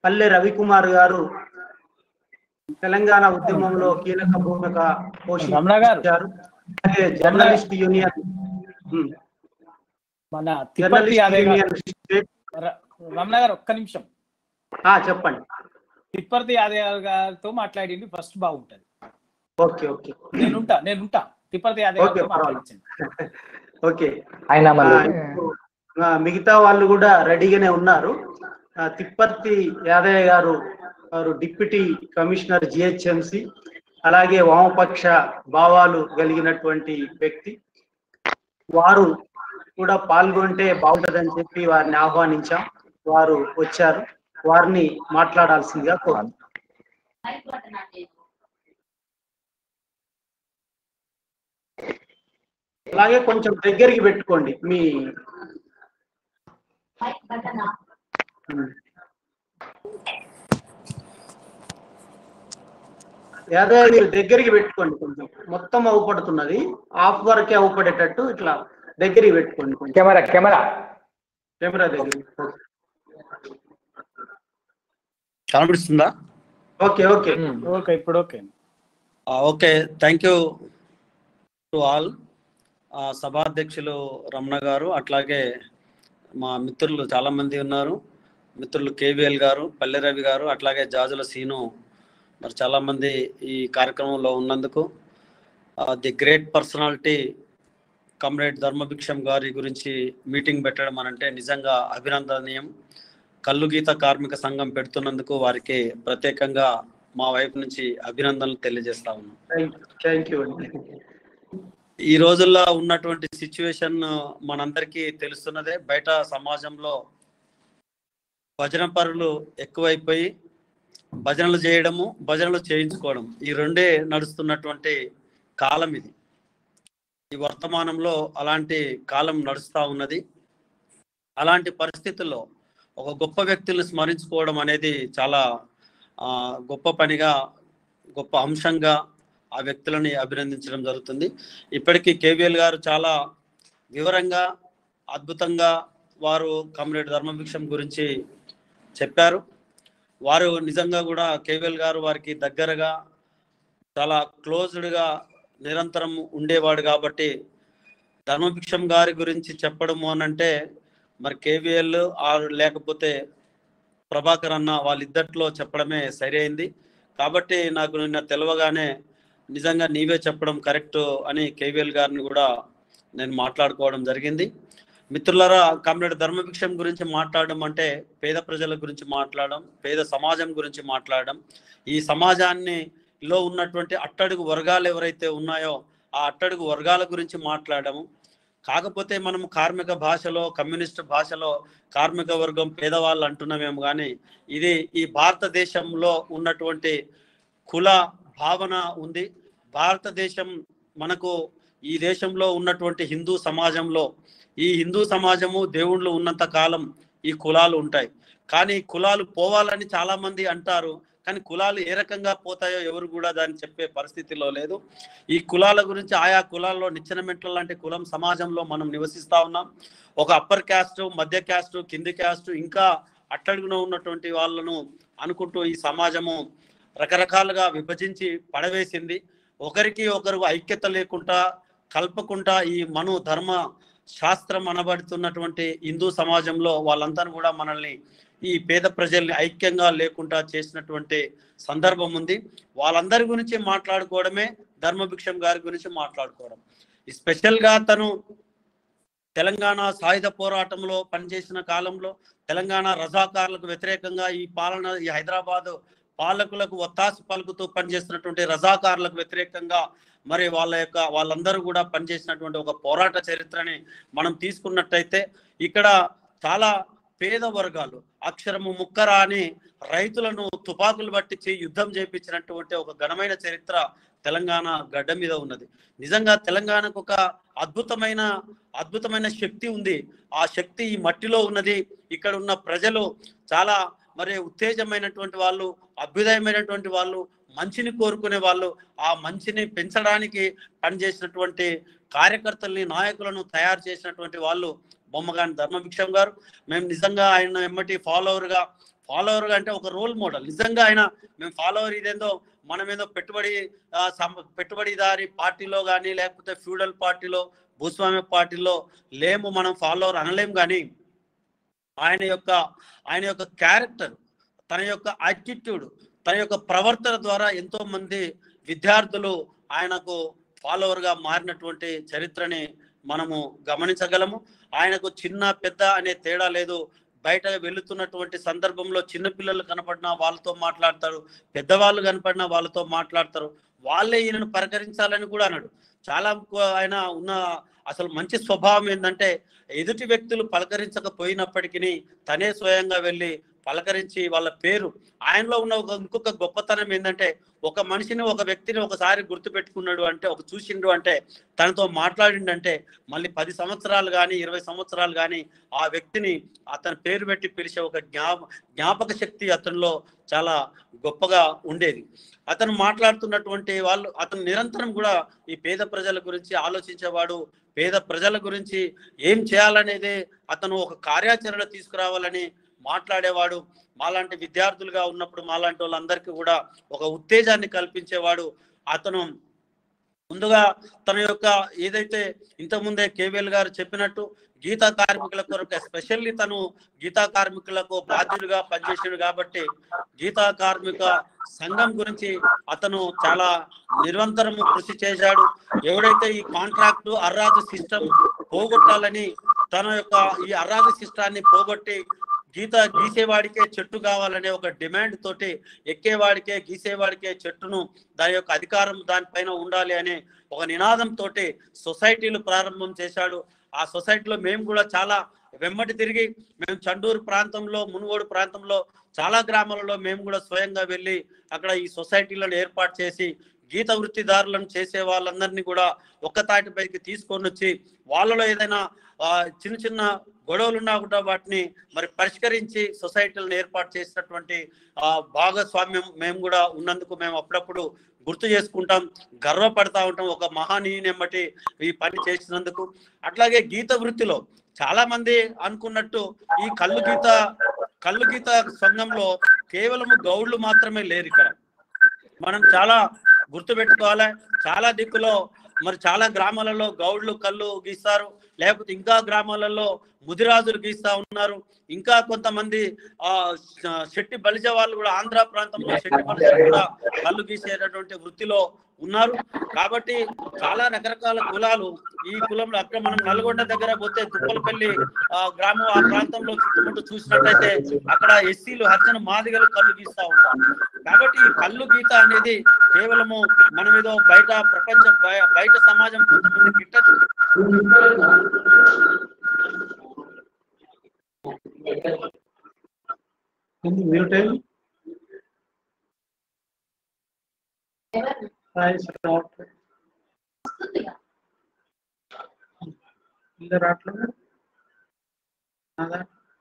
పల్లె రవికుమార్ గారు తెలంగాణ ఉద్యమంలో కీలక భూమిక రమణ గారు. పోషించారు అలాగే జర్నలిస్ట్ యూనియన్ ఉమ్, మన తిప్పటి జర్నలిస్ట్ యాదయ్య గారు యూనియన్ స్టేట్ ర- రమణ గారు ఒక్క నిమిషం ఆ, చెప్పండి తిప్పర్తి యాదయ్య గారితో మాట్లాడింది ఫస్ట్ బాగుంటది ఓకే ఓకే నేనుంటా నేనుంటా తిప్పర్తి యాదయ్య ఓకే, గారితో మాట్లాడించండి ఓకే ఆయన ఆ, మళ్ళీ ఇప్పుడు, ఆ, మిగతా వాళ్ళు కూడా రెడీగానే ఉన్నారు ఆ, తిప్పర్తి యాదయ్య గారు వారు డిప్యూటీ కమిషనర్ జిహెచ్ఎంసి అలాగే వామపక్ష భావాలు కలిగినటువంటి వ్యక్తి వారు కూడా పాల్గొంటే బాగుంటదని చెప్పి వారిని ఆహ్వానించాం వారు వచ్చారు వారిని మాట్లాడాల్సిందిగా కోరు అలాగే కొంచెం దగ్గరికి పెట్టుకోండి మీ ఉమ్. యాదయ్య మీరు దగ్గరికి పెట్టుకోండి కొంచెం మొత్తం అవుపడుతున్నది ఆఫ్ వరకే అవుపడేటట్టు ఇట్లా దగ్గరికి పెట్టుకోండి కొంచెం కెమెరా కెమెరా కెమెరా దగ్గర కనిపిస్తుందా ఓకే ఓకే ఓకే ఇప్పుడు okay okay thank you to all సభాధ్యక్షులు రమణ గారు అట్లాగే మా మిత్రులు చాలా మంది ఉన్నారు మిత్రులు కేవీఎల్ గారు పల్లె రవి గారు అట్లాగే జాజుల సీను మరి చాలా మంది ఈ కార్యక్రమంలో ఉన్నందుకు the great personality comrade Dharmabhiksham గారి గురించి మీటింగ్ పెట్టడం అనంటే నిజంగా అభినందనీయం కల్లు గీత కార్మిక సంఘం పెడుతున్నందుకు వారికి ప్రత్యేకంగా మా వైపు నుంచి అభినందనలు తెలియజేస్తా ఉన్నాం థ్యాంక్ యూ అండి ఈ రోజుల్లో ఉన్నటువంటి సిచ్యువేషన్ మనందరికీ తెలుస్తున్నదే బయట సమాజంలో భజన పరులు ఎక్కువైపోయి భజనలు చేయడము భజనలు చేయించుకోవడం ఈ రెండే నడుస్తున్నటువంటి కాలం ఇది ఈ వర్తమానంలో అలాంటి కాలం నడుస్తూ ఉన్నది అలాంటి పరిస్థితుల్లో ఒక గొప్ప వ్యక్తులను స్మరించుకోవడం అనేది చాలా ఆ, గొప్ప పనిగా గొప్ప అంశంగా ఆ వ్యక్తులని అభినందించడం జరుగుతుంది ఇప్పటికీ కేవీఎల్ గారు చాలా వివరంగా అద్భుతంగా వారు కమ్రేడ్ ధర్మభిక్షం గురించి చెప్పారు వారు నిజంగా కూడా కేవీఎల్ గారు వారికి దగ్గరగా చాలా క్లోజ్డ్గా నిరంతరం ఉండేవాడు కాబట్టి ధర్మభిక్షం గారి గురించి చెప్పడము అనంటే మరి కేవీఎల్ ఆర్ లేకపోతే ప్రభాకర్ అన్న వాళ్ళిద్దట్లో చెప్పడమే సరైంది కాబట్టి నాకు నిన్న తెలవగానే నిజంగా నీవే చెప్పడం కరెక్ట్ అని కేవీఎల్ గారిని కూడా నేను మాట్లాడుకోవడం జరిగింది మిత్రులారా కామ్రేడ్ ధర్మభిక్షం గురించి మాట్లాడడం అంటే పేద ప్రజల గురించి మాట్లాడడం పేద సమాజం గురించి మాట్లాడడం ఈ సమాజాన్ని లో ఉన్నటువంటి అట్టడుగు వర్గాలు ఎవరైతే ఉన్నాయో ఆ అట్టడుగు వర్గాల గురించి మాట్లాడము కాకపోతే మనం కార్మిక భాషలో కమ్యూనిస్ట్ భాషలో కార్మిక వర్గం పేదవాళ్ళు అంటున్నామేమో కానీ ఇది ఈ భారతదేశంలో ఉన్నటువంటి కుల భావన ఉంది భారతదేశం మనకు ఈ దేశంలో ఉన్నటువంటి హిందూ సమాజంలో ఈ హిందూ సమాజము దేవుళ్ళు ఉన్నంత కాలం ఈ కులాలు ఉంటాయి కానీ కులాలు పోవాలని చాలా మంది అంటారు కానీ కులాలు ఏ రకంగా పోతాయో ఎవరు కూడా దాన్ని చెప్పే పరిస్థితిలో లేదు ఈ కులాల గురించి ఆయా కులాల్లో నిచ్చెన మెట్ల లాంటి కులం సమాజంలో మనం నివసిస్తా ఉన్నాం ఒక అప్పర్ క్యాస్ట్ మధ్య క్యాస్ట్ కింది క్యాస్ట్ ఇంకా అట్టడుగున ఉన్నటువంటి వాళ్ళను అనుకుంటూ ఈ సమాజము రకరకాలుగా విభజించి పడవేసింది ఒకరికి ఒకరు ఐక్యత లేకుండా కల్పకుండా ఈ మను ధర్మ శాస్త్రం అనబడుతున్నటువంటి హిందూ సమాజంలో వాళ్ళంతా కూడా మనల్ని ఈ పేద ప్రజల్ని ఐక్యంగా లేకుండా చేసినటువంటి సందర్భం ఉంది వాళ్ళందరి గురించి మాట్లాడుకోవడమే ధర్మభిక్షం గారి గురించి మాట్లాడుకోవడం స్పెషల్ గా తను తెలంగాణ సాయుధ పోరాటంలో పనిచేసిన కాలంలో తెలంగాణ రజాకారులకు వ్యతిరేకంగా ఈ పాలన ఈ హైదరాబాద్ పాలకులకు ఒత్తాసు పలుకుతూ పనిచేస్తున్నటువంటి రజాకారులకు వ్యతిరేకంగా మరి వాళ్ళ యొక్క వాళ్ళందరూ కూడా పనిచేసినటువంటి ఒక పోరాట చరిత్రని మనం తీసుకున్నట్టయితే ఇక్కడ చాలా పేద వర్గాలు అక్షరము ముక్కరా అని రైతులను తుపాకులు పట్టించి యుద్ధం చేపించినటువంటి ఒక ఘనమైన చరిత్ర తెలంగాణ గడ్డ మీద ఉన్నది నిజంగా తెలంగాణకు ఒక అద్భుతమైన అద్భుతమైన శక్తి ఉంది ఆ శక్తి ఈ మట్టిలో ఉన్నది ఇక్కడ ఉన్న ప్రజలు చాలా మరి ఉత్తేజమైనటువంటి వాళ్ళు అభ్యుదయమైనటువంటి వాళ్ళు మంచిని కోరుకునే వాళ్ళు ఆ మంచిని పెంచడానికి పనిచేసినటువంటి కార్యకర్తల్ని నాయకులను తయారు చేసినటువంటి వాళ్ళు బొమ్మగాని ధర్మభిక్షం గారు మేము నిజంగా ఆయన ఎమ్మటి ఫాలోవర్గా ఫాలోవర్ అంటే ఒక రోల్ మోడల్ నిజంగా ఆయన మేము ఫాలోవర్ ఇదేందో మనం ఏదో పెట్టుబడి ఆ, సం- పెట్టుబడిదారి పార్టీలో కానీ లేకపోతే ఫ్యూడల్ పార్టీలో భూస్వామ్య పార్టీలో లేము మనం ఫాలోవర్ అనలేం కానీ ఆయన యొక్క ఆయన యొక్క క్యారెక్టర్ తన యొక్క యాటిట్యూడ్ తన యొక్క ప్రవర్తన ద్వారా ఎంతో మంది విద్యార్థులు ఆయనకు ఫాలోవర్ గా మారినటువంటి చరిత్రని మనము గమనించగలము ఆయనకు చిన్న పెద్ద అనే తేడా లేదు బయట వెళుతున్నటువంటి సందర్భంలో చిన్న పిల్లలు కనపడినా వాళ్ళతో మాట్లాడతారు పెద్దవాళ్ళు కనపడినా వాళ్ళతో మాట్లాడతారు వాళ్ళే ఈయనను పలకరించాలని కూడా అన్నాడు చాలా కు- ఆయన ఉన్న అసలు మంచి స్వభావం ఏంటంటే ఎదుటి వ్యక్తులు పలకరించకపోయినప్పటికీ తనే స్వయంగా వెళ్ళి పలకరించి వాళ్ళ పేరు ఆయనలో ఉన్న ఒక ఇంకొక గొప్పతనం ఏంటంటే ఒక మనిషిని ఒక వ్యక్తిని ఒకసారి గుర్తు పెట్టుకున్నాడు అంటే ఒక చూసిండు అంటే తనతో మాట్లాడిండంటే మళ్ళీ పది సంవత్సరాలు కానీ ఇరవై సంవత్సరాలు కానీ ఆ వ్యక్తిని అతని పేరు పెట్టి పిలిచే ఒక జ్ఞాప జ్ఞాపక శక్తి అతనిలో చాలా గొప్పగా ఉండేది అతను మాట్లాడుతున్నటువంటి వాళ్ళు అతను నిరంతరం కూడా ఈ పేద ప్రజల గురించి ఆలోచించేవాడు పేద ప్రజల గురించి ఏం చేయాలనేది అతను ఒక కార్యాచరణ తీసుకురావాలని మాట్లాడేవాడు మాలాంటి విద్యార్థులుగా ఉన్నప్పుడు మాలాంటి వాళ్ళందరికీ కూడా ఒక ఉత్తేజాన్ని కల్పించేవాడు అతను ముందుగా తన యొక్క ఏదైతే ఇంతకుముందే కేవీఎల్ గారు చెప్పినట్టు గీతా కార్మికుల కొరకు ఎస్పెషల్లీ తను గీతా కార్మికులకు బాధ్యుడిగా పనిచేసాడు కాబట్టి గీతా కార్మిక సంఘం గురించి అతను చాలా నిరంతరము కృషి చేశాడు ఎవడైతే ఈ కాంట్రాక్ట్ అర్రాజు సిస్టమ్ పోగొట్టాలని తన యొక్క ఈ అర్రాజు సిస్టాన్ని పోగొట్టి గీత గీసేవాడికే చెట్టు కావాలనే ఒక డిమాండ్ తోటి ఎక్కేవాడికే గీసేవాడికే చెట్టును దాని యొక్క అధికారం దానిపైన ఉండాలి అనే ఒక నినాదం తోటి సొసైటీలు ప్రారంభం చేశాడు ఆ సొసైటీలో మేము కూడా చాలా వెమ్మటి తిరిగి మేము చండూరు ప్రాంతంలో మునుగోడు ప్రాంతంలో చాలా గ్రామాలలో మేము కూడా స్వయంగా వెళ్ళి అక్కడ ఈ సొసైటీలను ఏర్పాటు చేసి గీత వృత్తిదారులను చేసే వాళ్ళందరినీ కూడా ఒక్క తాటిపైకి తీసుకొని వచ్చి వాళ్ళలో ఏదైనా ఆ, చిన్న చిన్న గొడవలు ఉన్నా కూడా వాటిని మరి పరిష్కరించి సొసైటీలను ఏర్పాటు చేసినటువంటి ఆ భాగస్వామ్యం మేము కూడా ఉన్నందుకు మేము అప్పుడప్పుడు గుర్తు చేసుకుంటాం గర్వపడతా ఉంటాం ఒక మహానీయునెమ్మటి ఈ పని చేసినందుకు అట్లాగే గీత వృత్తిలో చాలా మంది అనుకున్నట్టు ఈ కళ్ళు గీత కళ్ళు గీత సంఘంలో కేవలం గౌడ్లు మాత్రమే లేరు ఇక్కడ మనం చాలా గుర్తు పెట్టుకోవాలి చాలా దిక్కులో మరి చాలా గ్రామాలలో గౌడ్లు కళ్ళు గీస్తారు లేకపోతే ఇంకా గ్రామాలలో ముదిరాజులు గీస్తా ఉన్నారు ఇంకా కొంతమంది ఆ శ- శెట్టి బలిజ వాళ్ళు కూడా ఆంధ్ర ప్రాంతంలో శెట్టి బలిజ కూడా కళ్ళు గీసేటటువంటి వృత్తిలో ఉన్నారు కాబట్టి చాలా రకరకాల కులాలు ఈ కులంలో అక్కడ మనం నల్గొండ దగ్గర పోతే తుప్పలపల్లి ఆ గ్రామం ఆ ప్రాంతంలో చుట్టుముట్టు చూసినట్టయితే అక్కడ ఎస్సీలు హర్జన మాదిగలు కళ్ళు గీస్తా ఉంటారు కాబట్టి ఈ కళ్ళు గీత అనేది కేవలము మనం ఏదో బయట ప్రపంచ బయ- బయట సమాజం కొంతమంది గిట్టదు మ్యూట్ అయింది వాయిస్ రావట్లేదు. ఇంకా రావట్లేదు అదా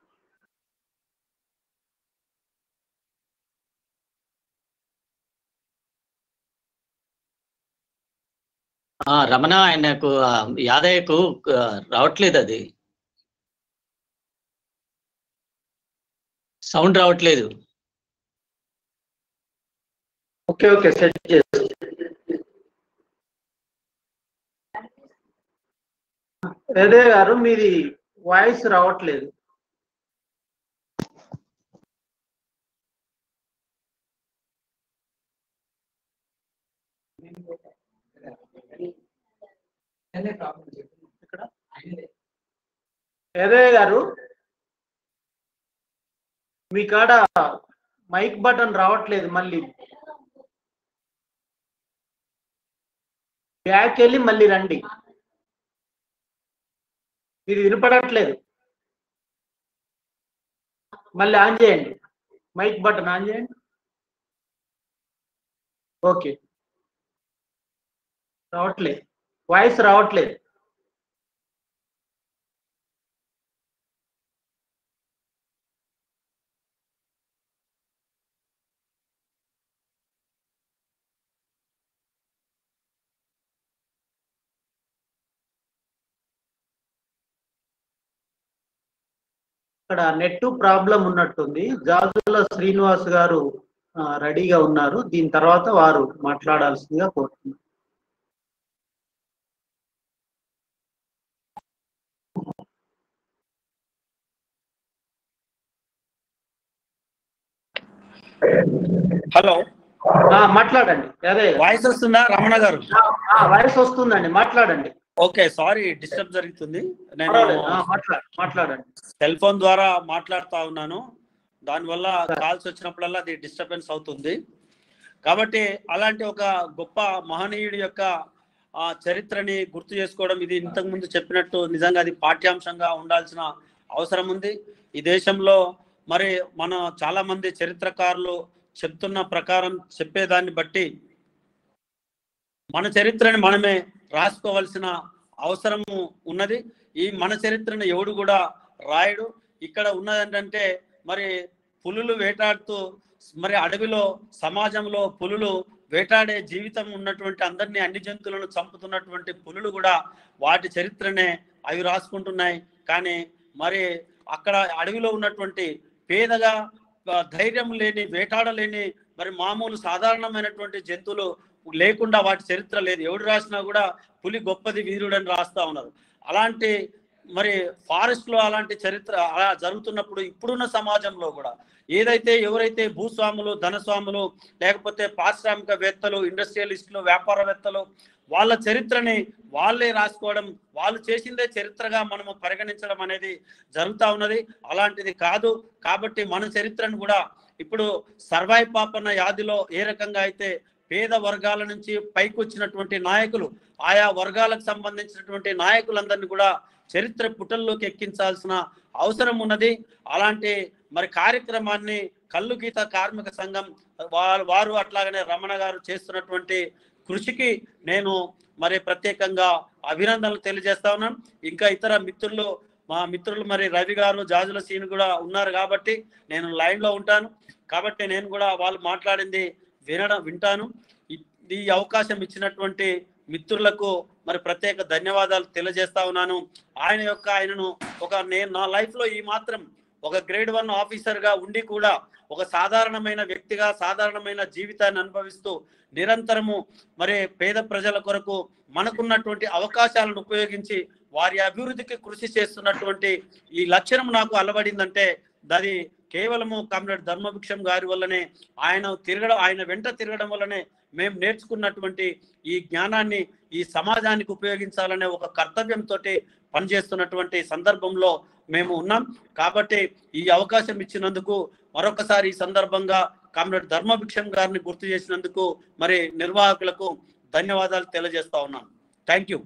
ఆ రమణ ఆయనకు ఆ, యాదయ్యకు ఆ, రావట్లేదు అది సౌండ్ రావట్లేదు ఓకే ఓకే సెట్ చేసి అదే గారు మీది వాయిస్ రావట్లేదు అదే గారు మీ కాడ మైక్ బటన్ రావట్లేదు మళ్ళీ బ్యాక్ వెళ్ళి మళ్ళీ రండి ఇది వినపడట్లేదు మళ్ళీ ఆన్ చేయండి మైక్ బటన్ ఆన్ చేయండి ఓకే రావట్లేదు వాయిస్ రావట్లేదు ఇక్కడ నెట్ ప్రాబ్లం ఉన్నట్టుంది జాజుల శ్రీనివాస్ గారు ఆ, రెడీగా ఉన్నారు దీని తర్వాత వారు మాట్లాడాల్సిందిగా కోరుతున్నారు హలో ఆ, మాట్లాడండి అదే వాయిస్ వస్తుందా రమణ గారు ఆ, వాయిస్ వస్తుందండి మాట్లాడండి ఓకే సారీ డిస్టర్బ్ జరుగుతుంది నేను పర్వాలేదు. ఆ, మాట్లాడు మాట్లాడండి సెల్ ఫోన్ ద్వారా మాట్లాడుతా ఉన్నాను దానివల్ల కాల్స్ వచ్చినప్పుడల్లా అది డిస్టర్బెన్స్ అవుతుంది కాబట్టి అలాంటి ఒక గొప్ప మహనీయుడి యొక్క ఆ చరిత్రని గుర్తు చేసుకోవడం ఇది ఇంతకు ముందు చెప్పినట్టు నిజంగా అది పాఠ్యాంశంగా ఉండాల్సిన అవసరం ఉంది ఈ దేశంలో మరి మన చాలా మంది చరిత్రకారులు చెప్తున్న ప్రకారం చెప్పేదాన్ని బట్టి మన చరిత్రని మనమే రాసుకోవాల్సిన అవసరము ఉన్నది ఈ మన చరిత్రను ఎవడు కూడా రాయడు ఇక్కడ ఉన్నదంటే మరి పులులు వేటాడుతూ మరి అడవిలో సమాజంలో పులులు వేటాడే జీవితం ఉన్నటువంటి అందరినీ అన్ని జంతువులను చంపుతున్నటువంటి పులులు కూడా వాటి చరిత్రనే అవి రాసుకుంటున్నాయి కానీ మరి అక్కడ అడవిలో ఉన్నటువంటి పేదగా ఆ, ధైర్యం లేని వేటాడలేని మరి మామూలు సాధారణమైనటువంటి జంతువులు లేకుండా వాటి చరిత్ర లేదు ఎవడు రాసినా కూడా పులి గొప్పది వీరుడని రాస్తా ఉన్నారు అలాంటి మరి ఫారెస్ట్ లో అలాంటి చరిత్ర అలా జరుగుతున్నప్పుడు ఇప్పుడున్న సమాజంలో కూడా ఏదైతే ఎవరైతే భూస్వాములు ధనస్వాములు లేకపోతే పారిశ్రామికవేత్తలు ఇండస్ట్రియలిస్టులు వ్యాపారవేత్తలు వాళ్ళ చరిత్రని వాళ్ళే రాసుకోవడం వాళ్ళు చేసిందే చరిత్రగా మనము పరిగణించడం అనేది జరుగుతా ఉన్నది అలాంటిది కాదు కాబట్టి మన చరిత్రను కూడా ఇప్పుడు సర్వాయి పాపన్న యాదిలో ఏ రకంగా అయితే పేద వర్గాల నుంచి పైకి వచ్చినటువంటి నాయకులు ఆయా వర్గాలకు సంబంధించినటువంటి నాయకులందరినీ కూడా చరిత్ర పుటల్లోకి ఎక్కించాల్సిన అవసరం ఉన్నది అలాంటి మరి కార్యక్రమాన్ని కల్లు గీత కార్మిక సంఘం వారు వారు అట్లాగనే రమణ గారు చేస్తున్నటువంటి కృషికి నేను మరి ప్రత్యేకంగా అభినందనలు తెలియజేస్తా ఉన్నాను ఇంకా ఇతర మిత్రులు మా మిత్రులు మరి రవి గారు జాజుల సీన్ కూడా ఉన్నారు కాబట్టి నేను లైన్ లో ఉంటాను కాబట్టి నేను కూడా వాళ్ళు మాట్లాడింది వినడం వింటాను ఈ- ఈ అవకాశం ఇచ్చినటువంటి మిత్రులకు మరి ప్రత్యేక ధన్యవాదాలు తెలియజేస్తా ఉన్నాను ఆయన యొక్క ఆయనను ఒక నేను నా లైఫ్ లో ఈ మాత్రం ఒక గ్రేడ్ వన్ ఆఫీసర్ గా ఉండి కూడా ఒక సాధారణమైన వ్యక్తిగా సాధారణమైన జీవితాన్ని అనుభవిస్తూ నిరంతరము మరి పేద ప్రజల కొరకు మనకున్నటువంటి అవకాశాలను ఉపయోగించి వారి అభివృద్ధికి కృషి చేస్తున్నటువంటి ఈ లక్షణం నాకు అలవడిందంటే అది కేవలము కామ్రేడ్ ధర్మభిక్షం గారి వల్లనే ఆయన తిరగడం ఆయన వెంట తిరగడం వల్లనే మేము నేర్చుకున్నటువంటి ఈ జ్ఞానాన్ని ఈ సమాజానికి ఉపయోగించాలనే ఒక కర్తవ్యంతో పనిచేస్తున్నటువంటి సందర్భంలో మేము ఉన్నాం కాబట్టి ఈ అవకాశం ఇచ్చినందుకు మరొకసారి ఈ సందర్భంగా కామ్రేడ్ ధర్మభిక్షం గారిని గుర్తు చేసినందుకు మరి నిర్వాహకులకు ధన్యవాదాలు తెలియజేస్తా ఉన్నాను థ్యాంక్ యూ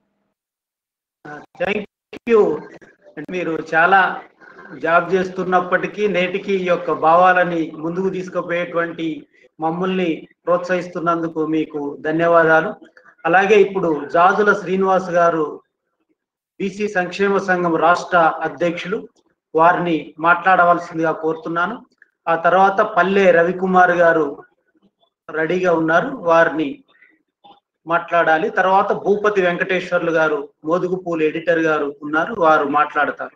థ్యాంక్ యూ మీరు చాలా జాబ్ చేస్తున్నప్పటికీ నేటికి ఈ యొక్క భావాలని ముందుకు తీసుకుపోయేటువంటి మమ్మల్ని ప్రోత్సహిస్తున్నందుకు మీకు ధన్యవాదాలు అలాగే ఇప్పుడు జాజుల శ్రీనివాస్ గారు బీసీ సంక్షేమ సంఘం రాష్ట్ర అధ్యక్షులు వారిని మాట్లాడవలసిందిగా కోరుతున్నాను ఆ తర్వాత పల్లె రవికుమార్ గారు రెడీగా ఉన్నారు వారిని మాట్లాడాలి తర్వాత భూపతి వెంకటేశ్వర్లు గారు మోదుగుపూలు ఎడిటర్ గారు ఉన్నారు వారు మాట్లాడతారు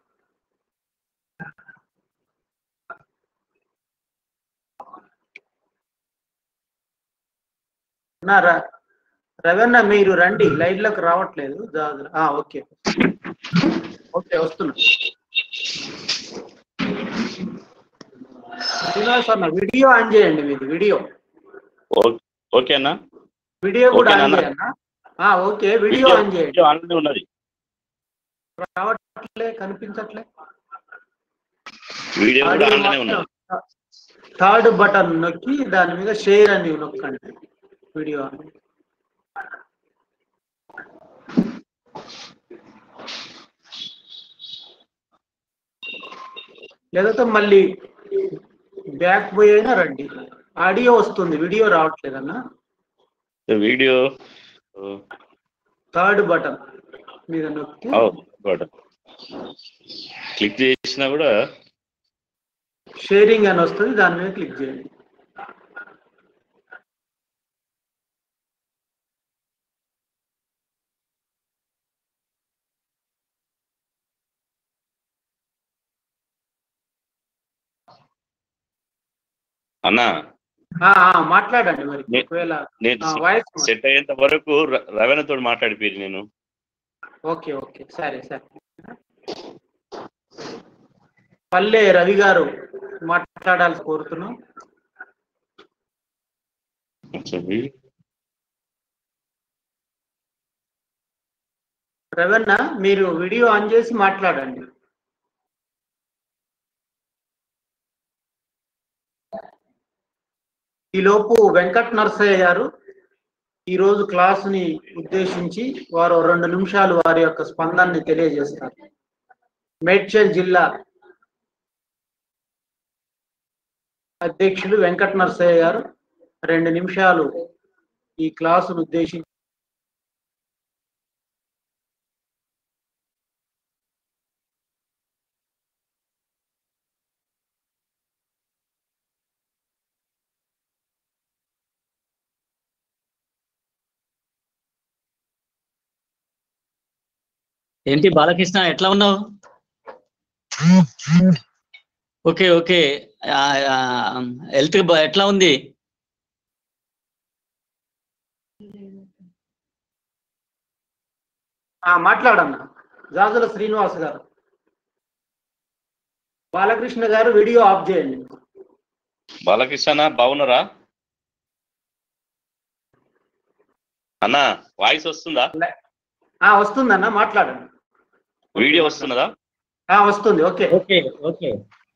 ఉన్నారా రవణ మీరు రండి లైన్లోకి రావట్లేదు జాగ్రత్త. ఆ, ఓకే ఓకే వస్తున్నా శ్రీనివాస్ అన్న వీడియో ఆన్ చేయండి మీది వీడియో ఓకేనా వీడియో కూడా ఆన్ ఓకేనా? చేయండి ఆ, ఓకే వీడియో ఆన్ చేయండి వీడియో ఆల్రెడీ ఉన్నది రావట్లే కనిపించట్లే వీడియో కూడా ఆడియో ఆన్లైనే ఉన్నది మాత్రం థర్డ్ బటన్ నొక్కి దాని మీద షేర్ అని నొక్కండి వీడియో ఆన్. లేకపోతే మళ్ళీ బ్యాక్ పోయి అయినా రండి ఆడియో వస్తుంది వీడియో రావట్లేదన్నా వీడియో థర్డ్ బటన్ మీద నొక్కి క్లిక్ చేసినా కూడా షేరింగ్ అని వస్తుంది దాని మీద క్లిక్ చేయండి అన్నా ఆ, ఆ, మాట్లాడండి మరి నే- ఒకవేళ నేను ఆ, వాయిస్ సెట్ అయ్యేంత వరకు రవీణతో మాట్లాడిపోయి నేను ఓకే ఓకే సరే సరే పల్లె రవి గారు మాట్లాడాల్సి కోరుతున్నాం రవణ మీరు వీడియో ఆన్ చేసి మాట్లాడండి ఈలోపు వెంకట్ నరసయ్య గారు ఈరోజు క్లాసుని ఉద్దేశించి వారు రెండు నిమిషాలు వారి యొక్క స్పందనని తెలియజేస్తారు మేడ్చల్ జిల్లా అధ్యక్షులు వెంకట్ నరసయ్య గారు రెండు నిమిషాలు ఈ క్లాసును ఉద్దేశించి ఏంటి బాలకృష్ణ ఎట్లా ఉన్నావు ఓకే ఓకే హెల్త్ ఎట్లా ఉంది ఆ, మాట్లాడన్నా జాజుల శ్రీనివాస్ గారు బాలకృష్ణ గారు వీడియో ఆఫ్ చేయండి బాలకృష్ణ బాగున్నారా అన్నా వాయిస్ వస్తుందా ఆ వస్తుందన్న మాట్లాడండి వీడియో వస్తున్నదా ఆ వస్తుంది ఓకే ఓకే ఓకే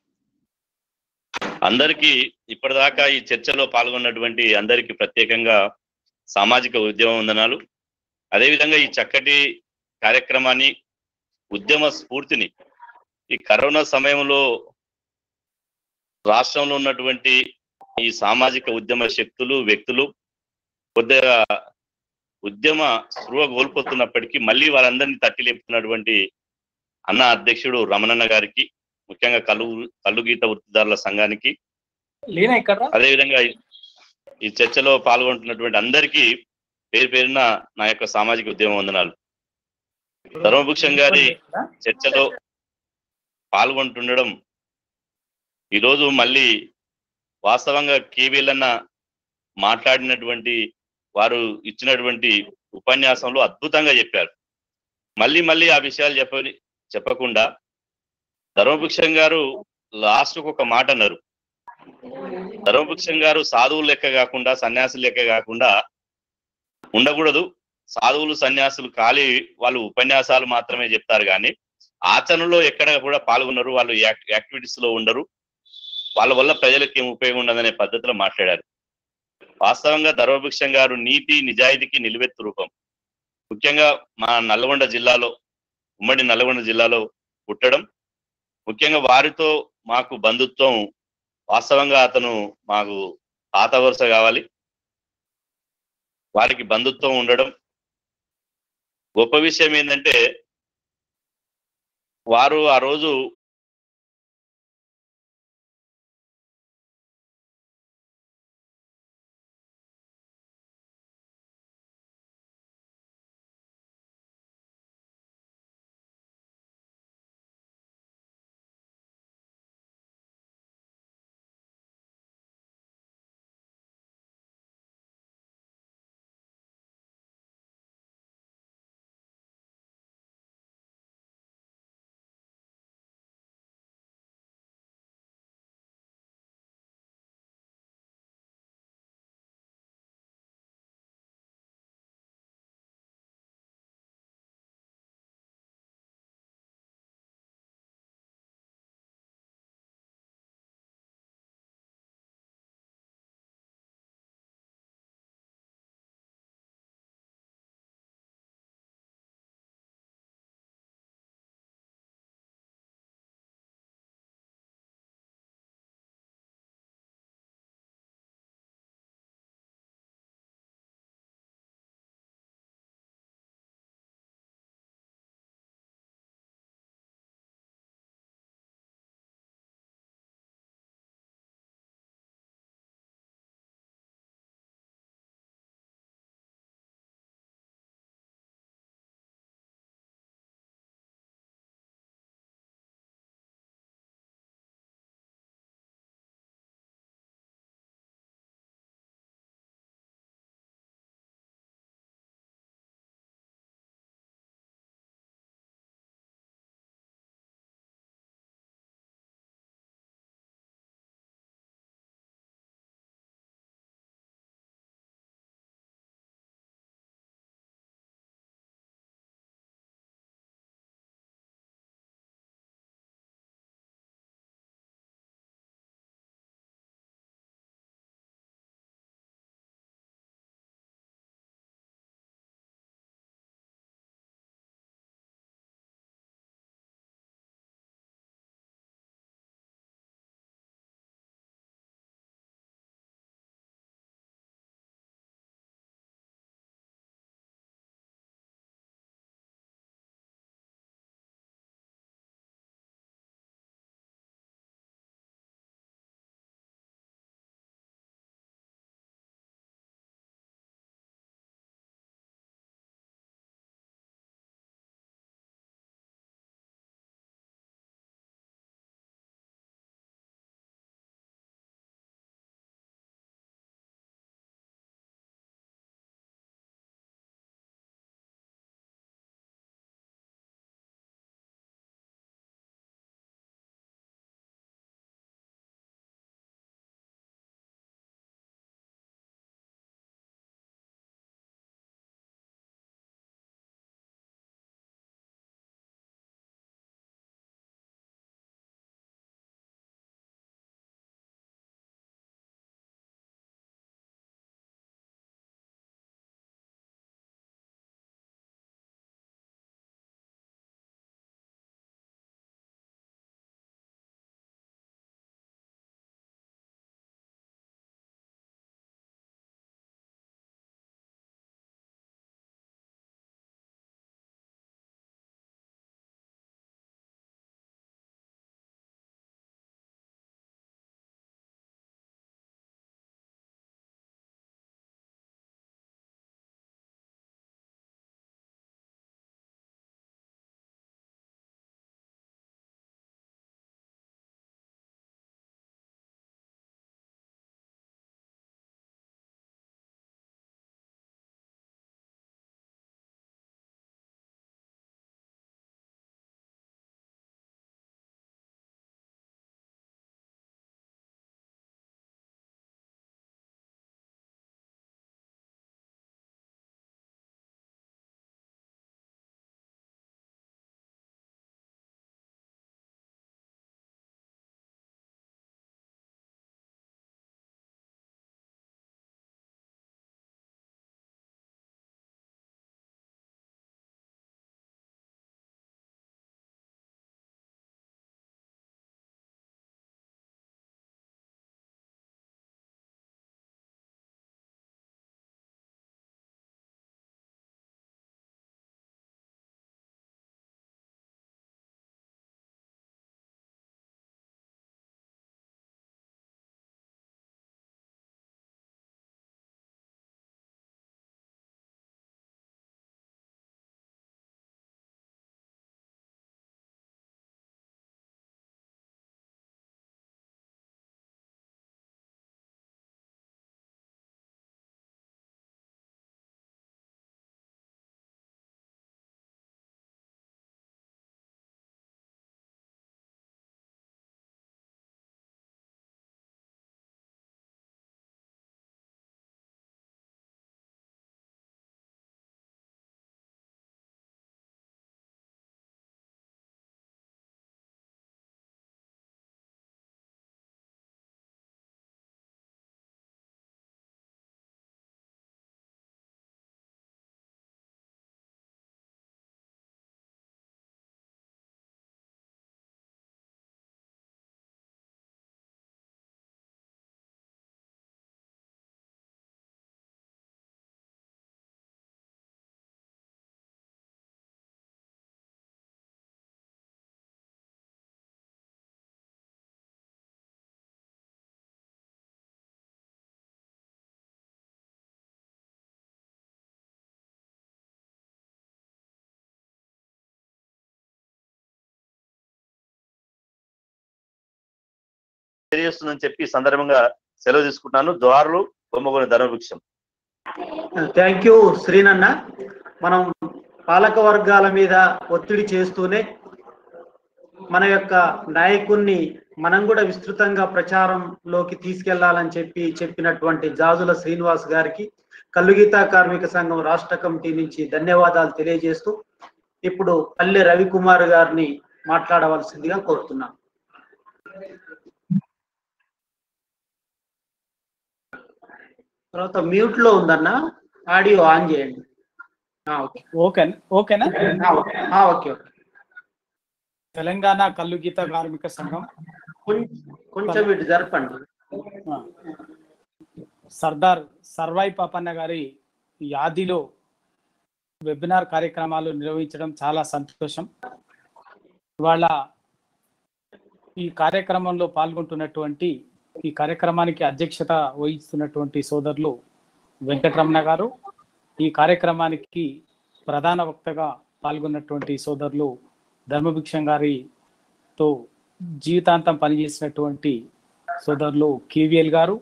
అందరికీ ఇప్పటిదాకా ఈ చర్చలో పాల్గొన్నటువంటి అందరికీ ప్రత్యేకంగా సామాజిక ఉద్యమ వందనాలు అదేవిధంగా ఈ చక్కటి కార్యక్రమాన్ని ఉద్యమ స్ఫూర్తిని ఈ కరోనా సమయంలో రాష్ట్రంలో ఉన్నటువంటి ఈ సామాజిక ఉద్యమ శక్తులు వ్యక్తులు కొద్దిగా ఉద్యమ స్పృహ కోల్పోతున్నప్పటికీ మళ్ళీ వారందరినీ తట్టి లేపుతున్నటువంటి అన్న అధ్యక్షుడు రమణన్న గారికి ముఖ్యంగా కళ్ళు కళ్ళు గీత వృత్తిదారుల సంఘానికి లేనా ఇక్కడ అదేవిధంగా ఈ- ఈ చర్చలో పాల్గొంటున్నటువంటి అందరికీ పేరు పేరున నా యొక్క సామాజిక ఉద్యమ వందనాలు ధర్మభూషణ్ గారి చర్చలో పాల్గొంటుండడం ఈరోజు మళ్ళీ వాస్తవంగా కేవీలన్న మాట్లాడినటువంటి వారు ఇచ్చినటువంటి ఉపన్యాసంలో అద్భుతంగా చెప్పారు మళ్ళీ మళ్ళీ ఆ విషయాలు చెప్పని చెప్పకుండా ధర్మభూషణ్ గారు లాస్ట్ ఒక మాట అన్నారు ధర్మభూషణ్ గారు సాధువులు లెక్క కాకుండా సన్యాసులు లెక్క కాకుండా ఉండకూడదు సాధువులు సన్యాసులు ఖాళీ వాళ్ళు ఉపన్యాసాలు మాత్రమే చెప్తారు కానీ ఆచరణలో ఎక్కడ కూడా పాల్గొన్నారు వాళ్ళు యాక్- యాక్టివిటీస్ లో ఉండరు వాళ్ళ వల్ల ప్రజలకు ఏం ఉపయోగం ఉండదనే పద్ధతిలో మాట్లాడారు వాస్తవంగా ధర్మభిక్షం గారు నీతి నిజాయితీకి నిలువెత్తు రూపం ముఖ్యంగా మా నల్గొండ జిల్లాలో ఉమ్మడి నల్గొండ జిల్లాలో పుట్టడం ముఖ్యంగా వారితో మాకు బంధుత్వం వాస్తవంగా అతను మాకు తాత వరుస కావాలి వారికి బంధుత్వం ఉండడం గొప్ప విషయం ఏంటంటే వారు ఆ రోజు తెలియజేస్తుందని చెప్పి ఈ సందర్భంగా సెలవు తీసుకుంటున్నాను జోహార్లు బొమ్మగోని ధర్మభిక్షం థ్యాంక్ యూ శ్రీనన్న మనం పాలక వర్గాల మీద ఒత్తిడి చేస్తూనే మన యొక్క నాయకుణ్ణి మనం కూడా విస్తృతంగా ప్రచారంలోకి తీసుకెళ్లాలని చెప్పి చెప్పినటువంటి జాజుల శ్రీనివాస్ గారికి కల్లుగీత కార్మిక సంఘం రాష్ట్ర కమిటీ నుంచి ధన్యవాదాలు తెలియజేస్తూ ఇప్పుడు పల్లె రవికుమార్ గారిని మాట్లాడవలసిందిగా కోరుతున్నాను తర్వాత మ్యూట్ లో ఉందన్న ఆడియో ఆన్ చేయండి ఆ, ఓకే ఓకే ఓకేనా ఆ, ఓకే ఆ, ఓకే ఓకే తెలంగాణ కల్లు గీత కార్మిక సంఘం కొంచెం ఇటు జరపండి ఆ, సర్దార్ సర్వాయి పాపన్న గారి యాదిలో వెబినార్ కార్యక్రమాలు నిర్వహించడం చాలా సంతోషం ఇవాళ ఈ కార్యక్రమంలో పాల్గొంటున్నటువంటి ఈ కార్యక్రమానికి అధ్యక్షత వహిస్తున్నటువంటి సోదరులు వెంకటరమణ గారు ఈ కార్యక్రమానికి ప్రధాన వక్తగా పాల్గొన్నటువంటి సోదరులు ధర్మభిక్షం గారితో జీవితాంతం పనిచేసినటువంటి సోదరులు కేవీఎల్ గారు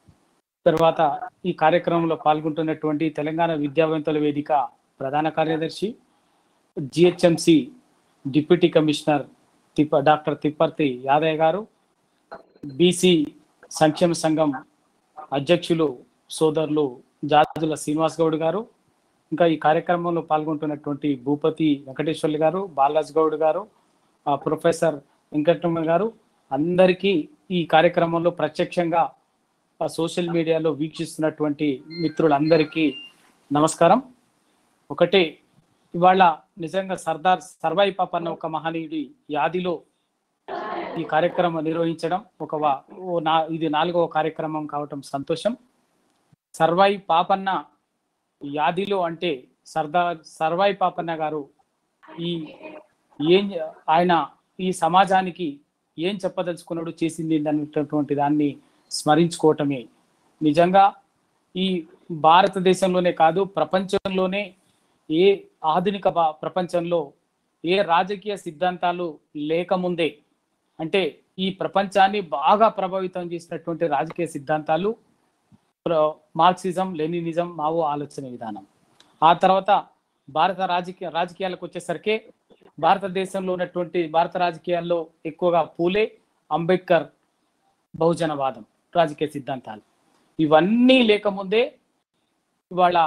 తర్వాత ఈ కార్యక్రమంలో పాల్గొంటున్నటువంటి తెలంగాణ విద్యావంతుల వేదిక ప్రధాన కార్యదర్శి జిహెచ్ఎంసి డిప్యూటీ కమిషనర్ తిప్ప డాక్టర్ తిప్పర్తి యాదయ్య గారు బీసీ సంక్షేమ సంఘం అధ్యక్షులు సోదరులు జాజుల శ్రీనివాస్ గౌడ్ గారు ఇంకా ఈ కార్యక్రమంలో పాల్గొంటున్నటువంటి భూపతి వెంకటేశ్వర్లు గారు బాలాజ్ గౌడ్ గారు ఆ ప్రొఫెసర్ వెంకటరమణ గారు అందరికీ ఈ కార్యక్రమంలో ప్రత్యక్షంగా ఆ సోషల్ మీడియాలో వీక్షిస్తున్నటువంటి మిత్రులందరికీ నమస్కారం ఒకటే ఇవాళ నిజంగా సర్దార్ సర్వాయి పాపన్న ఒక మహనీయుడి యాదిలో ఈ కార్యక్రమం నిర్వహించడం ఒక వా- ఓ నా ఇది నాలుగవ కార్యక్రమం కావటం సంతోషం సర్వాయి పాపన్న యాదిలో అంటే సర్దార్ సర్వాయి పాపన్న గారు ఈ ఏం ఆయన ఈ సమాజానికి ఏం చెప్పదలుచుకున్నాడు చేసింది అనేటటువంటి దాన్ని స్మరించుకోవటమే నిజంగా ఈ భారతదేశంలోనే కాదు ప్రపంచంలోనే ఏ ఆధునిక భా- ప్రపంచంలో ఏ రాజకీయ సిద్ధాంతాలు లేకముందే అంటే ఈ ప్రపంచాన్ని బాగా ప్రభావితం చేసినటువంటి రాజకీయ సిద్ధాంతాలు ప్ర- మార్క్సిజం లెనినిజం మావో ఆలోచన విధానం ఆ తర్వాత భారత రాజకీయ రాజకీయాలకు వచ్చేసరికి భారతదేశంలో ఉన్నటువంటి భారత రాజకీయాల్లో ఎక్కువగా పూలే అంబేద్కర్ బహుజనవాదం రాజకీయ సిద్ధాంతాలు ఇవన్నీ లేకముందే ఇవాళ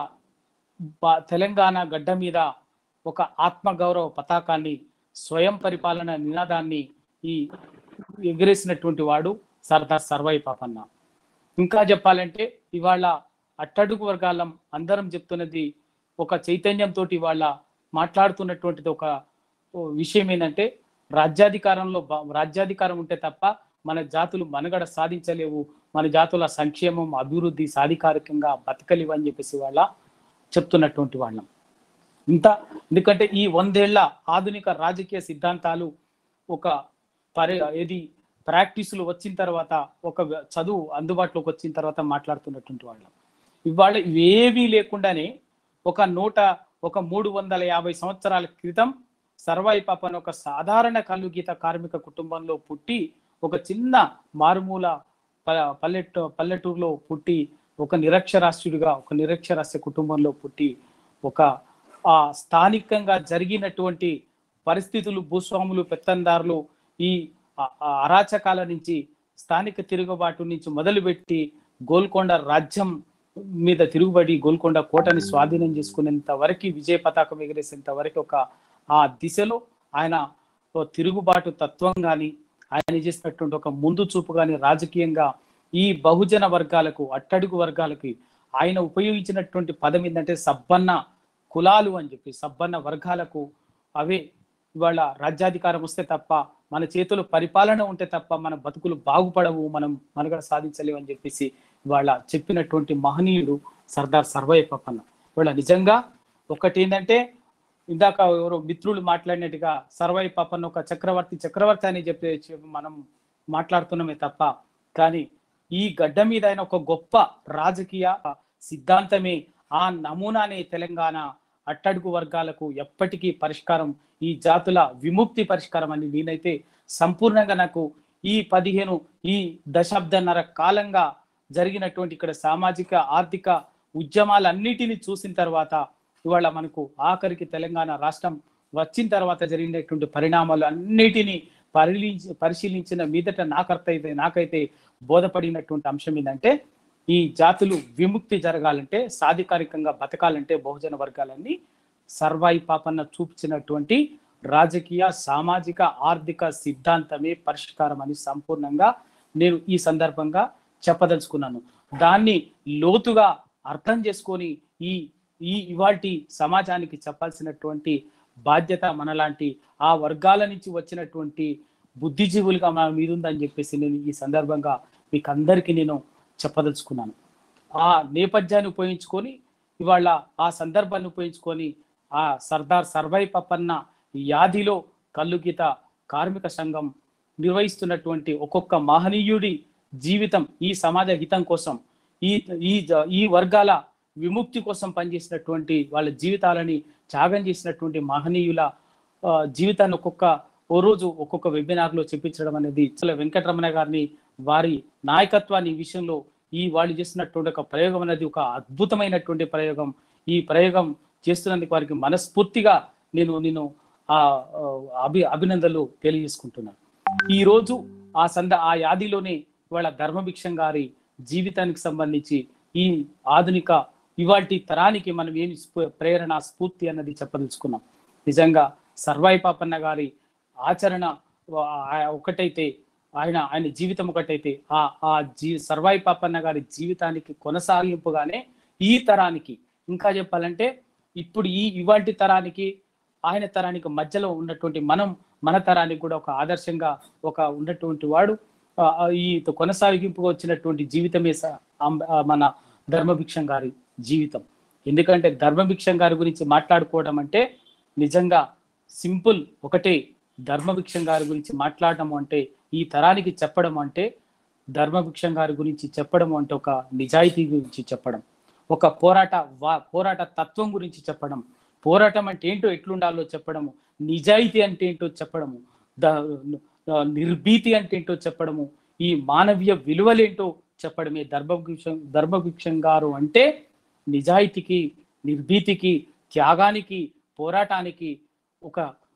బా- తెలంగాణ గడ్డ మీద ఒక ఆత్మగౌరవ పతాకాన్ని స్వయం పరిపాలన నినాదాన్ని ఈ ఎగిరేసినటువంటి వాడు సర్దార్ సర్వాయి పాపన్న ఇంకా చెప్పాలంటే ఇవాళ అట్టడుగు వర్గాలం అందరం చెప్తున్నది ఒక చైతన్యంతో ఇవాళ మాట్లాడుతున్నటువంటిది ఒక ఓ విషయం ఏంటంటే రాజ్యాధికారంలో బ- రాజ్యాధికారం ఉంటే తప్ప మన జాతులు మనుగడ సాధించలేవు మన జాతుల సంక్షేమం అభివృద్ధి సాధికారికంగా బతకలేవు అని చెప్పేసి వాళ్ళ చెప్తున్నటువంటి వాళ్ళం ఇంత ఎందుకంటే ఈ వందేళ్ల ఆధునిక రాజకీయ సిద్ధాంతాలు ఒక పరి ఏది ప్రాక్టీసులు వచ్చిన తర్వాత ఒక వ- చదువు అందుబాటులోకి వచ్చిన తర్వాత మాట్లాడుతున్నటువంటి వాళ్ళం ఇవాళ ఇవేవీ లేకుండానే ఒక నూట ఒక మూడు వందల యాభై సంవత్సరాల క్రితం సర్వాయి పాపన్ ఒక సాధారణ కళ్ళు గీత కార్మిక కుటుంబంలో పుట్టి ఒక చిన్న మారుమూల ప- పల్లెటూ పల్లెటూరులో పుట్టి ఒక నిరక్షరాస్యుడిగా ఒక నిరక్షరాస్య కుటుంబంలో పుట్టి ఒక ఆ స్థానికంగా జరిగినటువంటి పరిస్థితులు భూస్వాములు పెత్తందారులు ఈ ఆ- ఆ అరాచకాల నుంచి స్థానిక తిరుగుబాటు నుంచి మొదలుపెట్టి గోల్కొండ రాజ్యం మీద తిరుగుబడి గోల్కొండ కోటని స్వాధీనం చేసుకునేంత వరకు విజయ పతాకం ఎగిరేసేంత వరకు ఒక ఆ దిశలో ఆయన ఓ తిరుగుబాటు తత్వం కానీ ఆయన చేసినటువంటి ఒక ముందు చూపు కానీ రాజకీయంగా ఈ బహుజన వర్గాలకు అట్టడుగు వర్గాలకి ఆయన ఉపయోగించినటువంటి పదం ఏంటంటే సబ్బన్న కులాలు అని చెప్పి సబ్బన్న వర్గాలకు అవే ఇవాళ రాజ్యాధికారం వస్తే తప్ప మన చేతులు పరిపాలన ఉంటే తప్ప మన బతుకులు బాగుపడవు మనం మనుగడ సాధించలేవు అని చెప్పేసి ఇవాళ చెప్పినటువంటి మహనీయుడు సర్దార్ సర్వయ్య పప్పన్న ఇవాళ నిజంగా ఒకటి ఏంటంటే ఇందాక ఎవరో మిత్రులు మాట్లాడినట్టుగా సర్వయ్య పాపన్న ఒక చక్రవర్తి చక్రవర్తి అని చెప్పి చెప్పి మనం మాట్లాడుతున్నామే తప్ప కానీ ఈ గడ్డ మీద ఆయన ఒక గొప్ప రాజకీయ సిద్ధాంతమే ఆ నమూనానే తెలంగాణ అట్టడుగు వర్గాలకు ఎప్పటికీ పరిష్కారం ఈ జాతుల విముక్తి పరిష్కారం అని నేనైతే సంపూర్ణంగా నాకు ఈ పదిహేను ఈ దశాబ్దన్నర కాలంగా జరిగినటువంటి ఇక్కడ సామాజిక ఆర్థిక ఉద్యమాలన్నిటిని చూసిన తర్వాత ఇవాళ మనకు ఆఖరికి తెలంగాణ రాష్ట్రం వచ్చిన తర్వాత జరిగినటువంటి పరిణామాలు అన్నిటినీ పరిశీలించి పరిశీలించిన మీదట నాకైతే నాకైతే బోధపడినటువంటి అంశం ఏంటంటే ఈ జాతులు విముక్తి జరగాలంటే సాధికారికంగా బతకాలంటే బహుజన వర్గాలన్నీ సర్వాయి పాపన్న చూపించినటువంటి రాజకీయ సామాజిక ఆర్థిక సిద్ధాంతమే పరిష్కారం అని సంపూర్ణంగా నేను ఈ సందర్భంగా చెప్పదలుచుకున్నాను దాన్ని లోతుగా అర్థం చేసుకొని ఈ ఈ ఇవాల్టి సమాజానికి చెప్పాల్సినటువంటి బాధ్యత మనలాంటి ఆ వర్గాల నుంచి వచ్చినటువంటి బుద్ధిజీవులుగా మన మీద ఉందని చెప్పేసి నేను ఈ సందర్భంగా మీకు అందరికీ నేను చెప్పదలుచుకున్నాను ఆ నేపథ్యాన్ని ఉపయోగించుకొని ఇవాళ ఆ సందర్భాన్ని ఉపయోగించుకొని ఆ సర్దార్ సర్వై పప్పన్న యాదిలో కల్లుగీత కార్మిక సంఘం నిర్వహిస్తున్నటువంటి ఒక్కొక్క మహనీయుడి జీవితం ఈ సమాజ హితం కోసం ఈ ఈ జ- ఈ వర్గాల విముక్తి కోసం పనిచేసినటువంటి వాళ్ళ జీవితాలని త్యాగం చేసినటువంటి మహనీయుల ఆ, జీవితాన్ని ఒక్కొక్క ఓ రోజు ఒక్కొక్క వెబినార్ లో చెప్పించడం అనేది చాలా వెంకటరమణ గారిని వారి నాయకత్వాన్ని ఈ విషయంలో ఈ వాళ్ళు చేస్తున్నటువంటి ఒక ప్రయోగం అనేది ఒక అద్భుతమైనటువంటి ప్రయోగం ఈ ప్రయోగం చేస్తున్నందుకు వారికి మనస్ఫూర్తిగా నేను నేను ఆ ఆ, అభి అభినందనలు తెలియజేసుకుంటున్నాను ఈ రోజు ఆ సంద ఆ యాదిలోనే ఇవాళ ధర్మభిక్షం గారి జీవితానికి సంబంధించి ఈ ఆధునిక ఇవాల్టి తరానికి మనం ఏమి స్ఫూ- ప్రేరణ స్ఫూర్తి అన్నది చెప్పదలుచుకున్నాం నిజంగా సర్వాయి పాపన్న గారి ఆచరణ ఆ, ఆ ఒకటైతే ఆయన ఆయన జీవితం ఒకటైతే ఆ ఆ జీ సర్వాయి పాపన్న గారి జీవితానికి కొనసాగింపుగానే ఈ తరానికి ఇంకా చెప్పాలంటే ఇప్పుడు ఈ ఇవాల్టి తరానికి ఆయన తరానికి మధ్యలో ఉన్నటువంటి మనం మన తరానికి కూడా ఒక ఆదర్శంగా ఒక ఉన్నటువంటి వాడు ఆ, ఆ, ఈ కొనసాగింపుగా వచ్చినటువంటి జీవితమే స- అం- ఆ, మన ధర్మభిక్షం గారి జీవితం ఎందుకంటే ధర్మభిక్షం గారి గురించి మాట్లాడుకోవడం అంటే నిజంగా సింపుల్ ఒకటే ధర్మభిక్షం గారి గురించి మాట్లాడడం అంటే ఈ తరానికి చెప్పడం అంటే ధర్మభిక్షం గారి గురించి చెప్పడం అంటే ఒక నిజాయితీ గురించి చెప్పడం ఒక పోరాట వా పోరాట తత్వం గురించి చెప్పడం పోరాటం అంటే ఏంటో ఎట్లుండాలో చెప్పడము నిజాయితీ అంటే ఏంటో చెప్పడము ద ఆ, నిర్భీతి అంటే ఏంటో చెప్పడము ఈ మానవీయ విలువలేంటో చెప్పడమే ధర్మభిక్షం ధర్మభిక్షం గారు అంటే నిజాయితీకి నిర్భీతికి త్యాగానికి పోరాటానికి ఒక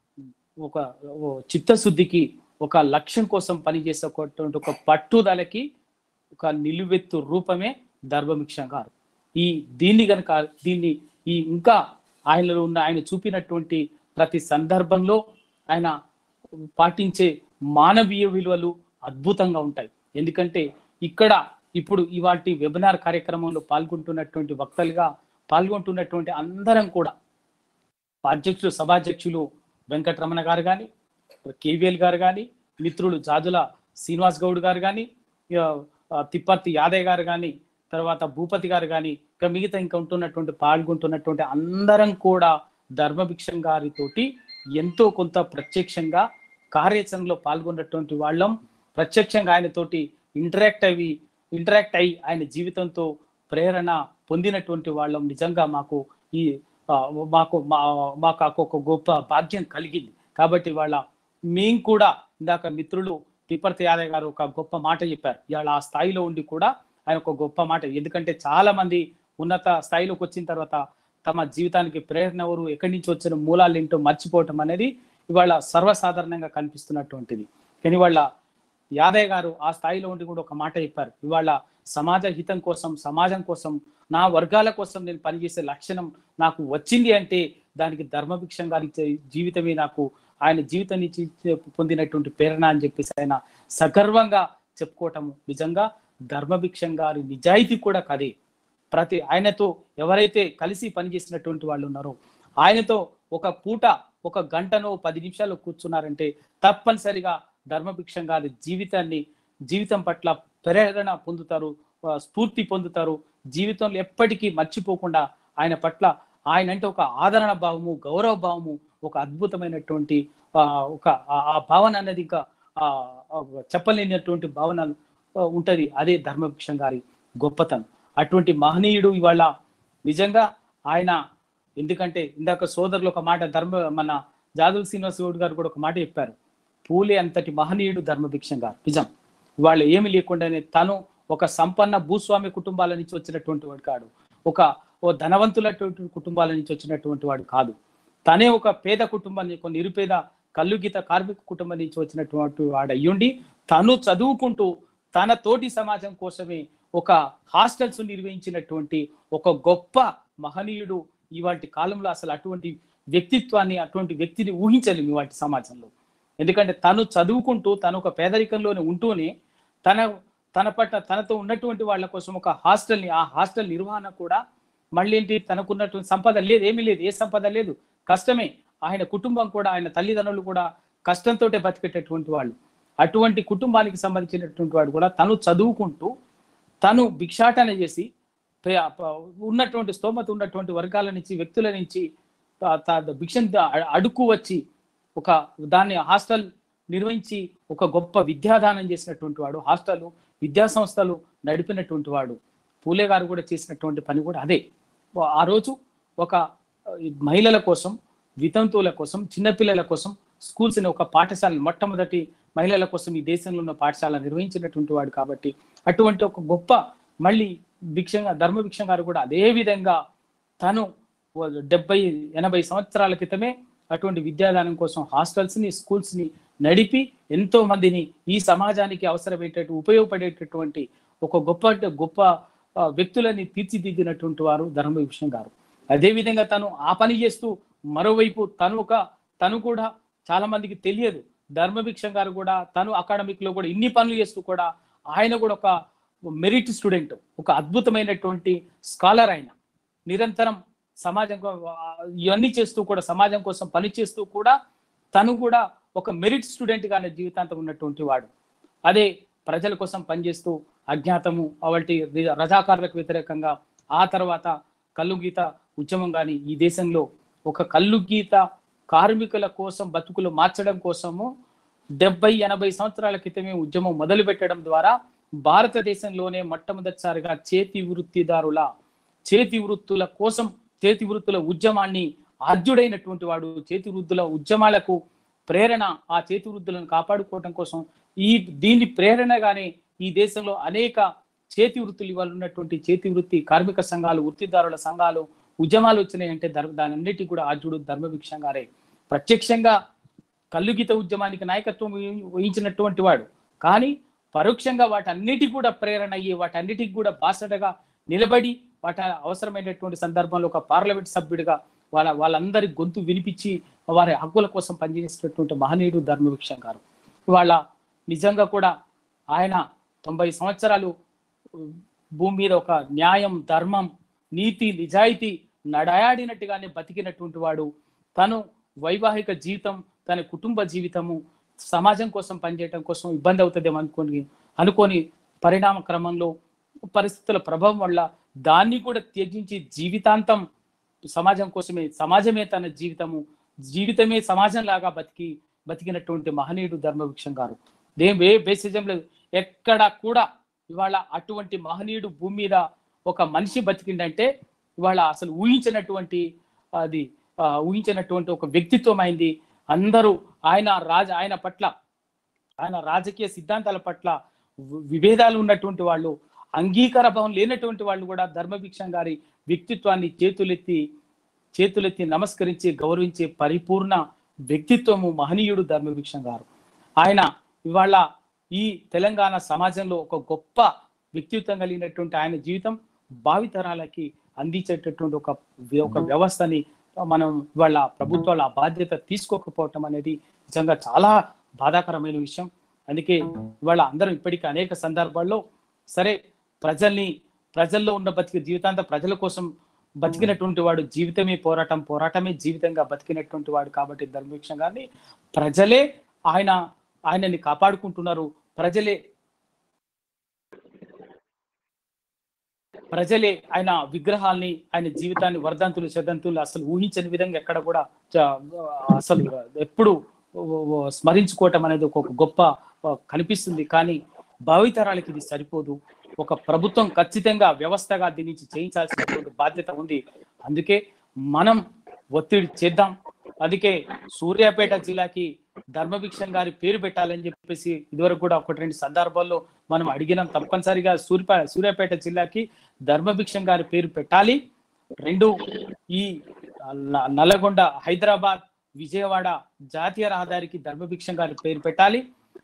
ఒక ఓ చిత్తశుద్ధికి ఒక లక్ష్యం కోసం పనిచేసేటువంటి ఒక పట్టుదలకి ఒక నిలువెత్తు రూపమే ధర్మభిక్షం గారు ఈ దీన్ని గనక దీన్ని ఈ ఇంకా ఆయనలో ఉన్న ఆయన చూపినటువంటి ప్రతి సందర్భంలో ఆయన పాటించే మానవీయ విలువలు అద్భుతంగా ఉంటాయి ఎందుకంటే ఇక్కడ ఇప్పుడు ఇవాటి వెబినార్ కార్యక్రమంలో పాల్గొంటున్నటువంటి వక్తలుగా పాల్గొంటున్నటువంటి అందరం కూడా అధ్యక్షులు సభాధ్యక్షులు వెంకటరమణ గారు కానీ కేవీఎల్ గారు కానీ మిత్రులు జాజుల శ్రీనివాస్ గౌడ్ గారు కానీ తిప్పర్తి యాదయ్య గారు కానీ తర్వాత భూపతి గారు కానీ ఇంకా మిగతా ఇంకా ఉంటున్నటువంటి పాల్గొంటున్నటువంటి అందరం కూడా ధర్మభిక్షం గారితోటి ఎంతో కొంత ప్రత్యక్షంగా కార్యాచరణలో పాల్గొన్నటువంటి వాళ్ళం ప్రత్యక్షంగా ఆయనతోటి ఇంటరాక్ట్ అవి ఇంటరాక్ట్ అయ్యి ఆయన జీవితంతో ప్రేరణ పొందినటువంటి వాళ్ళం నిజంగా మాకు ఈ ఆ, మాకు మా మాకు ఒక గొప్ప భాగ్యం కలిగింది కాబట్టి వాళ్ళ మేము కూడా ఇందాక మిత్రులు తిప్పర్తి యాదవ్ గారు ఒక గొప్ప మాట చెప్పారు ఇవాళ ఆ స్థాయిలో ఉండి కూడా ఆయన ఒక గొప్ప మాట ఎందుకంటే చాలా మంది ఉన్నత స్థాయిలోకి వచ్చిన తర్వాత తమ జీవితానికి ప్రేరణ ఎవరు ఎక్కడి నుంచి వచ్చిన మూలాలు ఏంటో మర్చిపోవటం అనేది ఇవాళ సర్వసాధారణంగా కనిపిస్తున్నటువంటిది కానీ వాళ్ళ యాదయ్య గారు ఆ స్థాయిలో ఉండి కూడా ఒక మాట చెప్పారు ఇవాళ సమాజ హితం కోసం సమాజం కోసం నా వర్గాల కోసం నేను పనిచేసే లక్షణం నాకు వచ్చింది అంటే దానికి ధర్మభిక్షం గారి జీ- జీవితమే నాకు ఆయన జీవితం నుంచి పొందినటువంటి ప్రేరణ అని చెప్పేసి ఆయన సగర్వంగా చెప్పుకోవటం నిజంగా ధర్మభిక్షం గారి నిజాయితీ కూడా కదే ప్రతి ఆయనతో ఎవరైతే కలిసి పనిచేసినటువంటి వాళ్ళు ఉన్నారో ఆయనతో ఒక పూట ఒక గంటనో పది నిమిషాలు కూర్చున్నారంటే తప్పనిసరిగా ధర్మభిక్షం గారి జీవితాన్ని జీవితం పట్ల ప్రేరణ పొందుతారు ఆ, స్ఫూర్తి పొందుతారు జీవితంలో ఎప్పటికీ మర్చిపోకుండా ఆయన పట్ల ఆయన అంటే ఒక ఆదరణ భావము గౌరవ భావము ఒక అద్భుతమైనటువంటి ఆ, ఒక ఆ- ఆ భావన అనేది ఇంకా ఆ, ఆ, చెప్పలేనటువంటి భావన ఆ, ఉంటది అదే ధర్మభిక్షం గారి గొప్పతనం అటువంటి మహనీయుడు ఇవాళ నిజంగా ఆయన ఎందుకంటే ఇందాక సోదరులు ఒక మాట ధర్మ మన జాదవ్ శ్రీనివాస్ గౌడ్ గారు కూడా ఒక మాట చెప్పారు పూలే అంతటి మహనీయుడు ధర్మభిక్షం గారు నిజం వాళ్ళు ఏమి లేకుండానే తను ఒక సంపన్న భూస్వామి కుటుంబాల నుంచి వచ్చినటువంటి వాడు కాడు ఒక ఓ ధనవంతులటువంటి కుటుంబాల నుంచి వచ్చినటువంటి వాడు కాదు తనే ఒక పేద కుటుంబాన్ని ఒక నిరుపేద కల్లుగీత కార్మిక కుటుంబం నుంచి వచ్చినటువంటి వాడు అయ్యుండి తను చదువుకుంటూ తన తోటి సమాజం కోసమే ఒక హాస్టల్స్ నిర్వహించినటువంటి ఒక గొప్ప మహనీయుడు ఇవాటి కాలంలో అసలు అటువంటి వ్యక్తిత్వాన్ని అటువంటి వ్యక్తిని ఊహించలేము ఇవాటి సమాజంలో ఎందుకంటే తను చదువుకుంటూ తను ఒక పేదరికంలోనే ఉంటూనే తన తన పట్ల తనతో ఉన్నటువంటి వాళ్ళ కోసం ఒక హాస్టల్ని ఆ హాస్టల్ నిర్వహణ కూడా మళ్ళీ ఏంటి తనకున్నటువంటి సంపద లేదు ఏమీ లేదు ఏ సంపద లేదు కష్టమే ఆయన కుటుంబం కూడా ఆయన తల్లిదండ్రులు కూడా కష్టంతో బతికేటటువంటి వాళ్ళు అటువంటి కుటుంబానికి సంబంధించినటువంటి వాడు కూడా తను చదువుకుంటూ తను భిక్షాటన చేసి పే- ప- ఉన్నటువంటి స్తోమత ఉన్నటువంటి వర్గాల నుంచి వ్యక్తుల నుంచి త- త- భిక్షను ద- అడుక్కు వచ్చి ఒక దాన్ని హాస్టల్ నిర్వహించి ఒక గొప్ప విద్యాదానం చేసినటువంటి వాడు హాస్టల్ విద్యా సంస్థలు నడిపినటువంటి వాడు పూలే గారు కూడా చేసినటువంటి పని కూడా అదే ఆ రోజు ఒక ఆ, ఈ మహిళల కోసం వితంతువుల కోసం చిన్నపిల్లల కోసం స్కూల్స్ ని ఒక పాఠశాల మొట్టమొదటి మహిళల కోసం ఈ దేశంలో ఉన్న పాఠశాల నిర్వహించినటువంటి వాడు కాబట్టి అటువంటి ఒక గొప్ప మళ్ళీ భిక్షంగా ధర్మభిక్షం గారు కూడా అదే విధంగా తను ఓ డెబ్బై ఎనభై సంవత్సరాల క్రితమే అటువంటి విద్యాదానం కోసం హాస్టల్స్ ని స్కూల్స్ ని నడిపి ఎంతో మందిని ఈ సమాజానికి అవసరమయ్యేటట్టు ఉపయోగపడేటటువంటి ఒక గొప్ప గొప్ప ఆ, వ్యక్తులని తీర్చిదిద్దినటువంటి వారు ధర్మభిక్షం గారు అదే విధంగా తను ఆ పని చేస్తూ మరోవైపు తను ఒక తను కూడా చాలా మందికి తెలియదు ధర్మభిక్షం గారు కూడా తను అకాడమిక్ లో కూడా ఇన్ని పనులు చేస్తూ కూడా ఆయన కూడా ఒక మెరిట్ స్టూడెంట్ ఒక అద్భుతమైనటువంటి స్కాలర్ ఆయన నిరంతరం సమాజం కో- ఆ, ఇవన్నీ చేస్తూ కూడా సమాజం కోసం పని చేస్తూ కూడా తను కూడా ఒక మెరిట్ స్టూడెంట్ గానే జీవితాంతం ఉన్నటువంటి వాడు అదే ప్రజల కోసం పనిచేస్తూ అజ్ఞాతము అవటి రజాకారులకు వ్యతిరేకంగా ఆ తర్వాత కల్లు గీత ఉద్యమం కానీ ఈ దేశంలో ఒక కల్లు గీత కార్మికుల కోసం బతుకులు మార్చడం కోసము డెబ్బై ఎనభై సంవత్సరాల క్రితమే ఉద్యమం మొదలు పెట్టడం ద్వారా భారతదేశంలోనే మొట్టమొదటిసారిగా చేతి వృత్తిదారుల చేతి వృత్తుల కోసం చేతి వృత్తుల ఉద్యమాన్ని ఆద్యుడైనటువంటి వాడు చేతి వృత్తుల ఉద్యమాలకు ప్రేరణ ఆ చేతి వృత్తులను కాపాడుకోవడం కోసం ఈ దీని ప్రేరణగానే ఈ దేశంలో అనేక చేతి వృత్తులు ఇవాళ ఉన్నటువంటి చేతి వృత్తి కార్మిక సంఘాలు వృత్తిదారుల సంఘాలు ఉద్యమాలు వచ్చినాయంటే ధర్మ దానన్నిటికీ కూడా ఆద్యుడు ధర్మభిక్షం గారే ప్రత్యక్షంగా కల్లుగీత ఉద్యమానికి నాయకత్వం వహి- వహించినటువంటి వాడు కానీ పరోక్షంగా వాటన్నిటికీ కూడా ప్రేరణ అయ్యి వాటన్నిటికి కూడా బాసటగా నిలబడి వాటి అవసరమైనటువంటి సందర్భంలో ఒక పార్లమెంట్ సభ్యుడిగా వాళ్ళ వాళ్ళందరి గొంతు వినిపించి వారి హక్కుల కోసం పనిచేసినటువంటి మహనీయుడు ధర్మభిక్షం గారు ఇవాళ నిజంగా కూడా ఆయన తొంభై సంవత్సరాలు భూమి మీద ఒక న్యాయం ధర్మం నీతి నిజాయితీ నడయాడినట్టుగానే బతికినటువంటి వాడు తను వైవాహిక జీవితం తన కుటుంబ జీవితము సమాజం కోసం పనిచేయడం కోసం ఇబ్బంది అవుతుందేమో అనుకొని అనుకొని పరిణామ క్రమంలో పరిస్థితుల ప్రభావం వల్ల దాన్ని కూడా త్యజించి జీవితాంతం సమాజం కోసమే సమాజమే తన జీవితము జీవితమే సమాజం లాగా బతికి బతికినటువంటి మహనీయుడు ధర్మవృక్షం గారు దేం ఏ బేసిజం లేదు ఎక్కడ కూడా ఇవాళ అటువంటి మహనీయుడు భూమి మీద ఒక మనిషి బతికిండంటే ఇవాళ అసలు ఊహించినటువంటి అది ఆ, ఊహించినటువంటి ఒక వ్యక్తిత్వం అయింది అందరూ ఆయన రాజ ఆయన పట్ల ఆయన రాజకీయ సిద్ధాంతాల పట్ల వి- విభేదాలు ఉన్నటువంటి వాళ్ళు అంగీకార భావం లేనటువంటి వాళ్ళు కూడా ధర్మభిక్షం గారి వ్యక్తిత్వాన్ని చేతులెత్తి చేతులెత్తి నమస్కరించి గౌరవించే పరిపూర్ణ వ్యక్తిత్వము మహనీయుడు ధర్మభిక్షం గారు ఆయన ఇవాళ ఈ తెలంగాణ సమాజంలో ఒక గొప్ప వ్యక్తిత్వం కలిగినటువంటి ఆయన జీవితం భావితరాలకి అందించేటటువంటి ఒక ఒక వ్యవస్థని మనం ఇవాళ ప్రభుత్వాలు ఆ బాధ్యత తీసుకోకపోవటం అనేది నిజంగా చాలా బాధాకరమైన విషయం అందుకే ఇవాళ అందరం ఇప్పటికీ అనేక సందర్భాల్లో సరే ప్రజల్ని ప్రజల్లో ఉన్న బతికి జీవితాంత ప్రజల కోసం బతికినటువంటి వాడు జీవితమే పోరాటం పోరాటమే జీవితంగా బతికినటువంటి వాడు కాబట్టి ధర్మవృక్షం గారిని ప్రజలే ఆయన ఆయనని కాపాడుకుంటున్నారు ప్రజలే ప్రజలే ఆయన విగ్రహాల్ని ఆయన జీవితాన్ని వర్ధంతులు శదంతులు అసలు ఊహించని విధంగా ఎక్కడ కూడా చ- అసలు ఎప్పుడు స్మరించుకోవటం అనేది ఒక గొప్ప ఆ, కనిపిస్తుంది కానీ భావితరాలకి ఇది సరిపోదు ఒక ప్రభుత్వం ఖచ్చితంగా వ్యవస్థగా దీని నుంచి చేయించాల్సినటువంటి బాధ్యత ఉంది అందుకే మనం ఒత్తిడి చేద్దాం అందుకే సూర్యాపేట జిల్లాకి ధర్మభిక్షం గారి పేరు పెట్టాలని చెప్పేసి ఇదివరకు కూడా ఒకటి రెండు సందర్భాల్లో మనం అడిగినాం తప్పనిసరిగా సూర్యపే సూర్యాపేట జిల్లాకి ధర్మభిక్షం గారి పేరు పెట్టాలి రెండు ఈ న- నల్లగొండ హైదరాబాద్ విజయవాడ జాతీయ రహదారికి ధర్మభిక్షం గారి పేరు పెట్టాలి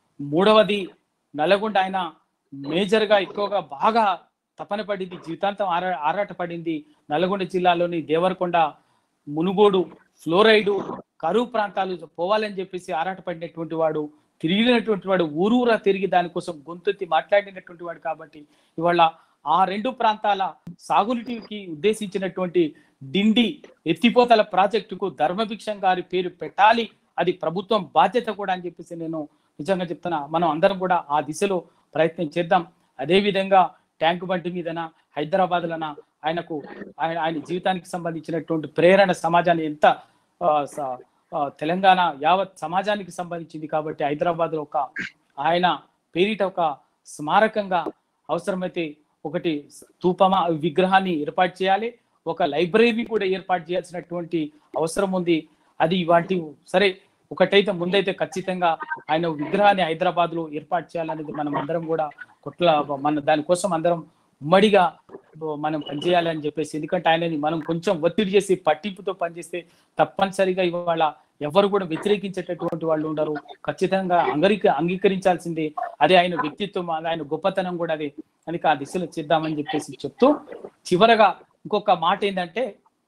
మూడవది నల్లగొండ ఆయన మేజర్ గా ఎక్కువగా బాగా తపన పడింది జీవితాంతం ఆరా ఆరాట పడింది నల్గొండ జిల్లాలోని దేవరకొండ మునుగోడు ఫ్లోరైడు కరువు ప్రాంతాలు పోవాలని చెప్పేసి ఆరాటపడినటువంటి వాడు తిరిగినటువంటి వాడు ఊరూరా తిరిగి దానికోసం గొంతెత్తి మాట్లాడినటువంటి వాడు కాబట్టి ఇవాళ ఆ రెండు ప్రాంతాల సాగునీటికి ఉద్దేశించినటువంటి డిండి ఎత్తిపోతల ప్రాజెక్టుకు ధర్మభిక్షం గారి పేరు పెట్టాలి అది ప్రభుత్వం బాధ్యత కూడా అని చెప్పేసి నేను నిజంగా చెప్తున్నా మనం అందరం కూడా ఆ దిశలో ప్రయత్నం చేద్దాం అదే విధంగా ట్యాంక్ బండి మీదన హైదరాబాద్ లన ఆయనకు ఆయన ఆయన జీవితానికి సంబంధించినటువంటి ప్రేరణ సమాజాన్ని ఎంత ఆ, స- ఆ, తెలంగాణ యావత్ సమాజానికి సంబంధించింది కాబట్టి హైదరాబాద్ లో ఒక ఆయన పేరిట ఒక స్మారకంగా అవసరమైతే ఒకటి స్తూపమా విగ్రహాన్ని ఏర్పాటు చేయాలి ఒక లైబ్రరీ కూడా ఏర్పాటు చేయాల్సినటువంటి అవసరం ఉంది అది వాటి సరే ఒకటైతే ముందైతే ఖచ్చితంగా ఆయన విగ్రహాన్ని హైదరాబాద్ లో ఏర్పాటు చేయాలనేది మనం అందరం కూడా కొట్ల మన దానికోసం అందరం ఉమ్మడిగా మనం పనిచేయాలని చెప్పేసి ఎందుకంటే ఆయనని మనం కొంచెం ఒత్తిడి చేసి పట్టింపుతో పనిచేస్తే తప్పనిసరిగా ఇవాళ ఎవరు కూడా వ్యతిరేకించేటటువంటి వాళ్ళు ఉండరు ఖచ్చితంగా అంగీక అంగీకరించాల్సిందే అదే ఆయన వ్యక్తిత్వం అది ఆయన గొప్పతనం కూడా అదే అని ఆ దిశలో చేద్దామని చెప్పేసి చెప్తూ చివరగా ఇంకొక మాట ఏంటంటే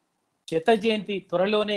శత జయంతి త్వరలోనే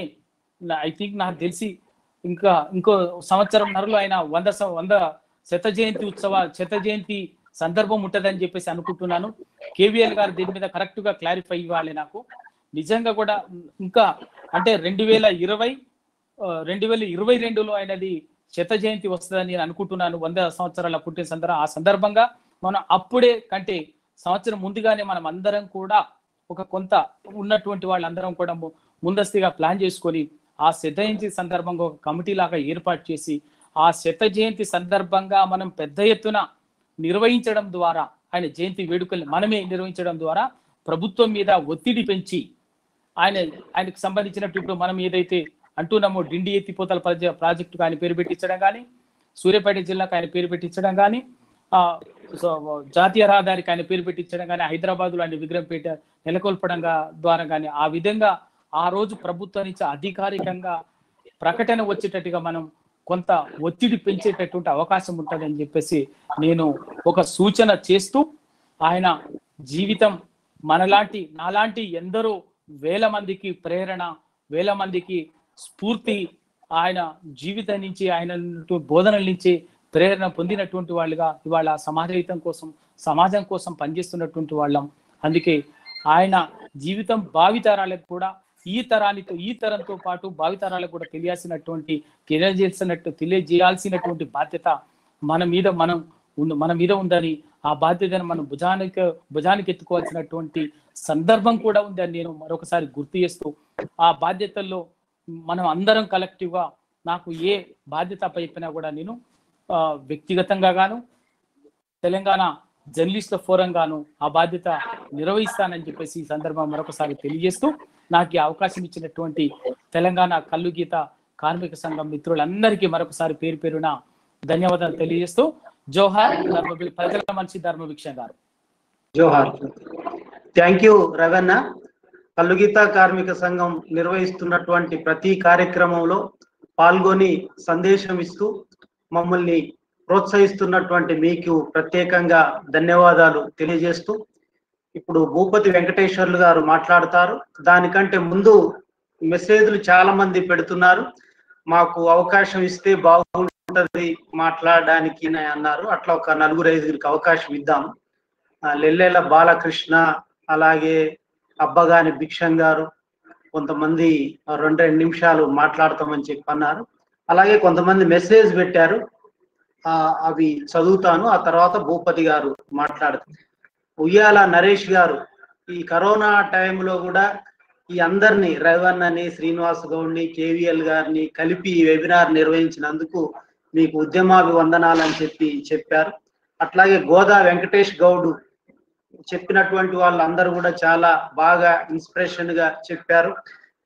ఐ థింక్ నాకు తెలిసి ఇంకా ఇంకో సంవత్సరం నరలో ఆయన వంద సం- వంద శత జయంతి ఉత్సవ శత జయంతి సందర్భం ఉంటదని చెప్పేసి అనుకుంటున్నాను కేవీఎల్ గారు దీని మీద కరెక్ట్ గా క్లారిఫై ఇవ్వాలి నాకు నిజంగా కూడా ఇంకా అంటే రెండు వేల ఇరవై రెండు వేల ఇరవై రెండులో ఆయనది శత జయంతి వస్తుందని నేను అనుకుంటున్నాను వంద సంవత్సరాల పుట్టిన సందర్భం ఆ సందర్భంగా మనం అప్పుడే కంటే సంవత్సరం ముందుగానే మనం అందరం కూడా ఒక కొంత ఉన్నటువంటి వాళ్ళందరం కూడా ము- ముందస్తుగా ప్లాన్ చేసుకొని ఆ శత జయంతి సందర్భంగా ఒక కమిటీ లాగా ఏర్పాటు చేసి ఆ శత జయంతి సందర్భంగా మనం పెద్ద ఎత్తున నిర్వహించడం ద్వారా ఆయన జయంతి వేడుకల్ని మనమే నిర్వహించడం ద్వారా ప్రభుత్వం మీద ఒత్తిడి పెంచి ఆయన ఆయనకు సంబంధించినట్టు ఇప్పుడు మనం ఏదైతే అంటున్నామో డిండి ఎత్తిపోతల ప్రాజె ప్రాజెక్టుకు ఆయన పేరు పెట్టించడం కానీ సూర్యాపేట జిల్లాకు ఆయన పేరు పెట్టించడం కానీ ఆ సో జాతీయ రహదారికి ఆయన పేరు పెట్టించడం కానీ హైదరాబాద్ లో ఆయన విగ్రహం పెట్ట నెలకొల్పడం గా- ద్వారా కానీ ఆ విధంగా ఆ రోజు ప్రభుత్వం నుంచి అధికారికంగా ప్రకటన వచ్చేటట్టుగా మనం కొంత ఒత్తిడి పెంచేటటువంటి అవకాశం ఉంటుందని చెప్పేసి నేను ఒక సూచన చేస్తూ ఆయన జీవితం మనలాంటి నాలాంటి ఎందరో వేల మందికి ప్రేరణ వేల మందికి స్ఫూర్తి ఆయన జీవితం నుంచి ఆయన బోధనల నుంచి ప్రేరణ పొందినటువంటి వాళ్ళుగా ఇవాళ సమాజహితం కోసం సమాజం కోసం పనిచేస్తున్నటువంటి వాళ్ళం అందుకే ఆయన జీవితం భావితరాలకు కూడా ఈ తరానితో ఈ తరంతో పాటు భావితరాలకు కూడా తెలియాల్సినటువంటి తెలియజేసినట్టు తెలియజేయాల్సినటువంటి బాధ్యత మన మీద మనం ఉంది- మన మీద ఉందని ఆ బాధ్యతను మనం భుజానికి భుజానికి ఎత్తుకోవాల్సినటువంటి సందర్భం కూడా ఉందని నేను మరొకసారి గుర్తు చేస్తూ ఆ బాధ్యతల్లో మనం అందరం కలెక్టివ్ గా నాకు ఏ బాధ్యత చెప్పినా కూడా నేను ఆ, వ్యక్తిగతంగా గాను తెలంగాణ జర్నలిస్టుల ఫోరం గాను ఆ బాధ్యత నిర్వహిస్తానని చెప్పేసి ఈ సందర్భం మరొకసారి తెలియజేస్తూ నాకు ఈ అవకాశం ఇచ్చినటువంటి తెలంగాణ కల్లు గీత కార్మిక సంఘం మిత్రులందరికీ మరొకసారి పేరు పేరున ధన్యవాదాలు తెలియజేస్తూ జోహార్ ధర్మ ప్రజల మనిషి ధర్మభిక్ష గారు జోహార్ థ్యాంక్ యూ రవణ కల్లుగీత కార్మిక సంఘం నిర్వహిస్తున్నటువంటి ప్రతి కార్యక్రమంలో పాల్గొని సందేశం ఇస్తూ మమ్మల్ని ప్రోత్సహిస్తున్నటువంటి మీకు ప్రత్యేకంగా ధన్యవాదాలు తెలియజేస్తూ ఇప్పుడు భూపతి వెంకటేశ్వర్లు గారు మాట్లాడతారు దానికంటే ముందు మెసేజ్లు చాలా మంది పెడుతున్నారు మాకు అవకాశం ఇస్తే బాగుంటది మాట్లాడడానికి అని అన్నారు అట్లా ఒక నలుగురు ఐదుగురికి అవకాశం ఇద్దాము ఆ, లెల్లెల బాలకృష్ణ అలాగే అబ్బగాని భిక్షం గారు కొంతమంది రెండు రెండు నిమిషాలు మాట్లాడతామని చెప్పి అన్నారు అలాగే కొంతమంది మెసేజ్ పెట్టారు ఆ, అవి చదువుతాను ఆ తర్వాత భూపతి గారు మాట్లాడతారు ఉయ్యాల నరేష్ గారు ఈ కరోనా టైంలో కూడా ఈ అందరినీ రవణని శ్రీనివాస్ గౌడ్ని కేవీఎల్ గారిని కలిపి ఈ వెబినార్ నిర్వహించినందుకు మీకు ఉద్యమాభివందనాలు అని చెప్పి చెప్పారు అట్లాగే గోదా వెంకటేష్ గౌడ్ చెప్పినటువంటి వాళ్ళందరూ కూడా చాలా బాగా ఇన్స్పిరేషన్ గా చెప్పారు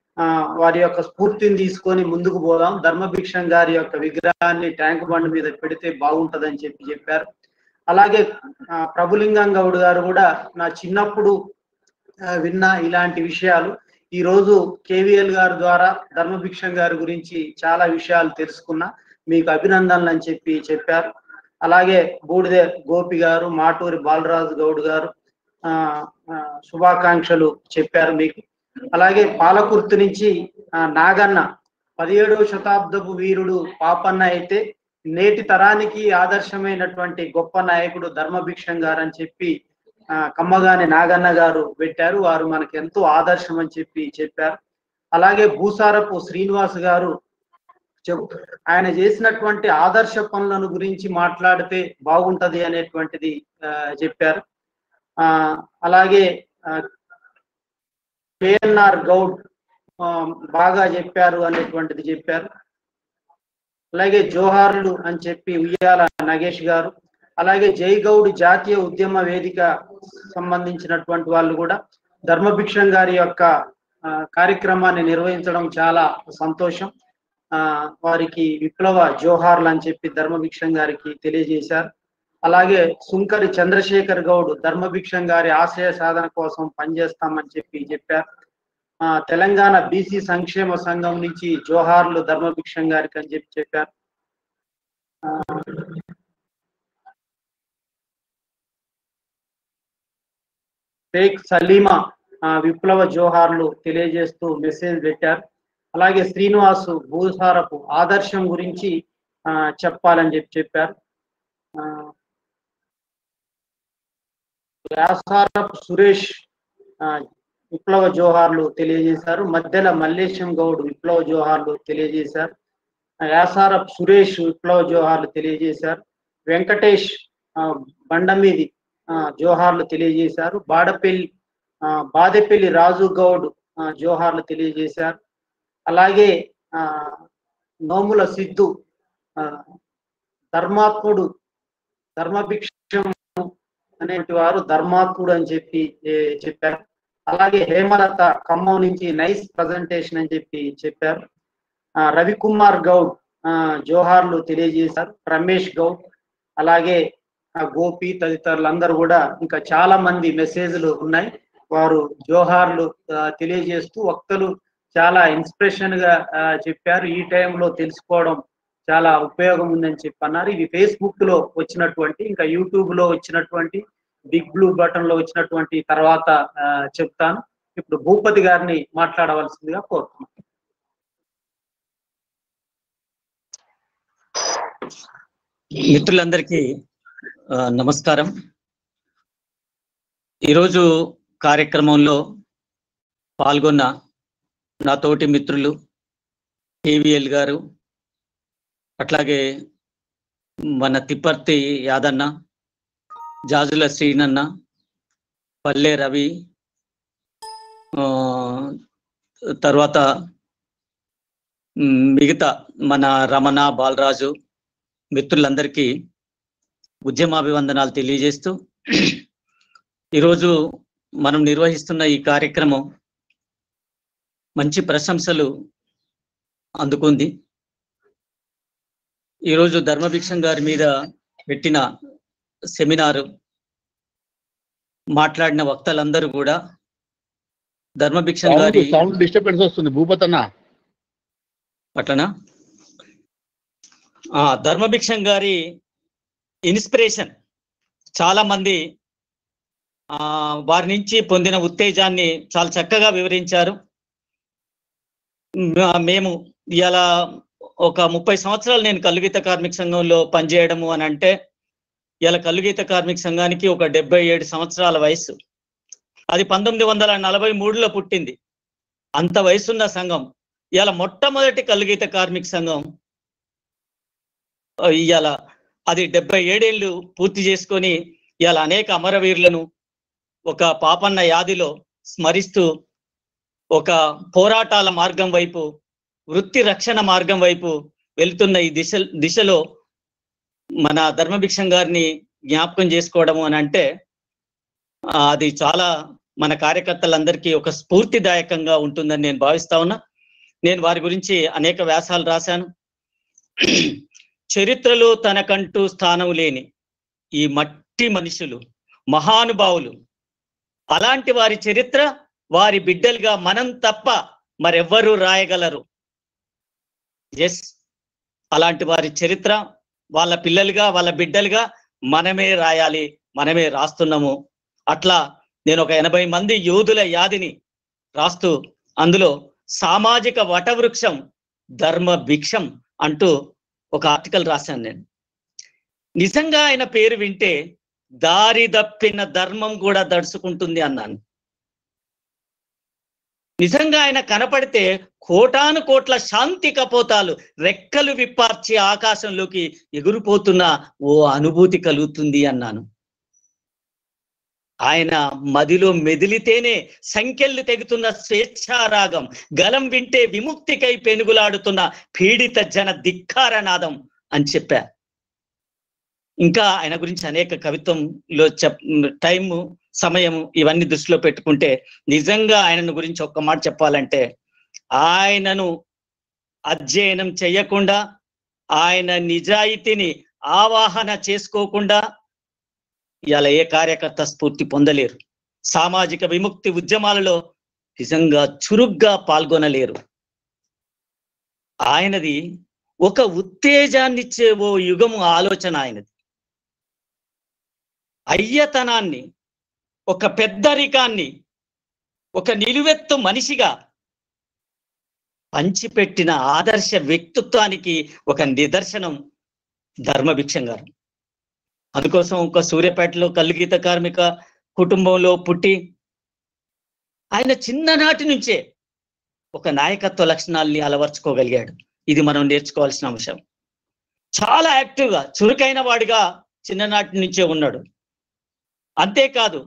ఆ, వారి యొక్క స్ఫూర్తిని తీసుకొని ముందుకు పోదాం ధర్మభిక్షం గారి యొక్క విగ్రహాన్ని ట్యాంక్ బండ్ మీద పెడితే బాగుంటదని చెప్పి చెప్పారు అలాగే ఆ, ప్రభులింగం గౌడ్ గారు కూడా నా చిన్నప్పుడు ఆ, విన్న ఇలాంటి విషయాలు ఈ రోజు కేవీఎల్ గారి ద్వారా ధర్మభిక్షం గారి గురించి చాలా విషయాలు తెలుసుకున్నా మీకు అభినందనలు అని చెప్పి చెప్పారు అలాగే బూడిదే గోపి గారు మాటూరి బాలరాజు గౌడ్ గారు ఆ ఆ, శుభాకాంక్షలు చెప్పారు మీకు అలాగే పాలకుర్తి నుంచి ఆ, నాగన్న పదిహేడవ శతాబ్దపు వీరుడు పాపన్న అయితే నేటి తరానికి ఆదర్శమైనటువంటి గొప్ప నాయకుడు ధర్మభిక్షం గారు అని చెప్పి ఆ, కమ్మగాని నాగన్న గారు పెట్టారు వారు మనకు ఎంతో ఆదర్శం అని చెప్పి చెప్పారు అలాగే భూసారపు శ్రీనివాస్ గారు చెప్ ఆయన చేసినటువంటి ఆదర్శ పనులను గురించి మాట్లాడితే బాగుంటది అనేటువంటిది ఆ, చెప్పారు ఆ అలాగే ఆ, కేఎన్ఆర్ గౌడ్ ఆ, బాగా చెప్పారు అనేటువంటిది చెప్పారు అలాగే జోహార్లు అని చెప్పి ఉయ్యాల నగేష్ గారు అలాగే జై గౌడ్ జాతీయ ఉద్యమ వేదిక సంబంధించినటువంటి వాళ్ళు కూడా ధర్మభిక్షం గారి యొక్క ఆ, కార్యక్రమాన్ని నిర్వహించడం చాలా సంతోషం ఆ వారికి విప్లవ జోహార్లు అని చెప్పి ధర్మభిక్షం గారికి తెలియజేశారు అలాగే సుంకరి చంద్రశేఖర్ గౌడ్ ధర్మభిక్షం గారి ఆశయ సాధన కోసం పనిచేస్తామని చెప్పి చెప్పారు ఆ తెలంగాణ బీసీ సంక్షేమ సంఘం నుంచి జోహార్లు ధర్మభిక్షం గారికి అని చెప్పి చెప్పారు ఆ, షేక్ సలీమా ఆ, విప్లవ జోహార్లు తెలియజేస్తూ మెసేజ్ పెట్టారు అలాగే శ్రీనివాసు భూసారపు ఆదర్శం గురించి ఆ, చెప్పాలని చెప్పి చెప్పారు ఆ, వ్యాసారపు సురేష్ ఆ, విప్లవ జోహార్లు తెలియజేశారు మధ్యల మల్లేశం గౌడ్ విప్లవ జోహార్లు తెలియజేశారు ఆ, యాసారపు సురేష్ విప్లవ జోహార్లు తెలియజేశారు వెంకటేష్ ఆ, బండమీది ఆ, జోహార్లు తెలియజేశారు బాడపల్లి ఆ, బాదెపల్లి రాజు గౌడ్ ఆ, జోహార్లు తెలియజేశారు అలాగే ఆ నోముల సిద్ధు ఆ, ధర్మాత్ముడు ధర్మభిక్షం అనేటి వారు ధర్మాత్ముడు అని చెప్పి ఏ, చెప్పారు అలాగే హేమలత ఖమ్మం నుంచి నైస్ ప్రజెంటేషన్ అని చెప్పి చెప్పారు ఆ, రవికుమార్ గౌడ్ ఆ, జోహార్లు తెలియజేశారు రమేష్ గౌడ్ అలాగే ఆ, గోపి తదితరులందరూ కూడా ఇంకా చాలా మంది మెసేజ్లు ఉన్నాయి వారు జోహార్లు ఆ, తెలియజేస్తూ వక్తలు చాలా ఇన్స్పిరేషన్ గా ఆ, చెప్పారు ఈ టైంలో తెలుసుకోవడం చాలా ఉపయోగం ఉందని చెప్పి అన్నారు ఇవి ఫేస్బుక్ లో వచ్చినటువంటి ఇంకా యూట్యూబ్ లో వచ్చినటువంటి బిగ్ బ్లూ బటన్ లో వచ్చినటువంటి తర్వాత ఆ, చెప్తాను ఇప్పుడు భూపతి గారిని మాట్లాడవలసిందిగా కోరుతున్నాను మిత్రులందరికీ ఆ, నమస్కారం ఈరోజు కార్యక్రమంలో పాల్గొన్న నా తోటి మిత్రులు కేవీఎల్ గారు అట్లాగే మన తిప్పర్తి యాదన్న జాజుల శ్రీనన్న పల్లె రవి ఆ, తర్వాత మ్, మిగతా మన రమణ బాలరాజు మిత్రులందరికీ ఉద్యమాభివందనాలు తెలియజేస్తూ ఈరోజు మనం నిర్వహిస్తున్న ఈ కార్యక్రమం మంచి ప్రశంసలు అందుకుంది ఈరోజు ధర్మభిక్షం గారి మీద పెట్టిన సెమినారు మాట్లాడిన వక్తలందరూ కూడా ధర్మభిక్షం గారి సౌండ్ డిస్టర్బెన్స్ వస్తుంది భూపతి అన్న అట్లనా ఆ, ధర్మభిక్షం గారి ఇన్స్పిరేషన్ చాలా మంది ఆ, వారి నుంచి పొందిన ఉత్తేజాన్ని చాలా చక్కగా వివరించారు మ- మేము ఇలా ఒక ముప్పై సంవత్సరాలు నేను కలుగీత కార్మిక సంఘంలో పనిచేయడము అని అంటే ఇలా కలుగీత కార్మిక సంఘానికి ఒక డెబ్బై ఏడు సంవత్సరాల వయసు అది పంతొమ్మిది వందల నలభై మూడులో పుట్టింది అంత వయసున్న సంఘం ఇవాళ మొట్టమొదటి కలుగీత కార్మిక సంఘం ఇవాళ అది డెబ్బై ఏడేళ్లు పూర్తి చేసుకొని ఇవాళ అనేక అమరవీరులను ఒక పాపన్న యాదిలో స్మరిస్తూ ఒక పోరాటాల మార్గం వైపు వృత్తి రక్షణ మార్గం వైపు వెళ్తున్న ఈ దిశ దిశలో మన ధర్మభిక్షం గారిని జ్ఞాపకం చేసుకోవడము అని అంటే ఆ, అది చాలా మన కార్యకర్తలందరికీ ఒక స్ఫూర్తిదాయకంగా ఉంటుందని నేను భావిస్తా ఉన్నా నేను వారి గురించి అనేక వ్యాసాలు రాశాను చరిత్రలో తనకంటూ స్థానం లేని ఈ మట్టి మనుషులు మహానుభావులు అలాంటి వారి చరిత్ర వారి బిడ్డలుగా మనం తప్ప మరెవ్వరూ రాయగలరు ఎస్ అలాంటి వారి చరిత్ర వాళ్ళ పిల్లలుగా వాళ్ళ బిడ్డలుగా మనమే రాయాలి మనమే రాస్తున్నాము అట్లా నేను ఒక ఎనభై మంది యోధుల యాదిని రాస్తూ అందులో సామాజిక వటవృక్షం ధర్మ భిక్షం అంటూ ఒక ఆర్టికల్ రాశాను నేను నిజంగా ఆయన పేరు వింటే దారి దప్పిన ధర్మం కూడా దడుచుకుంటుంది అన్నాను నిజంగా ఆయన కనపడితే కోటాను కోట్ల శాంతి కపోతాలు రెక్కలు విప్పార్చి ఆకాశంలోకి ఎగురుపోతున్న ఓ అనుభూతి కలుగుతుంది అన్నాను ఆయన మదిలో మెదిలితేనే సంఖ్యలు తెగుతున్న స్వేచ్ఛారాగం గలం వింటే విముక్తికై పెనుగులాడుతున్న పీడిత జన ధిక్కారనాదం అని చెప్పా ఇంకా ఆయన గురించి అనేక కవిత్వంలో చెప్ టైము సమయం ఇవన్నీ దృష్టిలో పెట్టుకుంటే నిజంగా ఆయనను గురించి ఒక్క మాట చెప్పాలంటే ఆయనను అధ్యయనం చేయకుండా ఆయన నిజాయితీని ఆవాహన చేసుకోకుండా ఇవాళ ఏ కార్యకర్త స్ఫూర్తి పొందలేరు సామాజిక విముక్తి ఉద్యమాలలో నిజంగా చురుగ్గా పాల్గొనలేరు ఆయనది ఒక ఉత్తేజాన్నిచ్చే ఓ యుగము ఆలోచన ఆయనది అయ్యతనాన్ని ఒక పెద్దరికాన్ని ఒక నిలువెత్తు మనిషిగా పంచిపెట్టిన ఆదర్శ వ్యక్తిత్వానికి ఒక నిదర్శనం ధర్మభిక్షం గారు అందుకోసం ఒక సూర్యాపేటలో కల్లుగీత కార్మిక కుటుంబంలో పుట్టి ఆయన చిన్ననాటి నుంచే ఒక నాయకత్వ లక్షణాల్ని అలవర్చుకోగలిగాడు ఇది మనం నేర్చుకోవాల్సిన అంశం చాలా యాక్టివ్గా చురుకైన వాడిగా చిన్ననాటి నుంచే ఉన్నాడు అంతేకాదు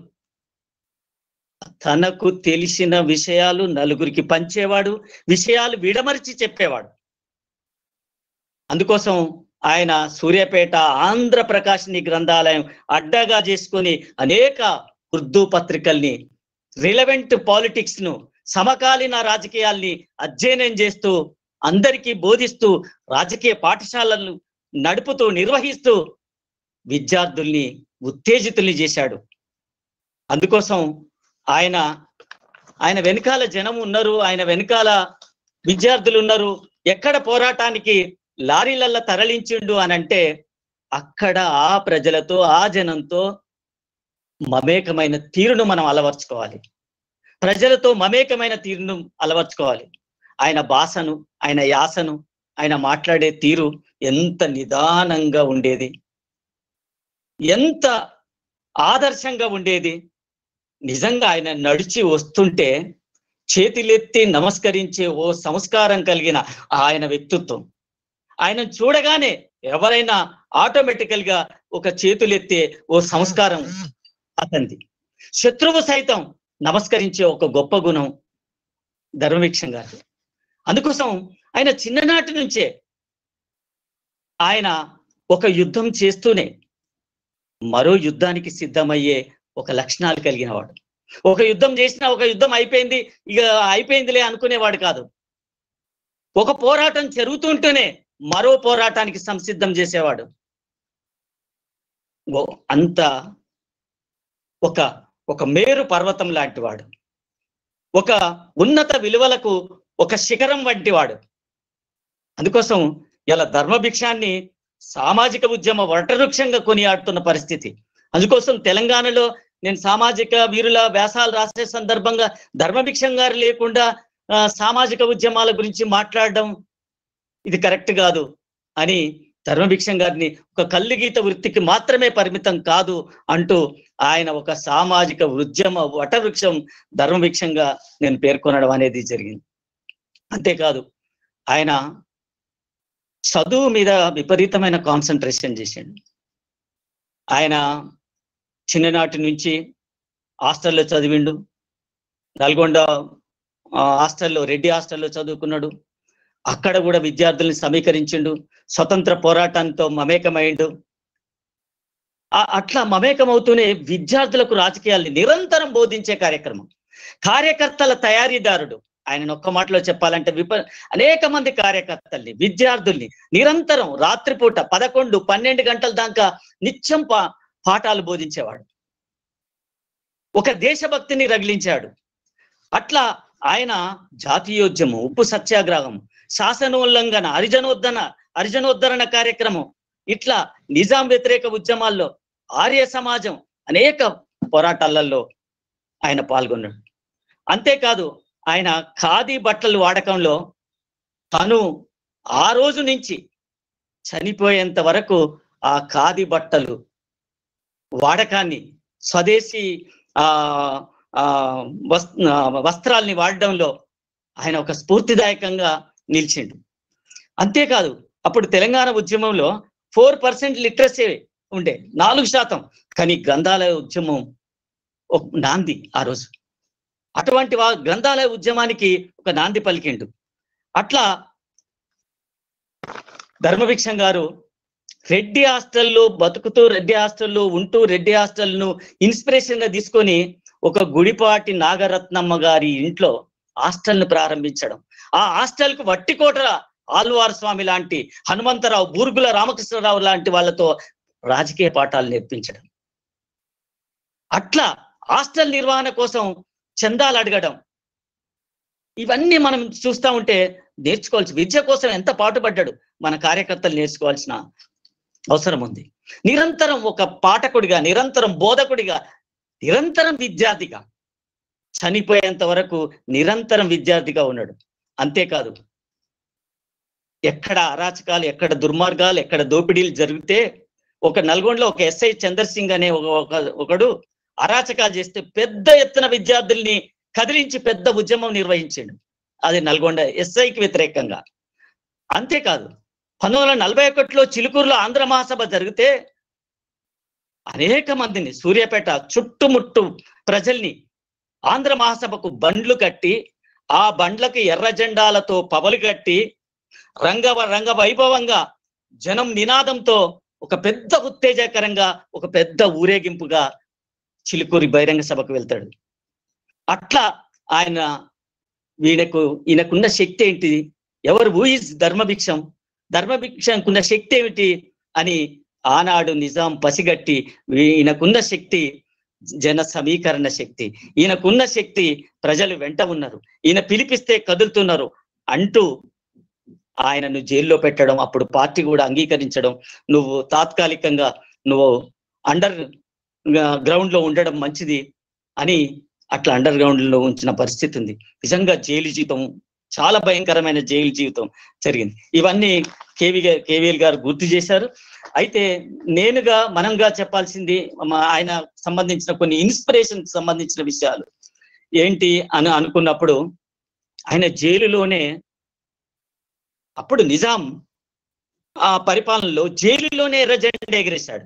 తనకు తెలిసిన విషయాలు నలుగురికి పంచేవాడు విషయాలు విడమరిచి చెప్పేవాడు అందుకోసం ఆయన సూర్యాపేట ఆంధ్రప్రకాశిని గ్రంథాలయం అడ్డగా చేసుకొని అనేక ఉర్దూ పత్రికల్ని రిలవెంట్ పాలిటిక్స్ ను సమకాలీన రాజకీయాల్ని అధ్యయనం చేస్తూ అందరికీ బోధిస్తూ రాజకీయ పాఠశాలలను నడుపుతూ నిర్వహిస్తూ విద్యార్థుల్ని ఉత్తేజితుల్ని చేశాడు అందుకోసం ఆయన ఆయన వెనకాల జనం ఉన్నారు ఆయన వెనకాల విద్యార్థులు ఉన్నారు ఎక్కడ పోరాటానికి లారీలల్ల తరలించిండు అని అంటే అక్కడ ఆ ప్రజలతో ఆ జనంతో మమేకమైన తీరును మనం అలవర్చుకోవాలి ప్రజలతో మమేకమైన తీరును అలవర్చుకోవాలి ఆయన భాషను ఆయన యాసను ఆయన మాట్లాడే తీరు ఎంత నిదానంగా ఉండేది ఎంత ఆదర్శంగా ఉండేది నిజంగా ఆయన నడిచి వస్తుంటే చేతులెత్తి నమస్కరించే ఓ సంస్కారం కలిగిన ఆయన వ్యక్తిత్వం ఆయన చూడగానే ఎవరైనా ఆటోమేటికల్ గా ఒక చేతులెత్తే ఓ సంస్కారం అతనిది శత్రువు సైతం నమస్కరించే ఒక గొప్ప గుణం ధర్మవీక్షం గారు అందుకోసం ఆయన చిన్ననాటి నుంచే ఆయన ఒక యుద్ధం చేస్తూనే మరో యుద్ధానికి సిద్ధమయ్యే ఒక లక్షణాలు కలిగిన వాడు ఒక యుద్ధం చేసినా ఒక యుద్ధం అయిపోయింది ఇక అయిపోయిందిలే అనుకునేవాడు కాదు ఒక పోరాటం జరుగుతుంటేనే మరో పోరాటానికి సంసిద్ధం చేసేవాడు ఓ అంత ఒక ఒక మేరు పర్వతం లాంటి వాడు ఒక ఉన్నత విలువలకు ఒక శిఖరం వంటి వాడు అందుకోసం ఇలా ధర్మభిక్షాన్ని సామాజిక ఉద్యమ వటవృక్షంగా కొనియాడుతున్న పరిస్థితి అందుకోసం తెలంగాణలో నేను సామాజిక వీరుల వ్యాసాలు రాసే సందర్భంగా ధర్మభిక్షం గారు లేకుండా ఆ, సామాజిక ఉద్యమాల గురించి మాట్లాడడం ఇది కరెక్ట్ కాదు అని ధర్మభిక్షం గారిని ఒక కళ్ళు గీత వృత్తికి మాత్రమే పరిమితం కాదు అంటూ ఆయన ఒక సామాజిక ఉద్యమ వటవృక్షం ధర్మభిక్షంగా నేను పేర్కొనడం అనేది జరిగింది అంతేకాదు ఆయన చదువు మీద విపరీతమైన కాన్సన్ట్రేషన్ చేసిండు ఆయన చిన్ననాటి నుంచి హాస్టల్లో చదివిండు నల్గొండ ఆ, హాస్టల్లో రెడ్డి హాస్టల్లో చదువుకున్నాడు అక్కడ కూడా విద్యార్థుల్ని సమీకరించిండు స్వతంత్ర పోరాటంతో మమేకమైండు ఆ- అట్లా మమేకమవుతూనే విద్యార్థులకు రాజకీయాల్ని నిరంతరం బోధించే కార్యక్రమం కార్యకర్తల తయారీదారుడు ఆయన ఒక్క మాటలో చెప్పాలంటే విప అనేక మంది కార్యకర్తల్ని విద్యార్థుల్ని నిరంతరం రాత్రిపూట పదకొండు పన్నెండు గంటల దాకా నిత్యం పా పాఠాలు బోధించేవాడు ఒక దేశభక్తిని రగిలించాడు అట్లా ఆయన జాతీయోద్యమం ఉప్పు సత్యాగ్రహం శాసనోల్లంఘన హరిజనోద్ధరణ హరిజనోద్ధరణ కార్యక్రమం ఇట్లా నిజాం వ్యతిరేక ఉద్యమాల్లో ఆర్య సమాజం అనేక పోరాటాలలో ఆయన పాల్గొన్నాడు అంతేకాదు ఆయన ఖాదీ బట్టలు వాడకంలో తను ఆ రోజు నుంచి చనిపోయేంత వరకు ఆ ఖాదీ బట్టలు వాడకాన్ని స్వదేశీ ఆ ఆ వస్- ఆ, వస్త్రాల్ని వాడడంలో ఆయన ఒక స్ఫూర్తిదాయకంగా నిలిచిండు అంతేకాదు అప్పుడు తెలంగాణ ఉద్యమంలో ఫోర్ పర్సెంట్ లిటరసీ ఉండే నాలుగు శాతం కానీ గ్రంథాలయ ఉద్యమం ఒక నాంది ఆ రోజు అటువంటి వా గ్రంథాలయ ఉద్యమానికి ఒక నాంది పలికిండు అట్లా ధర్మభిక్షం గారు రెడ్డి హాస్టల్లో బతుకుతూ రెడ్డి హాస్టల్లో ఉంటూ రెడ్డి హాస్టల్ను ఇన్స్పిరేషన్ గా తీసుకొని ఒక గుడిపాటి నాగరత్నమ్మ గారి ఇంట్లో హాస్టల్ను ప్రారంభించడం ఆ హాస్టల్ కు వట్టికోట ఆల్వార్ స్వామి లాంటి హనుమంతరావు బూర్గుల రామకృష్ణరావు లాంటి వాళ్ళతో రాజకీయ పాఠాలు నేర్పించడం అట్లా హాస్టల్ నిర్వహణ కోసం చందాలు అడగడం ఇవన్నీ మనం చూస్తా ఉంటే నేర్చుకోవాల్సి విద్య కోసం ఎంత పాటుపడ్డాడు మన కార్యకర్తలు నేర్చుకోవాల్సిన అవసరం ఉంది నిరంతరం ఒక పాఠకుడిగా నిరంతరం బోధకుడిగా నిరంతరం విద్యార్థిగా చనిపోయేంత వరకు నిరంతరం విద్యార్థిగా ఉన్నాడు అంతేకాదు ఎక్కడ అరాచకాలు ఎక్కడ దుర్మార్గాలు ఎక్కడ దోపిడీలు జరిగితే ఒక నల్గొండలో ఒక ఎస్ఐ చందర్ సింగ్ అనే ఒక ఒక- ఒకడు అరాచకాలు చేస్తే పెద్ద ఎత్తున విద్యార్థుల్ని కదిలించి పెద్ద ఉద్యమం నిర్వహించాడు అది నల్గొండ ఎస్ఐకి వ్యతిరేకంగా అంతేకాదు పంతొమ్మిది వందల నలభై ఒకటిలో చిలుకూరులో ఆంధ్ర మహాసభ జరిగితే అనేక మందిని సూర్యాపేట చుట్టుముట్టు ప్రజల్ని ఆంధ్ర మహాసభకు బండ్లు కట్టి ఆ బండ్లకి ఎర్ర జెండాలతో పవలు కట్టి రంగ రంగ వైభవంగా జనం నినాదంతో ఒక పెద్ద ఉత్తేజకరంగా ఒక పెద్ద ఊరేగింపుగా చిలుకూరి బహిరంగ సభకు వెళ్తాడు అట్లా ఆయన వీడకు ఈయనకున్న శక్తి ఏంటి ఎవరు హూ ఇస్ ధర్మభిక్షం ధర్మభిక్షంకున్న శక్తి ఏమిటి అని ఆనాడు నిజాం పసిగట్టి ఈయనకున్న శక్తి జన సమీకరణ శక్తి ఈయనకున్న శక్తి ప్రజలు వెంట ఉన్నారు ఈయన పిలిపిస్తే కదులుతున్నారు అంటూ ఆయనను జైల్లో పెట్టడం అప్పుడు పార్టీ కూడా అంగీకరించడం నువ్వు తాత్కాలికంగా నువ్వు అండర్ గ్రౌండ్ లో ఉండడం మంచిది అని అట్లా అండర్ గ్రౌండ్ లో ఉంచిన పరిస్థితి ఉంది నిజంగా జైలు జీవితం చాలా భయంకరమైన జైలు జీవితం జరిగింది ఇవన్నీ కేవీ గా- కేవీఎల్ గారు గుర్తు చేశారు అయితే నేనుగా మనంగా చెప్పాల్సింది మా- ఆయన సంబంధించిన కొన్ని ఇన్స్పిరేషన్ సంబంధించిన విషయాలు ఏంటి అని అనుకున్నప్పుడు ఆయన జైలులోనే అప్పుడు నిజాం ఆ పరిపాలనలో జైలులోనే ఎర్ర జెండా ఎగిరేశాడు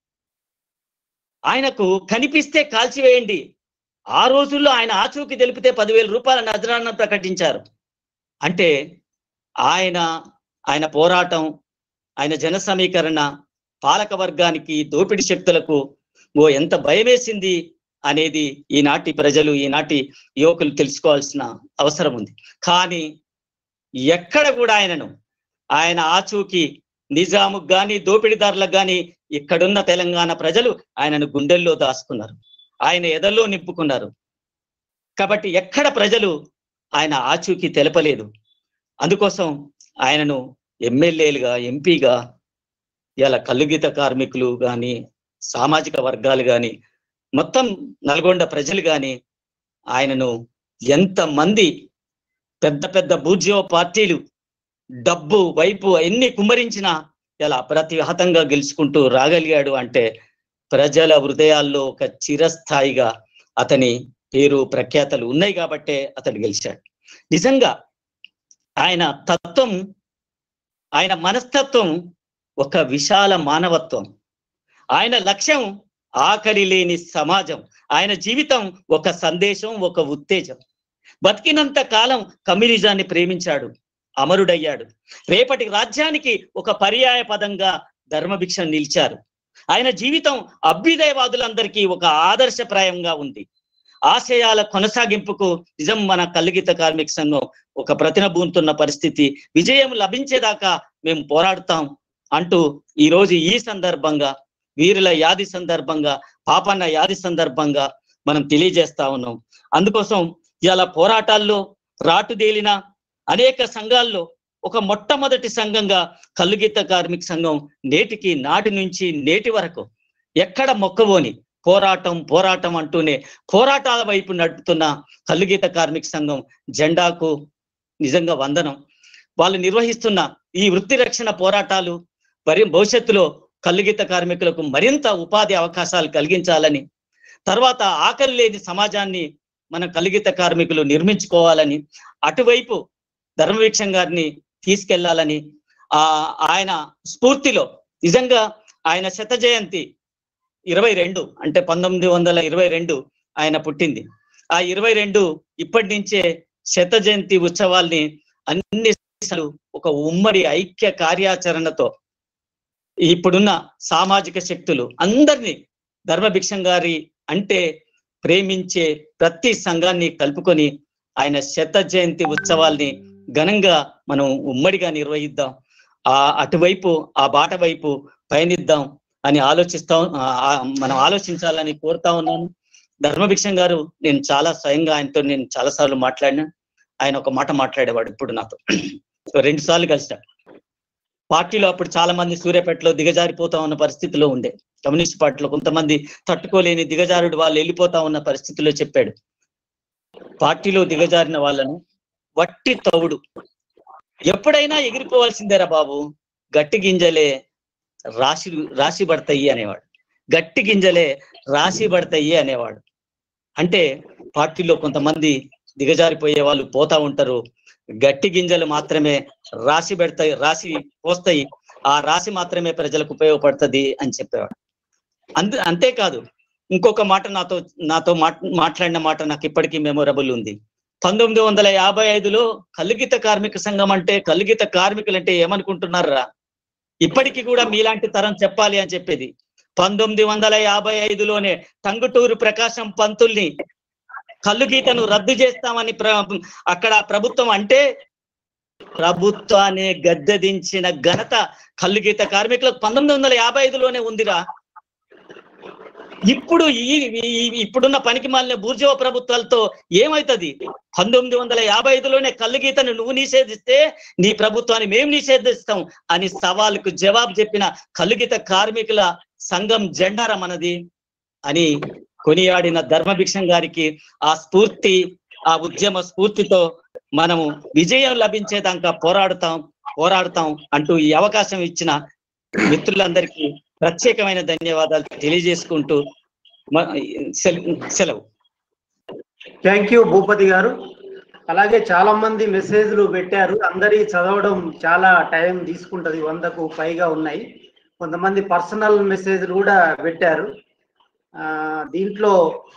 ఆయనకు కనిపిస్తే కాల్చివేయండి ఆ రోజుల్లో ఆయన ఆచూకి తెలిపితే పదివేల రూపాయల నజరాన ప్రకటించారు అంటే ఆయన ఆయన పోరాటం ఆయన జన సమీకరణ పాలక వర్గానికి దోపిడి శక్తులకు ఓ ఎంత భయమేసింది అనేది ఈనాటి ప్రజలు ఈనాటి యువకులు తెలుసుకోవాల్సిన అవసరం ఉంది కానీ ఎక్కడ కూడా ఆయనను ఆయన ఆచూకి నిజాముకు గాని దోపిడీదారులకు గాని ఇక్కడున్న తెలంగాణ ప్రజలు ఆయనను గుండెల్లో దాచుకున్నారు ఆయన ఎదల్లో నింపుకున్నారు కాబట్టి ఎక్కడ ప్రజలు ఆయన ఆచూకీ తెలపలేదు అందుకోసం ఆయనను ఎమ్మెల్యేలుగా ఎంపీగా ఇలా కల్లుగీత కార్మికులు కానీ సామాజిక వర్గాలు కానీ మొత్తం నల్గొండ ప్రజలు కానీ ఆయనను ఎంతమంది పెద్ద పెద్ద బూర్జియో పార్టీలు డబ్బు వైపు ఎన్ని కుమ్మరించినా ఇలా ప్రతిహతంగా గెలుచుకుంటూ రాగలిగాడు అంటే ప్రజల హృదయాల్లో ఒక చిరస్థాయిగా అతని పేరు ప్రఖ్యాతలు ఉన్నాయి కాబట్టే అతడు గెలిచాడు నిజంగా ఆయన తత్వం ఆయన మనస్తత్వం ఒక విశాల మానవత్వం ఆయన లక్ష్యం ఆకలి లేని సమాజం ఆయన జీవితం ఒక సందేశం ఒక ఉత్తేజం బతికినంత కాలం కమ్యూనిజాన్ని ప్రేమించాడు అమరుడయ్యాడు రేపటి రాజ్యానికి ఒక పర్యాయ పదంగా ధర్మభిక్ష నిలిచారు ఆయన జీవితం అభ్యుదయవాదులందరికీ ఒక ఆదర్శప్రాయంగా ఉంది ఆశయాల కొనసాగింపుకు నిజం మన కల్లుగీత కార్మిక సంఘం ఒక ప్రతినబూతున్న పరిస్థితి విజయం లభించేదాకా మేము పోరాడుతాం అంటూ ఈ రోజు ఈ సందర్భంగా వీరుల యాది సందర్భంగా పాపన్న యాది సందర్భంగా మనం తెలియజేస్తా ఉన్నాం అందుకోసం ఇలా పోరాటాల్లో రాటుదేలిన అనేక సంఘాల్లో ఒక మొట్టమొదటి సంఘంగా కల్లుగీత కార్మిక సంఘం నేటికి నాటి నుంచి నేటి వరకు ఎక్కడ మొక్కబోని పోరాటం పోరాటం అంటూనే పోరాటాల వైపు నడుపుతున్న కల్లుగీత కార్మిక సంఘం జెండాకు నిజంగా వందనం వాళ్ళు నిర్వహిస్తున్న ఈ వృత్తి రక్షణ పోరాటాలు మరి భవిష్యత్తులో కల్లుగీత కార్మికులకు మరింత ఉపాధి అవకాశాలు కలిగించాలని తర్వాత ఆకలి లేని సమాజాన్ని మన కల్లుగీత కార్మికులు నిర్మించుకోవాలని అటువైపు ధర్మవీక్షం గారిని తీసుకెళ్లాలని ఆ ఆయన స్ఫూర్తిలో నిజంగా ఆయన శత జయంతి ఇరవై రెండు అంటే పంతొమ్మిది వందల ఇరవై రెండు ఆయన పుట్టింది ఆ ఇరవై రెండు ఇప్పటి నుంచే శత జయంతి ఉత్సవాల్ని అన్ని దేశాలు ఒక ఉమ్మడి ఐక్య కార్యాచరణతో ఇప్పుడున్న సామాజిక శక్తులు అందరినీ ధర్మభిక్షం గారి అంటే ప్రేమించే ప్రతి సంఘాన్ని కలుపుకొని ఆయన శత జయంతి ఉత్సవాల్ని ఘనంగా మనం ఉమ్మడిగా నిర్వహిద్దాం ఆ అటువైపు ఆ బాట వైపు పయనిద్దాం అని ఆలోచిస్తాం ఆ, ఆ, మనం ఆలోచించాలని కోరుతా ఉన్నాను ధర్మభిక్షం గారు నేను చాలా స్వయంగా ఆయనతో నేను చాలా సార్లు మాట్లాడినా ఆయన ఒక మాట మాట్లాడేవాడు ఇప్పుడు నాతో రెండు సార్లు కలిసిన పార్టీలో అప్పుడు చాలా మంది సూర్యాపేటలో దిగజారిపోతా ఉన్న పరిస్థితిలో ఉండే కమ్యూనిస్ట్ పార్టీలో కొంతమంది తట్టుకోలేని దిగజారుడు వాళ్ళు వెళ్ళిపోతా ఉన్న పరిస్థితిలో చెప్పాడు పార్టీలో దిగజారిన వాళ్ళను వట్టి తవుడు ఎప్పుడైనా ఎగిరిపోవాల్సిందేరా బాబు గట్టి గింజలే రాశి రాశి పడతాయి అనేవాడు గట్టి గింజలే రాశి పడతాయి అనేవాడు అంటే పార్టీలో కొంతమంది దిగజారిపోయే వాళ్ళు పోతా ఉంటారు గట్టి గింజలు మాత్రమే రాశి పెడతాయి రాశి పోస్తాయి ఆ రాశి మాత్రమే ప్రజలకు ఉపయోగపడుతుంది అని చెప్పేవాడు అంతే అంతేకాదు ఇంకొక మాట నాతో నాతో మాట్ మాట్లాడిన మాట నాకు ఇప్పటికీ మెమొరబుల్ ఉంది పంతొమ్మిది వందల యాభై ఐదులో కలుగిత కార్మిక సంఘం అంటే కలుగిత కార్మికులు అంటే ఏమనుకుంటున్నారా ఇప్పటికీ కూడా మీలాంటి తరం చెప్పాలి అని చెప్పేది పంతొమ్మిది వందల యాభై ఐదులోనే టంగుటూరు ప్రకాశం పంతుల్ని కల్లుగీతను రద్దు చేస్తామని ప్ర అక్కడ ప్రభుత్వం అంటే ప్రభుత్వాన్ని గద్దెదించిన ఘనత కల్లుగీత కార్మికులకు పంతొమ్మిది వందల యాభై ఐదులోనే ఉందిరా ఇప్పుడు ఈ ఈ- ఇప్పుడున్న పనికి మాలిన బూర్జవ ప్రభుత్వాలతో ఏమైతది పంతొమ్మిది వందల యాభై ఐదులోనే కల్లుగీతను నువ్వు నిషేధిస్తే నీ ప్రభుత్వాన్ని మేము నిషేధిస్తాం అని సవాలుకు జవాబు చెప్పిన కల్లుగీత కార్మికుల సంఘం జెండారా మనది అని కొనియాడిన ధర్మభిక్షం గారికి ఆ స్ఫూర్తి ఆ ఉద్యమ స్ఫూర్తితో మనము విజయం లభించేదాకా పోరాడుతాం పోరాడుతాం అంటూ ఈ అవకాశం ఇచ్చిన మిత్రులందరికీ ప్రత్యేకమైన ధన్యవాదాలు తెలియజేసుకుంటూ మ- సెల- సెలవు థ్యాంక్ యూ భూపతి గారు అలాగే చాలా మంది మెసేజ్లు పెట్టారు అందరి చదవడం చాలా టైం తీసుకుంటది వందకు పైగా ఉన్నాయి కొంతమంది పర్సనల్ మెసేజ్లు కూడా పెట్టారు ఆ, దీంట్లో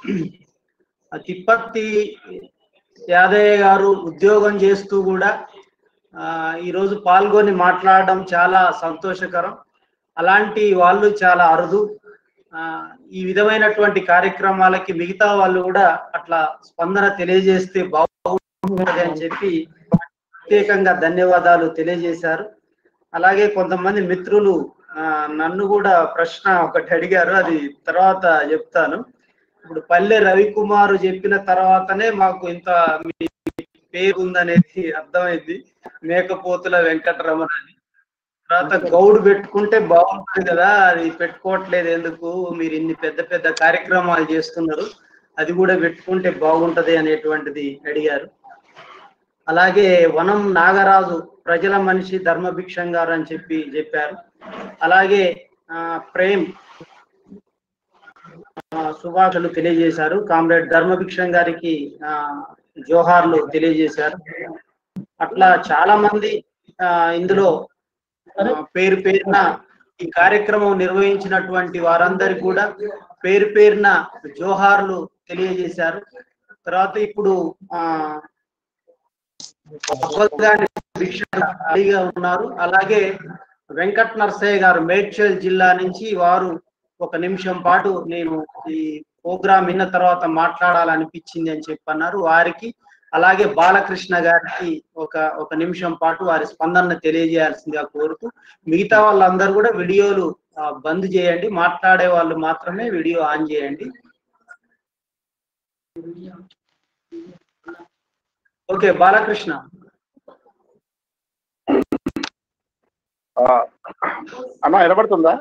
ఆ తిప్పర్తి యాదయ్య గారు ఉద్యోగం చేస్తూ కూడా ఆ, ఈరోజు పాల్గొని మాట్లాడడం చాలా సంతోషకరం అలాంటి వాళ్ళు చాలా అరుదు ఆ, ఈ విధమైనటువంటి కార్యక్రమాలకి మిగతా వాళ్ళు కూడా అట్లా స్పందన తెలియజేస్తే బాగుంటుంది అని చెప్పి ప్రత్యేకంగా ధన్యవాదాలు తెలియజేశారు అలాగే కొంతమంది మిత్రులు ఆ, నన్ను కూడా ప్రశ్న ఒకటి అడిగారు అది తర్వాత చెప్తాను ఇప్పుడు పల్లె రవికుమార్ చెప్పిన తర్వాతనే మాకు ఇంత మీ పేరు ఉందనేది అర్థమైంది మేకపోతుల వెంకటరమణ అని తర్వాత గౌడ్ పెట్టుకుంటే బాగుంటుంది కదా అది పెట్టుకోవట్లేదు ఎందుకు మీరు ఇన్ని పెద్ద పెద్ద కార్యక్రమాలు చేస్తున్నారు అది కూడా పెట్టుకుంటే బాగుంటది అనేటువంటిది అడిగారు అలాగే వనం నాగరాజు ప్రజల మనిషి ధర్మభిక్షం గారు అని చెప్పి చెప్పారు అలాగే ఆ, ప్రేమ్ ఆ, శుభాకాంక్షలు తెలియజేశారు కామ్రేడ్ ధర్మభిక్షం గారికి ఆ, జోహార్లు తెలియజేశారు అట్లా చాలా మంది ఆ, ఇందులో ఆ, పేరు పేరున ఈ కార్యక్రమం నిర్వహించినటువంటి వారందరికి కూడా పేరు పేరున జోహార్లు తెలియజేశారు తర్వాత ఇప్పుడు ఆ భగవద్గాని భిక్ష రెడీగా ఉన్నారు అలాగే వెంకట్ నర్సయ్య గారు మేడ్చల్ జిల్లా నుంచి వారు ఒక నిమిషం పాటు నేను ఈ ప్రోగ్రామ్ విన్న తర్వాత మాట్లాడాలనిపించింది అని చెప్పన్నారు వారికి అలాగే బాలకృష్ణ గారికి ఒక ఒక నిమిషం పాటు వారి స్పందన తెలియజేయాల్సిందిగా కోరుతూ మిగతా వాళ్ళందరూ కూడా వీడియోలు ఆ, బంద్ చేయండి మాట్లాడే వాళ్ళు మాత్రమే వీడియో ఆన్ చేయండి ఓకే బాలకృష్ణ ఆ, అన్న వినబడుతుందా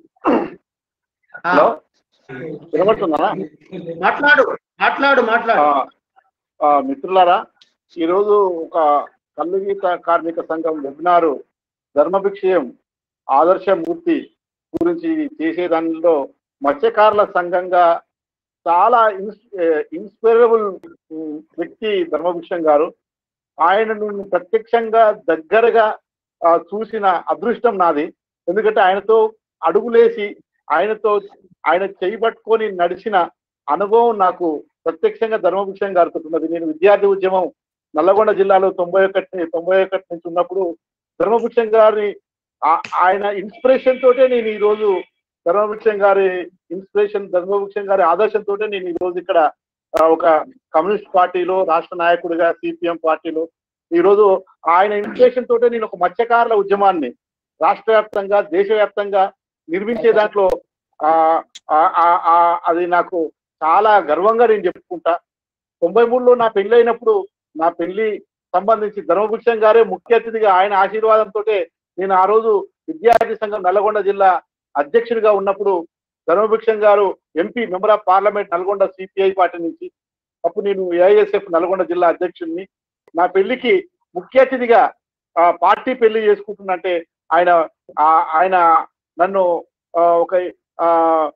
హలో వినబడుతుందా మాట్లాడు మాట్లాడు మాట్లాడు ఆ, మిత్రులారా ఈరోజు ఒక కల్లుగీత కార్మిక సంఘం వెబినారు ధర్మభిక్షయం ఆదర్శమూర్తి గురించి చేసే దానిలో మత్స్యకారుల సంఘంగా చాలా ఇన్స్ ఇన్స్పైరబుల్ వ్యక్తి ధర్మభిక్షం గారు ఆయనను ప్రత్యక్షంగా దగ్గరగా ఆ, చూసిన అదృష్టం నాది ఎందుకంటే ఆయనతో అడుగులేసి ఆయనతో ఆయన చేయి పట్టుకొని నడిచిన అనుభవం నాకు ప్రత్యక్షంగా ధర్మభిక్షం గారితో ఉన్నది నేను విద్యార్థి ఉద్యమం నల్లగొండ జిల్లాలో తొంభై ఒకటి తొంభై ఒకటి నుంచి ఉన్నప్పుడు ధర్మభిక్షం గారి ఆ- ఆయన ఇన్స్పిరేషన్ తోటే నేను ఈ రోజు ధర్మభిక్షం గారి ఇన్స్పిరేషన్ ధర్మభిక్షం గారి ఆదర్శంతో నేను ఈ రోజు ఇక్కడ ఆ, ఒక కమ్యూనిస్ట్ పార్టీలో రాష్ట్ర నాయకుడిగా సిపిఎం పార్టీలో ఈ రోజు ఆయన ఇన్స్పిరేషన్ తోటే నేను ఒక మత్స్యకారుల ఉద్యమాన్ని రాష్ట్ర వ్యాప్తంగా దేశవ్యాప్తంగా నిర్మించే దాంట్లో ఆ ఆ- ఆ- ఆ- అది నాకు చాలా గర్వంగా నేను చెప్పుకుంటా తొంభై మూడులో నా పెళ్లి అయినప్పుడు నా పెళ్లి సంబంధించి ధర్మభూషణ్ గారే ముఖ్య అతిథిగా ఆయన ఆశీర్వాదంతో నేను ఆ రోజు విద్యార్థి సంఘం నల్గొండ జిల్లా అధ్యక్షుడిగా ఉన్నప్పుడు ధర్మభిక్షం గారు MP member of parliament Nalgonda CPI party నుంచి అప్పుడు నేను ఏఐఎస్ఎఫ్ నల్గొండ జిల్లా అధ్యక్షుడిని నా పెళ్లికి ముఖ్య అతిథిగా ఆ, పార్టీ పెళ్లి చేసుకుంటున్నంటే ఆయన ఆ, ఆయన నన్ను ఆ, ఒక ఆ,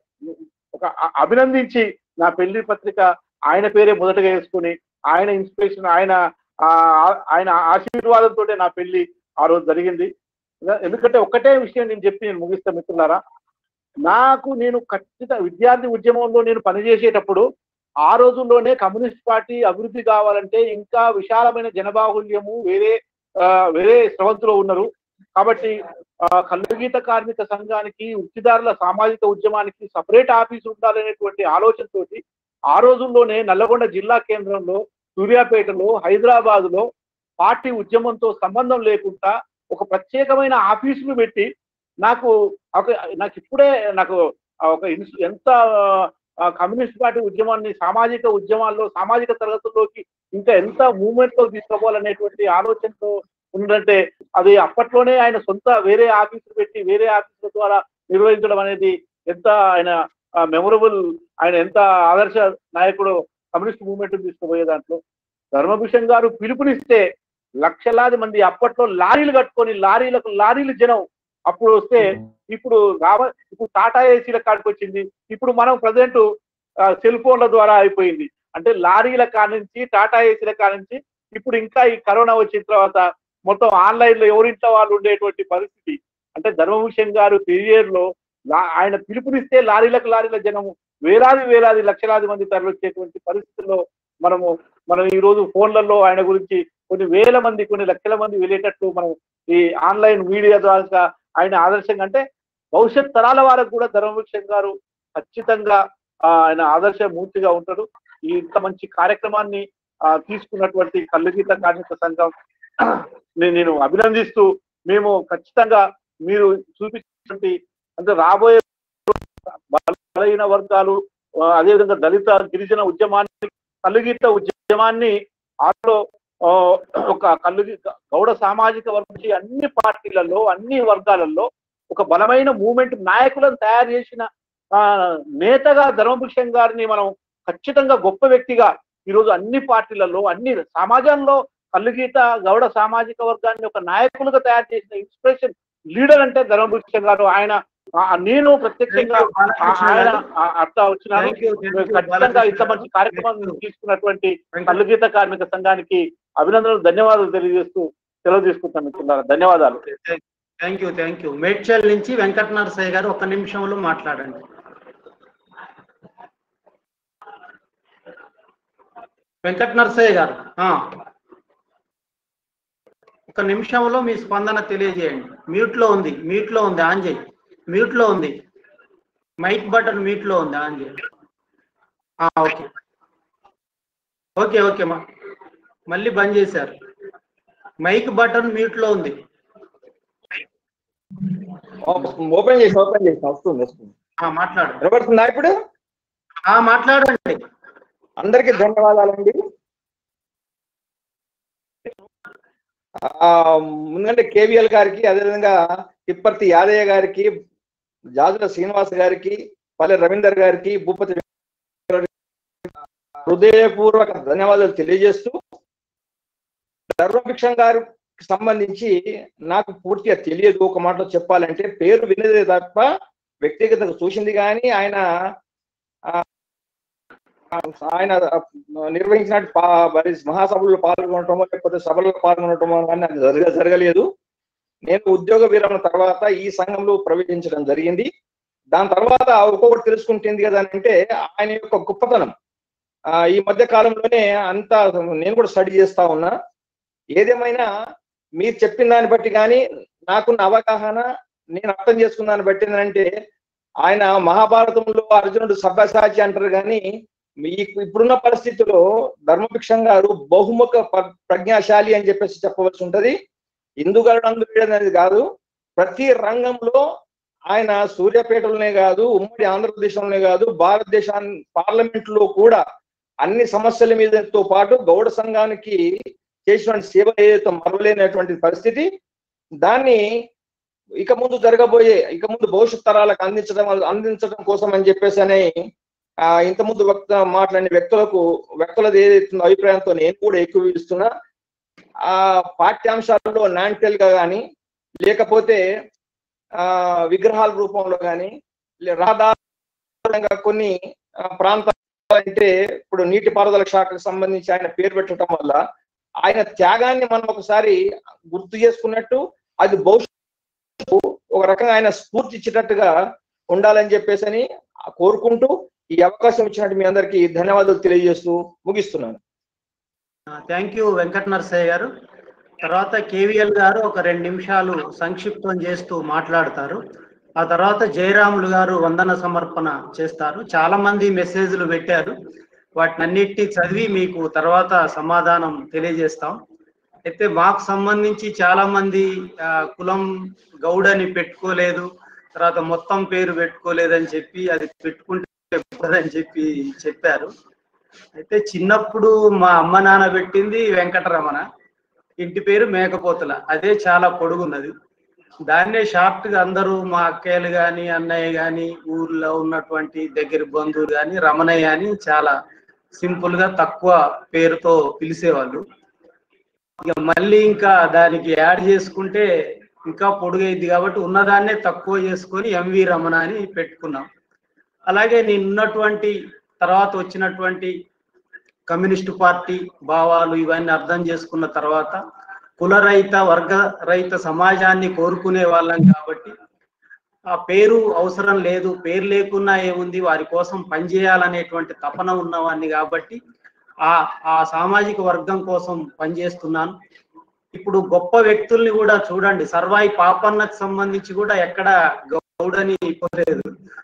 ఒక అ- అభినందించి నా పెళ్లి పత్రిక ఆయన పేరే మొదటగా వేసుకుని ఆయన ఇన్స్పిరేషన్ ఆయన ఆ, ఆయన ఆశీర్వాదంతో నా పెళ్లి ఆ రోజు జరిగింది ఎందుకంటే ఒక్కటే విషయం నేను చెప్పి నేను ముగిస్తా మిత్రులారా నాకు నేను ఖచ్చిత విద్యార్థి ఉద్యమంలో నేను పనిచేసేటప్పుడు ఆ రోజుల్లోనే కమ్యూనిస్ట్ పార్టీ అభివృద్ధి కావాలంటే ఇంకా విశాలమైన జనబాహుల్యము వేరే ఆ, వేరే స్రవంతిలో ఉన్నారు కాబట్టి ఆ, కల్లుగీత కార్మిక సంఘానికి వృత్తిదారుల సామాజిక ఉద్యమానికి సపరేట్ ఆఫీస్ ఉండాలనేటువంటి ఆలోచనతోటి ఆ రోజుల్లోనే నల్లగొండ జిల్లా కేంద్రంలో సూర్యాపేటలో హైదరాబాద్ లో పార్టీ ఉద్యమంతో సంబంధం లేకుండా ఒక ప్రత్యేకమైన ఆఫీసును పెట్టి నాకు ఒక నాకు ఇప్పుడే నాకు ఆ ఒక ఇన్స్- ఎంత ఆ, కమ్యూనిస్ట్ పార్టీ ఉద్యమాన్ని సామాజిక ఉద్యమాల్లో సామాజిక తరగతుల్లోకి ఇంకా ఎంత మూవ్మెంట్ లో తీసుకుపోవాలనేటువంటి ఆలోచనతో ఉందంటే అది అప్పట్లోనే ఆయన సొంత వేరే ఆఫీసులు పెట్టి వేరే ఆఫీసుల ద్వారా నిర్వహించడం అనేది ఎంత ఆయన మెమొరబుల్ ఆయన ఎంత ఆదర్శ నాయకుడు కమ్యూనిస్ట్ మూవ్మెంట్ తీసుకుపోయే దాంట్లో ధర్మభూషణ్ గారు పిలుపునిస్తే లక్షలాది మంది అప్పట్లో లారీలు కట్టుకొని లారీలకు లారీలు జనం అప్పుడు వస్తే ఇప్పుడు రావ ఇప్పుడు టాటా ఏసీల కాడికి వచ్చింది ఇప్పుడు మనం ప్రజెంట్ సెల్ ఫోన్ల ద్వారా అయిపోయింది అంటే లారీల కానుంచి టాటా ఏసీల కానుంచి ఇప్పుడు ఇంకా ఈ కరోనా వచ్చిన తర్వాత మొత్తం ఆన్లైన్ లో ఎవరింట్లో వాళ్ళు ఉండేటువంటి పరిస్థితి అంటే ధర్మభూషణ్ గారు పీరియడ్ లో లా- ఆయన పిలుపునిస్తే లారీలకు లారీల జనము వేలాది వేలాది లక్షలాది మంది తరలిచ్చేటువంటి పరిస్థితుల్లో మనము మనం ఈ రోజు ఫోన్లలో ఆయన గురించి కొన్ని వేల మంది కొన్ని లక్షల మంది వెళ్ళేటట్లు మనం ఈ ఆన్లైన్ మీడియా ద్వారా ఆయన ఆదర్శంగా అంటే భవిష్యత్ తరాల వారికి కూడా ధర్మవృక్షం గారు ఖచ్చితంగా ఆ, ఆయన ఆదర్శ మూర్తిగా ఉంటాడు ఈ ఇంత మంచి కార్యక్రమాన్ని ఆ, తీసుకున్నటువంటి కల్లుగీత కార్మిక సంఘం ని నేను అభినందిస్తూ మేము ఖచ్చితంగా మీరు చూపించినటువంటి అంటే రాబోయే బలహీన వర్గాలు ఆ, అదేవిధంగా దళిత గిరిజన ఉద్యమాన్ని కల్లుగీత ఉద్యమాన్ని ఆలో ఆ, ఒక కల్లు గౌడ సామాజిక వర్గం నుంచి అన్ని పార్టీలలో అన్ని వర్గాలలో ఒక బలమైన మూమెంట్ నాయకులను తయారు చేసిన ఆ, నేతగా ధర్మభూషణ్ గారిని మనం ఖచ్చితంగా గొప్ప వ్యక్తిగా ఈరోజు అన్ని పార్టీలలో అన్ని సమాజంలో కల్లుగీత గౌడ సామాజిక వర్గాన్ని ఒక నాయకులుగా తయారు చేసిన ఇన్స్పిరేషన్ లీడర్ అంటే ధర్మభూషణ్ గారు ఆయన ఆ, నేను ప్రత్యక్షంగా ఆ- ఆయన ఆ- అట్లా వచ్చినాను Thank you, thank you, ఖచ్చితంగా ఇంత మంచి కార్యక్రమం తీసుకున్నటువంటి కల్లుగీత కార్మిక సంఘానికి అభినందనలు ధన్యవాదాలు తెలియజేస్తూ సెలవు తీసుకుంటాను మిత్రులారా ధన్యవాదాలు thank you thank you Medchal నుంచి వెంకట నరసయ్య గారు ఒక నిమిషంలో మాట్లాడండి వెంకట నరసయ్య గారు ఆ. ఒక నిమిషంలో మీ స్పందన తెలియజేయండి మ్యూట్ లో ఉంది మ్యూట్ లో ఉంది ఆన్ చేయి మ్యూట్ లో ఉంది మైక్ బటన్ మీట్ లో ఉంది ఆన్ చేయండి ఆ, ఓకే ఓకే ఓకే మా మళ్ళీ బంద్ చేశారు మైక్ బటన్ మ్యూట్ లో ఉంది ఓపెన్ చేసి ఓపెన్ చేసి వస్తుంది వస్తుంది ఆ, మాట్లాడు వినపడుతుందా ఇప్పుడు ఆ, మాట్లాడండి అందరికీ ధన్యవాదాలండి ఆ, ముందుకంటే కేవీఎల్ గారికి అదేవిధంగా తిప్పర్తి యాదయ్య గారికి జాజుల శ్రీనివాస్ గారికి పల్లె రవీందర్ గారికి భూపతి గారికి హృదయపూర్వక ధన్యవాదాలు తెలియజేస్తూ ధర్మభిక్షం గారికి సంబంధించి నాకు పూర్తిగా తెలియదు ఒక మాటలో చెప్పాలంటే పేరు వినదే తప్ప వ్యక్తిగతంగా చూసింది కానీ ఆయన ఆ, ఆయన నిర్వహించిన పా- మరి మహాసభల్లో పాల్గొనటమో లేకపోతే సభల్లో పాల్గొనటమో కానీ అది జరగ జరగలేదు నేను ఉద్యోగ విరమణ తర్వాత ఈ సంఘంలో ప్రవేశించడం జరిగింది దాని తర్వాత ఒక్కొక్కటి తెలుసుకుంటుంది కదా అని అంటే ఆయన యొక్క గొప్పతనం ఆ, ఈ మధ్య కాలంలోనే అంతా నేను కూడా స్టడీ చేస్తా ఉన్నా ఏదేమైనా మీరు చెప్పిన దాన్ని బట్టి కానీ నాకున్న అవగాహన నేను అర్థం చేసుకున్న దాన్ని బట్టి ఏంటంటే ఆయన మహాభారతంలో అర్జునుడు సభ్యసాచి అంటారు కానీ మీ ఇప్పుడున్న పరిస్థితుల్లో ధర్మభిక్షం గారు బహుముఖ ప్ర- ప్రజ్ఞాశాలి అని చెప్పేసి చెప్పవలసి ఉంటది ఇందుగలడు అందుకు అనేది కాదు ప్రతి రంగంలో ఆయన సూర్యాపేటలోనే కాదు ఉమ్మడి ఆంధ్రప్రదేశ్లోనే కాదు భారతదేశాన్ని పార్లమెంట్ లో కూడా అన్ని సమస్యల మీదతో పాటు గౌడ సంఘానికి చేసినటువంటి సేవ ఏదైతే మరవలేనటువంటి పరిస్థితి దాన్ని ఇక ముందు జరగబోయే ఇక ముందు భవిష్యత్ తరాలకు అందించడం అందించడం కోసం అని చెప్పేసి అని ఆ ఇంత ముందు వక్త మాట్లాడిన వ్యక్తులకు వ్యక్తులది ఏదైతే అభిప్రాయంతో నేను కూడా ఎక్కువ ఇస్తున్నా ఆ పాఠ్యాంశాలలో నాంటెల్ గా కానీ లేకపోతే ఆ విగ్రహాల రూపంలో కానీ రహదారులంగా కొన్ని ఆ, ప్రాంతాలు అంటే ఇప్పుడు నీటిపారుదల శాఖకు సంబంధించి ఆయన పేరు పెట్టడం వల్ల ఆయన త్యాగాన్ని మనం ఒకసారి గుర్తు చేసుకున్నట్టు అది భవిష్యత్తు ఒక రకంగా ఆయన స్ఫూర్తి ఇచ్చేటట్టుగా ఉండాలని చెప్పేసి అని కోరుకుంటూ ఈ అవకాశం ఇచ్చినట్టు మీ అందరికీ ధన్యవాదాలు తెలియజేస్తూ ముగిస్తున్నాను థ్యాంక్ యూ వెంకట నరసయ్య గారు తర్వాత కేవీఎల్ గారు ఒక రెండు నిమిషాలు సంక్షిప్తం చేస్తూ మాట్లాడతారు ఆ తర్వాత జయరాములు గారు వందన సమర్పణ చేస్తారు చాలా మంది మెసేజ్లు పెట్టారు వాటిని అన్నిటినీ చదివి మీకు తర్వాత సమాధానం తెలియజేస్తాం అయితే మాకు సంబంధించి చాలా మంది ఆ, కులం గౌడని పెట్టుకోలేదు తర్వాత మొత్తం పేరు పెట్టుకోలేదని చెప్పి అది పెట్టుకుంటే అని చెప్పి చెప్పారు అయితే చిన్నప్పుడు మా అమ్మ నాన్న పెట్టింది వెంకటరమణ ఇంటి పేరు మేకపోతుల అదే చాలా పొడుగున్నది దాన్నే షార్ట్ గా అందరూ మా అక్కయ్యలు గాని అన్నయ్య గాని ఊర్లో ఉన్నటువంటి దగ్గర బంధువులు గాని రమణయ్య అని చాలా సింపుల్ గా తక్కువ పేరుతో పిలిచేవాళ్ళు ఇక మళ్ళీ ఇంకా దానికి యాడ్ చేసుకుంటే ఇంకా పొడుగైంది కాబట్టి ఉన్నదాన్నే తక్కువ చేసుకొని ఎంవి రమణ అని పెట్టుకున్నాం అలాగే నేను ఉన్నటువంటి తర్వాత వచ్చినటువంటి కమ్యూనిస్టు పార్టీ భావాలు ఇవన్నీ అర్థం చేసుకున్న తర్వాత కుల రహిత వర్గ రహిత సమాజాన్ని కోరుకునే వాళ్ళం కాబట్టి ఆ పేరు అవసరం లేదు పేరు లేకున్నా ఏముంది వారి కోసం పనిచేయాలనేటువంటి తపన ఉన్నవాడిని కాబట్టి ఆ ఆ సామాజిక వర్గం కోసం పనిచేస్తున్నాను ఇప్పుడు గొప్ప వ్యక్తుల్ని కూడా చూడండి సర్వాయి పాపన్నకు సంబంధించి కూడా ఎక్కడ గౌడని పోలేదు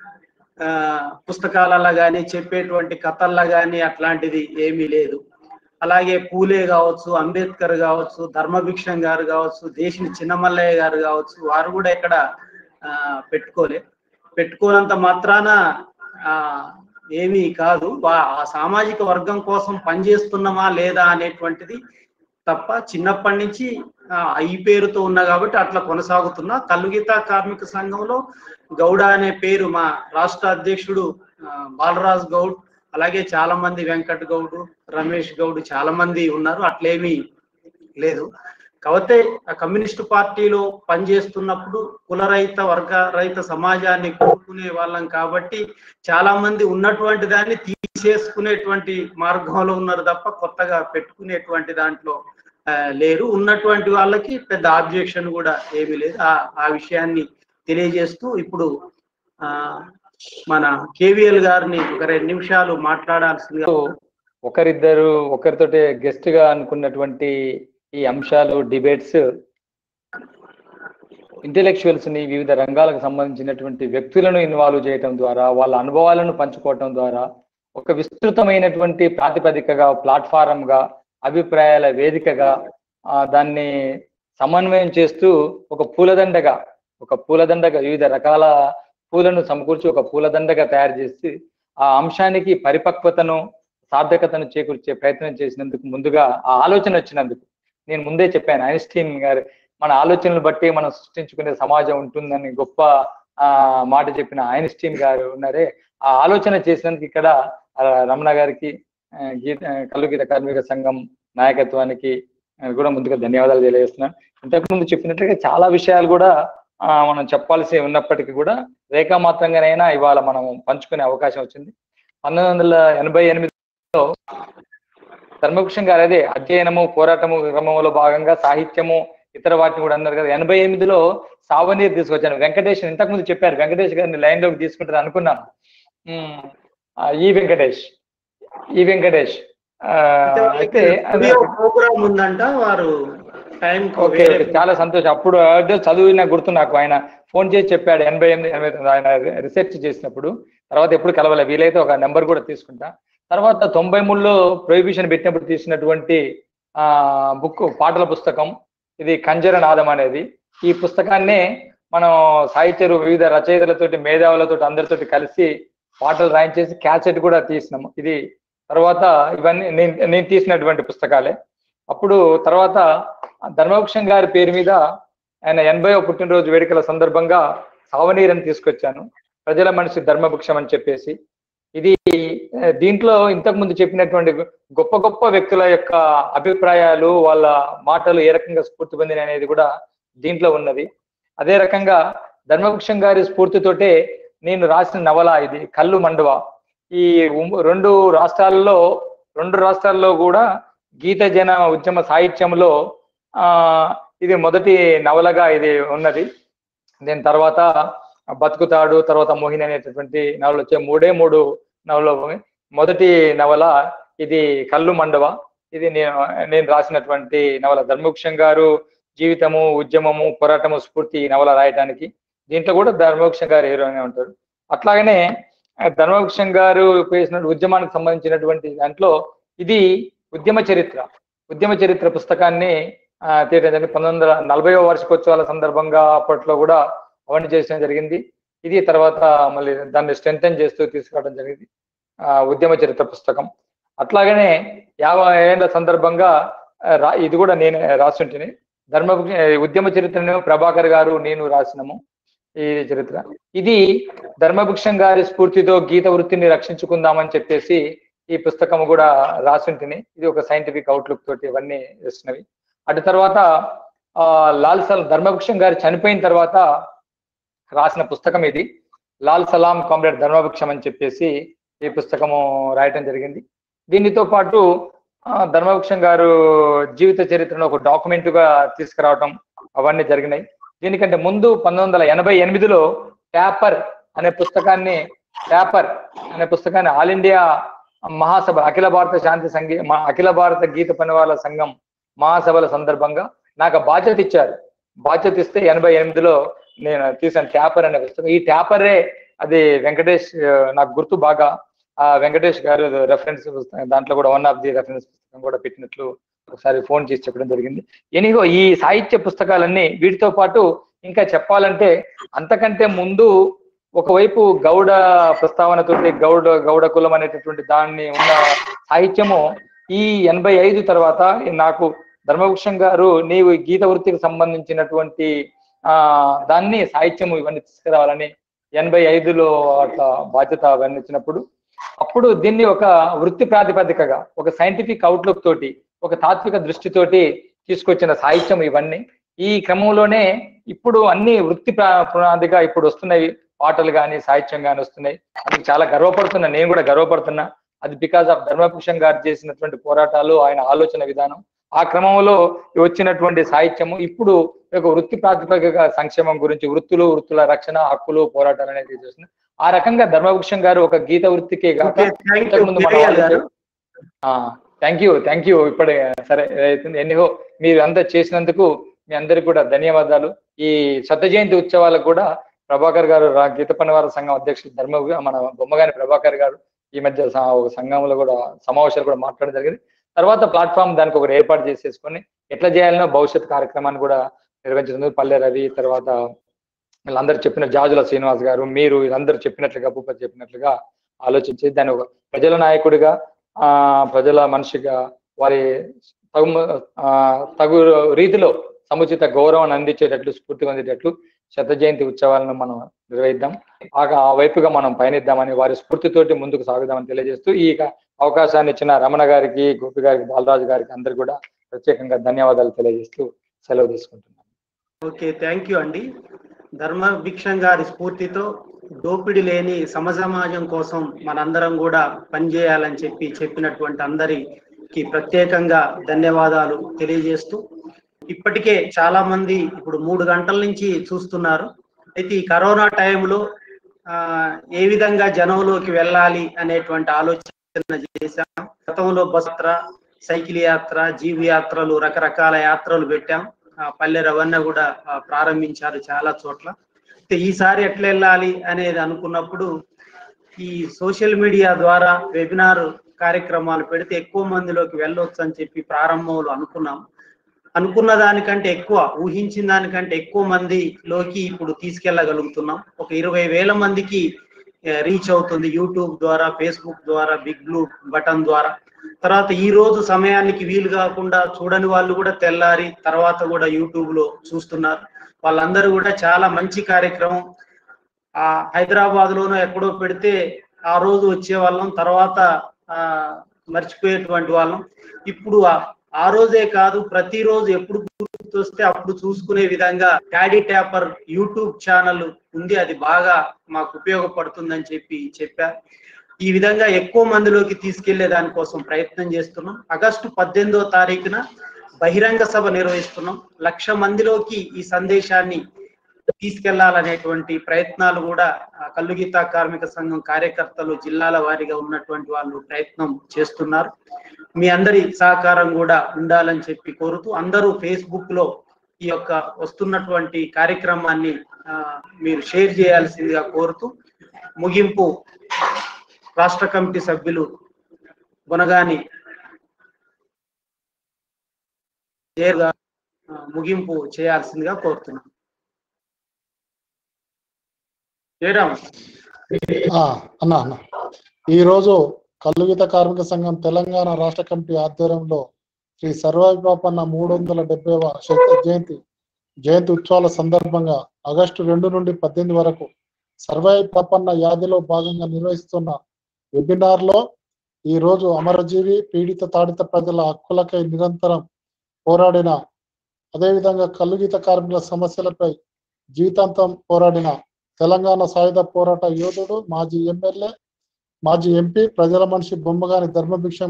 ఆ పుస్తకాలలో కానీ చెప్పేటువంటి కథల్లో కానీ అట్లాంటిది ఏమీ లేదు అలాగే పూలే కావచ్చు అంబేద్కర్ కావచ్చు ధర్మభిక్షం గారు కావచ్చు దేశిని చిన్నమల్లయ్య గారు కావచ్చు వారు కూడా ఎక్కడ ఆ, పెట్టుకోలే పెట్టుకోనంత మాత్రాన ఆ ఏమీ కాదు వా- ఆ సామాజిక వర్గం కోసం పనిచేస్తున్నామా లేదా అనేటువంటిది తప్ప చిన్నప్పటి నుంచి ఆ, ఈ పేరుతో ఉన్నా కాబట్టి అట్లా కొనసాగుతున్నా కల్లుగీత కార్మిక సంఘంలో గౌడ అనే పేరు మా రాష్ట్ర అధ్యక్షుడు ఆ, బాలరాజ్ గౌడ్ అలాగే చాలా మంది వెంకట్ గౌడ్ రమేష్ గౌడ్ చాలా మంది ఉన్నారు అట్లేమీ లేదు కాకపోతే ఆ కమ్యూనిస్టు పార్టీలో పనిచేస్తున్నప్పుడు కులరహిత వర్గ రహిత సమాజాన్ని కోరుకునే వాళ్ళం కాబట్టి చాలా మంది ఉన్నటువంటి దాన్ని తీసేసుకునేటువంటి మార్గంలో ఉన్నారు తప్ప కొత్తగా పెట్టుకునేటువంటి దాంట్లో ఆ, లేరు ఉన్నటువంటి వాళ్ళకి పెద్ద ఆబ్జెక్షన్ కూడా ఏమీ లేదు ఆ ఆ విషయాన్ని తెలియజేస్తూ ఇప్పుడు ఆ మన కేవీఎల్ గారిని ఒక రెండు నిమిషాలు మాట్లాడాల్సిందిగా ఒకరిద్దరు ఒకరితోటి గెస్ట్ గా అనుకున్నటువంటి ఈ అంశాలు డిబేట్స్ ఇంటెలెక్చువల్స్ ని వివిధ రంగాలకు సంబంధించినటువంటి వ్యక్తులను ఇన్వాల్వ్ చేయడం ద్వారా వాళ్ళ అనుభవాలను పంచుకోవటం ద్వారా ఒక విస్తృతమైనటువంటి ప్రాతిపదికగా ప్లాట్ఫారం గా అభిప్రాయాల వేదికగా ఆ, దాన్ని సమన్వయం చేస్తూ ఒక పూలదండగా ఒక పూలదండగా వివిధ రకాల పూలను సమకూర్చి ఒక పూలదండగా తయారు చేసి ఆ అంశానికి పరిపక్వతను సార్థకతను చేకూర్చే ప్రయత్నం చేసినందుకు ముందుగా ఆ ఆలోచన వచ్చినందుకు నేను ముందే చెప్పాను ఐన్స్టీన్ గారు మన ఆలోచనలు బట్టి మనం సృష్టించుకునే సమాజం ఉంటుందని గొప్ప ఆ మాట చెప్పిన ఐన్స్టీన్ గారు ఉన్నారే ఆ ఆలోచన చేసినందుకు ఇక్కడ ఆ, రమణ గారికి ఆ, గీత ఆ, కల్లు గీత కార్మిక సంఘం నాయకత్వానికి ఆ, కూడా ముందుగా ధన్యవాదాలు తెలియజేస్తున్నాను ఇంతకు ముందు చెప్పినట్లుగా చాలా విషయాలు కూడా ఆ, మనం చెప్పాల్సి ఉన్నప్పటికీ కూడా రేఖామాత్రంగానైనా ఇవాళ మనం పంచుకునే అవకాశం వచ్చింది పంతొమ్మిది వందల ఎనభై ఎనిమిదిలో ధర్మవృక్షం గారు అదే అధ్యయనము పోరాటము క్రమంలో భాగంగా సాహిత్యము ఇతర వాటిని కూడా అన్నారు కదా ఎనభై ఎనిమిదిలో సావనీర్ తీసుకొచ్చాను వెంకటేష్ ఇంతకు ముందు చెప్పారు వెంకటేష్ గారిని లైన్ లోకి తీసుకుంటారు అనుకున్నాను ఉమ్, ఆ, ఈ వెంకటేష్ ఈ వెంకటేష్ ఆ, అయితే అదే ప్రోగ్రామ్ ఉందంట వారు టైం ఓకే ఓకే చాలా సంతోషం అప్పుడు అదే చదివిన గుర్తు నాకు ఆయన ఫోన్ చేసి చెప్పాడు ఎనభై ఎనిమిది ఎనభై తొమ్మిది ఆయన రీసెర్చ్ చేసినప్పుడు తర్వాత ఎప్పుడు కలవలే వీలైతే ఒక నెంబర్ కూడా తీసుకుంటా తర్వాత తొంభై మూడులో ప్రొహిబిషన్ పెట్టినప్పుడు తీసినటువంటి ఆ బుక్ పాటల పుస్తకం ఇది కంజర నాదం అనేది ఈ పుస్తకాన్ని మనం సాహిత్య వివిధ రచయితలతోటి మేధావులతో అందరితోటి కలిసి పాటలు రాయించేసి క్యాసెట్ కూడా తీసినాము ఇది తర్వాత ఇవన్నీ నేను నేను తీసినటువంటి పుస్తకాలే అప్పుడు తర్వాత ధర్మవృక్షం గారి పేరు మీద ఆయన ఎనభైవ పుట్టినరోజు వేడుకల సందర్భంగా సావనీరని తీసుకొచ్చాను ప్రజల మనిషి ధర్మవృక్షం అని చెప్పేసి ఇది ఆ, దీంట్లో ఇంతకు ముందు చెప్పినటువంటి గొప్ప గొప్ప వ్యక్తుల యొక్క అభిప్రాయాలు వాళ్ళ మాటలు ఏ రకంగా స్ఫూర్తి పొందిన అనేది కూడా దీంట్లో ఉన్నది అదే రకంగా ధర్మవృక్షం గారి స్ఫూర్తితోటే నేను రాసిన నవల ఇది కళ్ళు మండువ ఈ ఉమ్- రెండు రాష్ట్రాల్లో రెండు రాష్ట్రాల్లో కూడా గీత జన ఉద్యమ సాహిత్యంలో ఆ ఇది మొదటి నవలగా ఇది ఉన్నది దీని తర్వాత బతుకుతాడు తర్వాత మోహిని అనేటటువంటి నవలు వచ్చే మూడే మూడు నవలు మొదటి నవల ఇది కళ్ళు మండవ ఇది నేను నేను రాసినటువంటి నవల ధర్మవృక్షం గారు జీవితము ఉద్యమము పోరాటము స్ఫూర్తి ఈ నవల రాయటానికి దీంట్లో కూడా ధర్మవృక్షం గారు హీరోనే ఉంటారు అట్లాగనే ఆ, ధర్మవృక్షం గారు చేసిన ఉద్యమానికి సంబంధించినటువంటి దాంట్లో ఇది ఉద్యమ చరిత్ర ఉద్యమ చరిత్ర పుస్తకాన్ని ఆ, తీయడం జరిగింది పంతొమ్మిది వందల నలభైవ వార్షికోత్సవాల సందర్భంగా అప్పట్లో కూడా అవన్నీ చేయడం జరిగింది ఇది తర్వాత మళ్ళీ దాన్ని స్ట్రెంథన్ చేస్తూ తీసుకురావడం జరిగింది ఆ, ఉద్యమ చరిత్ర పుస్తకం అట్లాగనే యాభై ఏళ్ల సందర్భంగా ఆ, రా- ఇది కూడా నేను రాసుంటిని ధర్మ ఉద్యమ చరిత్రను ప్రభాకర్ గారు నేను రాసినాము ఈ చరిత్ర ఇది ధర్మభిక్షం గారి స్ఫూర్తితో గీత వృత్తిని రక్షించుకుందామని చెప్పేసి ఈ పుస్తకం కూడా రాసుంటిని ఇది ఒక సైంటిఫిక్ అవుట్లుక్ తోటి ఇవన్నీ చేస్తున్నవి అటు తర్వాత ఆ లాల్ సల్ ధర్మభిక్షం గారు చనిపోయిన తర్వాత రాసిన పుస్తకం ఇది లాల్ సలాం కామ్రేడ్ ధర్మభిక్షం అని చెప్పేసి ఈ పుస్తకము రాయటం జరిగింది దీనితో పాటు ఆ, ధర్మభిక్షం గారు జీవిత చరిత్రను ఒక డాక్యుమెంట్ గా తీసుకురావటం అవన్నీ జరిగినాయి దీనికంటే ముందు పంతొమ్మిది వందల ఎనభై ఎనిమిదిలో ట్యాపర్ అనే పుస్తకాన్ని ట్యాపర్ అనే పుస్తకాన్ని ఆల్ ఇండియా మహాసభ అఖిల భారత శాంతి సంఘీ మా అఖిల భారత గీత పనివాళ్ళ సంఘం మహాసభల సందర్భంగా నాకు ఆ బాధ్యత ఇచ్చారు బాధ్యత ఇస్తే ఎనభై ఎనిమిదిలో నేను తీసాను ట్యాపర్ అనే పుస్తకం ఈ ట్యాపరే అది వెంకటేష్ ఆ, నాకు గుర్తు బాగా ఆ వెంకటేష్ గారు రెఫరెన్స్ పుస్తకం దాంట్లో కూడా వన్ ఆఫ్ ది రెఫరెన్స్ పుస్తకం కూడా పెట్టినట్లు ఒకసారి ఫోన్ చేసి చెప్పడం జరిగింది ఎనిగో ఈ సాహిత్య పుస్తకాలన్నీ వీటితో పాటు ఇంకా చెప్పాలంటే అంతకంటే ముందు ఒకవైపు గౌడ ప్రస్తావనతోటి గౌడ గౌడ కులం అనేటటువంటి దాన్ని ఉన్న సాహిత్యము ఈ ఎనభై ఐదు తర్వాత నాకు ధర్మవృక్షం గారు నీవు ఈ గీత వృత్తికి సంబంధించినటువంటి ఆ దాన్ని సాహిత్యము ఇవన్నీ తీసుకురావాలని ఎనభై ఐదులో అట్లా బాధ్యత అవన్నీ ఇచ్చినప్పుడు అప్పుడు దీన్ని ఒక వృత్తి ప్రాతిపదికగా ఒక సైంటిఫిక్ అవుట్లుక్ తోటి ఒక తాత్విక దృష్టితోటి తీసుకొచ్చిన సాహిత్యం ఇవన్నీ ఈ క్రమంలోనే ఇప్పుడు అన్ని వృత్తి ప్రా- పునాదిగా ఇప్పుడు వస్తున్నాయి పాటలు కానీ సాహిత్యం కానీ వస్తున్నాయి అందుకు చాలా గర్వపడుతున్నా నేను కూడా గర్వపడుతున్నా అది బికాస్ ఆఫ్ ధర్మభూషణ్ గారు చేసినటువంటి పోరాటాలు ఆయన ఆలోచన విధానం ఆ క్రమంలో వచ్చినటువంటి సాహిత్యము ఇప్పుడు ఒక వృత్తి ప్రాతిపదికగా సంక్షేమం గురించి వృత్తులు వృత్తుల రక్షణ హక్కులు పోరాటాలు అనేది చేస్తుంది ఆ రకంగా ధర్మభూషణ్ గారు ఒక గీత వృత్తికే కాక ఇంతకుముందు మన వాళ్ళు థ్యాంక్ యూ థ్యాంక్ యూ ఇప్పుడే సరే అవుతుంది ఎన్నిహో మీరు అంతా చేసినందుకు మీ అందరికి కూడా ధన్యవాదాలు ఈ శత జయంతి ఉత్సవాలకు కూడా ప్రభాకర్ గారు రా- గీత పనివార సంఘం అధ్యక్షులు ధర్మ మన బొమ్మగాని ప్రభాకర్ గారు ఈ మధ్య స- ఒక సంఘంలో కూడా సమావేశాలు కూడా మాట్లాడడం జరిగింది తర్వాత ప్లాట్ఫామ్ దానికి ఒకటి ఏర్పాటు చేసేసుకొని ఎట్లా చేయాలనో భవిష్యత్ కార్యక్రమాన్ని కూడా నిర్వహించుతుంది పల్లె రవి తర్వాత వీళ్ళందరూ చెప్పిన జాజుల శ్రీనివాస్ గారు మీరు వీళ్ళందరూ చెప్పినట్లుగా భూపతి చెప్పినట్లుగా ఆలోచించి దాన్ని ఒక ప్రజల నాయకుడిగా ఆ ప్రజల మనిషిగా వారి తగు ఆ, తగు రీతిలో సముచిత గౌరవాన్ని అందించేటట్లు స్ఫూర్తి పొందేటట్లు శత జయంతి ఉత్సవాలను మనం నిర్వహిద్దాం ఆ ఆ వైపుగా మనం పయనిద్దామని వారి స్ఫూర్తితోటి ముందుకు సాగుదామని తెలియజేస్తూ ఈ అవకాశాన్ని ఇచ్చిన రమణ గారికి గోపి గారికి బాలరాజు గారికి అందరు కూడా ప్రత్యేకంగా ధన్యవాదాలు తెలియజేస్తూ సెలవు తీసుకుంటున్నాను ఓకే థ్యాంక్ యూ అండి ధర్మభిక్షం గారి స్ఫూర్తితో దోపిడీ లేని సమసమాజం కోసం మనందరం కూడా పనిచేయాలని చెప్పి చెప్పినటువంటి అందరికి ప్రత్యేకంగా ధన్యవాదాలు తెలియజేస్తూ ఇప్పటికే చాలా మంది ఇప్పుడు మూడు గంటల నుంచి చూస్తున్నారు అయితే ఈ కరోనా టైంలో ఆ, ఏ విధంగా జనంలోకి వెళ్ళాలి అనేటువంటి ఆలోచన చేశాం గతంలో బస్ యాత్ర సైకిల్ యాత్ర జీవి యాత్రలు రకరకాల యాత్రలు పెట్టాం ఆ, పల్లె రవణ కూడా ఆ, ప్రారంభించారు చాలా చోట్ల అయితే ఈసారి ఎట్లా వెళ్ళాలి అనేది అనుకున్నప్పుడు ఈ సోషల్ మీడియా ద్వారా వెబినార్ కార్యక్రమాలు పెడితే ఎక్కువ మందిలోకి వెళ్ళొచ్చు అని చెప్పి ప్రారంభంలో అనుకున్నాం అనుకున్న దానికంటే ఎక్కువ ఊహించిన దానికంటే ఎక్కువ మందిలోకి ఇప్పుడు తీసుకెళ్ళగలుగుతున్నాం ఒక ఇరవై వేల మందికి రీచ్ అవుతుంది యూట్యూబ్ ద్వారా ఫేస్బుక్ ద్వారా బిగ్ బ్లూ బటన్ ద్వారా తర్వాత ఈ రోజు సమయానికి వీలు కాకుండా చూడని వాళ్ళు కూడా తెల్లారి తర్వాత కూడా యూట్యూబ్ లో చూస్తున్నారు వాళ్ళందరూ కూడా చాలా మంచి కార్యక్రమం ఆ హైదరాబాద్ లోనో ఎక్కడో పెడితే ఆ రోజు వచ్చే వాళ్ళం తర్వాత ఆ మర్చిపోయేటువంటి వాళ్ళం ఇప్పుడు ఆ- ఆ రోజే కాదు ప్రతిరోజు ఎప్పుడు గుర్తొస్తే అప్పుడు చూసుకునే విధంగా డాడీ ట్యాపర్ యూట్యూబ్ ఛానల్ ఉంది అది బాగా మాకు ఉపయోగపడుతుందని చెప్పి చెప్పారు ఈ విధంగా ఎక్కువ మందిలోకి తీసుకెళ్లే దానికోసం ప్రయత్నం చేస్తున్నాం ఆగస్టు పద్దెనిమిదో తారీఖున బహిరంగ సభ నిర్వహిస్తున్నాం లక్ష మందిలోకి ఈ సందేశాన్ని తీసుకెళ్లాలనేటువంటి ప్రయత్నాలు కూడా ఆ, కల్లుగీత కార్మిక సంఘం కార్యకర్తలు జిల్లాల వారీగా ఉన్నటువంటి వాళ్ళు ప్రయత్నం చేస్తున్నారు మీ అందరి సహకారం కూడా ఉండాలని చెప్పి కోరుతూ అందరూ ఫేస్బుక్ లో ఈ యొక్క వస్తున్నటువంటి కార్యక్రమాన్ని ఆ, మీరు షేర్ చేయాల్సిందిగా కోరుతూ ముగింపు రాష్ట్ర కమిటీ సభ్యులు బొనగాని జయగా ఆ, ముగింపు చేయాల్సిందిగా కోరుతున్నాను జయరామ్ ఆ, అన్న అన్న ఈరోజు కల్లుగీత కార్మిక సంఘం తెలంగాణ రాష్ట్ర కమిటీ ఆధ్వర్యంలో శ్రీ సర్వాయి పాపన్న మూడు వందల డెబ్బైవ శత జయంతి జయంతి ఉత్సవాల సందర్భంగా ఆగస్టు రెండు నుండి పద్దెనిమిది వరకు సర్వాయి పాపన్న యాదిలో భాగంగా నిర్వహిస్తున్న వెబినార్ లో ఈ రోజు అమరజీవి పీడిత తాడిత ప్రజల హక్కులకై నిరంతరం పోరాడిన అదేవిధంగా కల్లుగీత కార్మికుల సమస్యలపై జీవితాంతం పోరాడిన తెలంగాణ సాయుధ పోరాట యోధుడు మాజీ ఎమ్మెల్యే మాజీ ఎంపీ ప్రజల మనిషి బొమ్మగాని ధర్మభిక్షం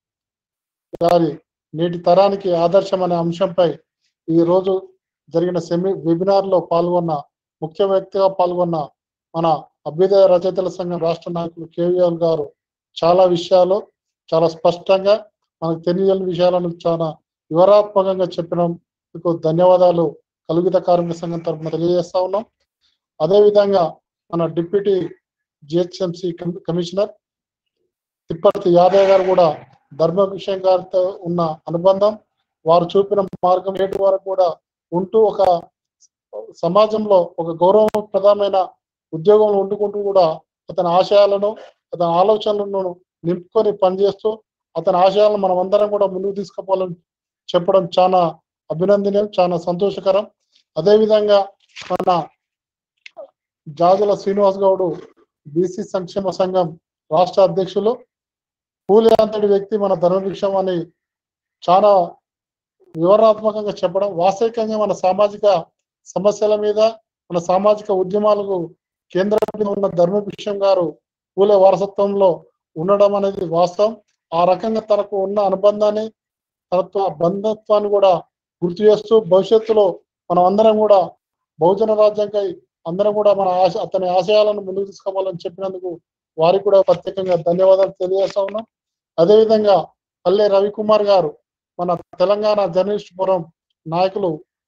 గారి నేటి తరానికి ఆదర్శం అనే అంశంపై ఈ రోజు జరిగిన సెమి వెబినార్ లో పాల్గొన్న ముఖ్య వ్యక్తిగా పాల్గొన్న మన అభ్యుదయ రచయితల సంఘం రాష్ట్ర నాయకులు కేవీఎల్ గారు చాలా విషయాలు చాలా స్పష్టంగా మనకు తెలియని విషయాలను చాలా వివరాత్మకంగా చెప్పినందుకు ధన్యవాదాలు కలుగిత కార్మిక సంఘం తరఫున తెలియజేస్తా ఉన్నాం అదేవిధంగా మన deputy GHMC commissioner Tipparthi Yadav గారు కూడా ధర్మభిషేక్ గారితో ఉన్న అనుబంధం వారు చూపిన మార్గం నేటి వరకు కూడా ఉంటూ ఒక సమాజంలో ఒక గౌరవప్రదమైన ఉద్యోగంలో ఉండుకుంటూ కూడా అతని ఆశయాలను అతని ఆలోచనలను నింపుకొని పనిచేస్తూ అతని ఆశయాలను మనం అందరం కూడా ముందుకు తీసుకుపోవాలని చెప్పడం చాలా అభినందనీయం చాలా సంతోషకరం అదేవిధంగా మన జాజుల శ్రీనివాస్ గౌడు బీసీ సంక్షేమ సంఘం రాష్ట్ర అధ్యక్షులు కూలి అంతటి వ్యక్తి మన ధర్మభిక్షం అని చాలా వివరణాత్మకంగా చెప్పడం వాస్తవికంగా మన సామాజిక సమస్యల మీద మన సామాజిక ఉద్యమాలకు కేంద్ర బిందువు ఉన్న ధర్మభిక్షం గారు పూలే వారసత్వంలో ఉండడం అనేది వాస్తవం ఆ రకంగా తనకు ఉన్న అనుబంధాన్ని తనతో ఆ బంధత్వాన్ని కూడా గుర్తు చేస్తూ భవిష్యత్తులో మనం అందరం కూడా బహుజన రాజ్యంకై అందరం కూడా మన ఆశ అతని ఆశయాలను ముందుకు తీసుకోవాలని చెప్పినందుకు వారికి కూడా ప్రత్యేకంగా ధన్యవాదాలు తెలియజేస్తా ఉన్నాం అదేవిధంగా పల్లె రవికుమార్ గారు మన తెలంగాణ జర్నలిస్ట్ ఫోరం నాయకులు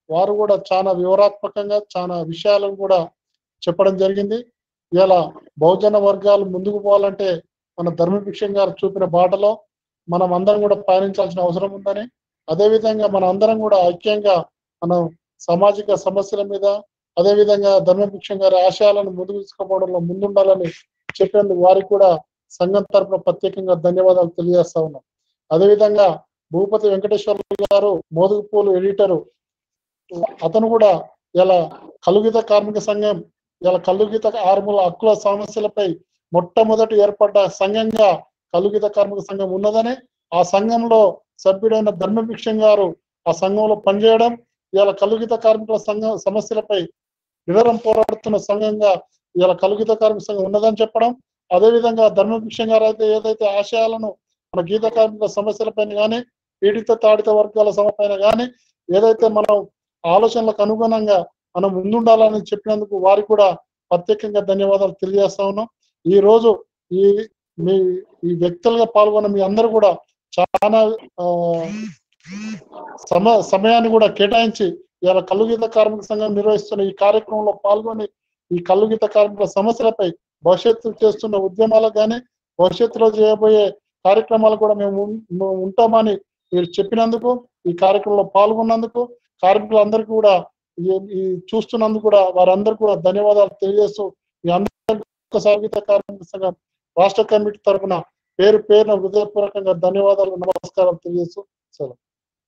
వారు కూడా చాలా వివరాత్మకంగా చాలా విషయాలను కూడా చెప్పడం జరిగింది ఇలా బహుజన వర్గాలు ముందుకు పోవాలంటే మన ధర్మభిక్షం గారు చూపిన బాటలో మనం అందరం కూడా పయనించాల్సిన అవసరం ఉందని అదేవిధంగా మన అందరం కూడా ఐక్యంగా మనం సామాజిక సమస్యల మీద అదేవిధంగా ధర్మభిక్షం గారి ఆశయాలను ముందుకు తీసుకుపోవడంలో ముందుండాలని చెప్పేందుకు వారికి కూడా సంఘం తరపున ప్రత్యేకంగా ధన్యవాదాలు తెలియజేస్తా ఉన్నాం అదేవిధంగా భూపతి వెంకటేశ్వర గారు మోదుగుపూలు ఎడిటరు అతను కూడా ఇలా కలుగిత కార్మిక సంఘం ఇలా కలుగిత ఆర్ముల హక్కుల సమస్యలపై మొట్టమొదటి ఏర్పడ్డ సంఘంగా కలుగిత కార్మిక సంఘం ఉన్నదని ఆ సంఘంలో సభ్యుడైన ధర్మభిక్షం గారు ఆ సంఘంలో పనిచేయడం ఇలా కలుగిత కార్మికుల సంఘం సమస్యలపై నిరంతరం పోరాడుతున్న సంఘంగా ఇలా కలుగిత కార్మిక సంఘం ఉన్నదని చెప్పడం అదేవిధంగా ధర్మభిక్షం గారు అయితే ఏదైతే ఆశయాలను మన గీత కార్మికుల సమస్యలపైన కానీ పీడిత తాడిత వర్గాల సమపైన కానీ ఏదైతే మనం ఆలోచనలకు అనుగుణంగా మనం ముందుండాలని చెప్పినందుకు వారికి కూడా ప్రత్యేకంగా ధన్యవాదాలు తెలియజేస్తా ఉన్నాం ఈ రోజు ఈ మీ ఈ వ్యక్తులుగా పాల్గొన్న మీ అందరూ కూడా చాలా ఆ, సమ సమయాన్ని కూడా కేటాయించి ఇవాళ కల్లుగీత కార్మిక సంఘం నిర్వహిస్తున్న ఈ కార్యక్రమంలో పాల్గొని ఈ కల్లుగీత కార్మికుల సమస్యలపై భవిష్యత్తు చేస్తున్న ఉద్యమాలకు కానీ భవిష్యత్తులో చేయబోయే కార్యక్రమాలు కూడా మేము ఉం- మేము ఉంటామని మీరు చెప్పినందుకు ఈ కార్యక్రమంలో పాల్గొన్నందుకు కార్మికులందరికీ కూడా ఈ- ఈ చూస్తున్నందుకు కూడా వారందరికీ కూడా ధన్యవాదాలు తెలియజేస్తూ మీ అందరికీ సంగీత కార్మిక సంఘం రాష్ట్ర కమిటీ తరఫున పేరు పేరున హృదయపూర్వకంగా ధన్యవాదాలు నమస్కారాలు తెలియజేస్తూ సెలవు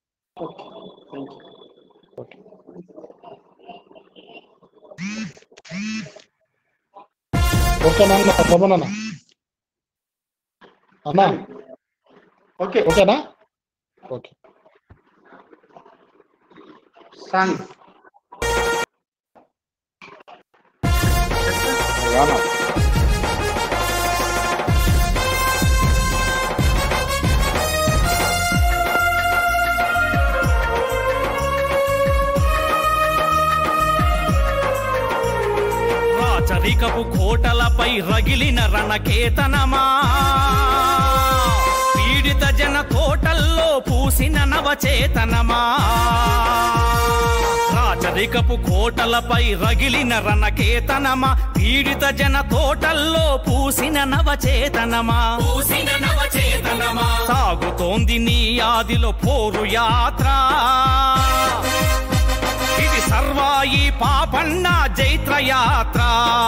ఓకేనా అన్న రమణ అన్న అన్నా ఓకే ఓకేనా ఓకే సాంగ్ రాచరికపు కోటలపై రగిలిన రణకేతనమా పీడిత జన తోటల్లో పూసిన నవచేతనమా రాచరికపు కోటలపై రగిలిన రణకేతనమా పీడిత జన తోటల్లో పూసిన నవచేతనమా పూసిన నవచేతనమా సాగుతోంది నీ ఆదిలో పోరు యాత్ర ఇది సర్వాయి పాపన్న జైత్ర యాత్ర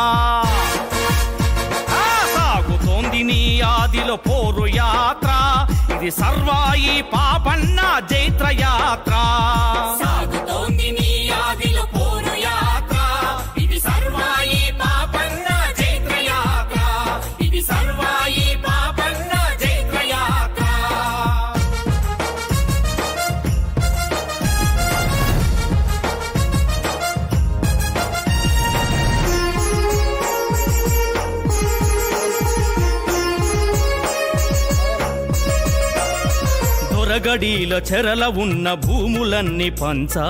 ఆ, సాగుతోంది నీ ఆదిలో పోరు యాత్ర ఇది సర్వాయి పాపన్న జైత్ర యాత్ర సాగుతోంది నీ ఆదిలో పోరు యాత్ర ఇది సర్వాయి పాపన్న జైత్ర యాత్ర ఇది సర్వాయి పాపన్న జైత్ర యాత్ర దొరగడీల చెరల ఉన్న భూములన్నీ పంచా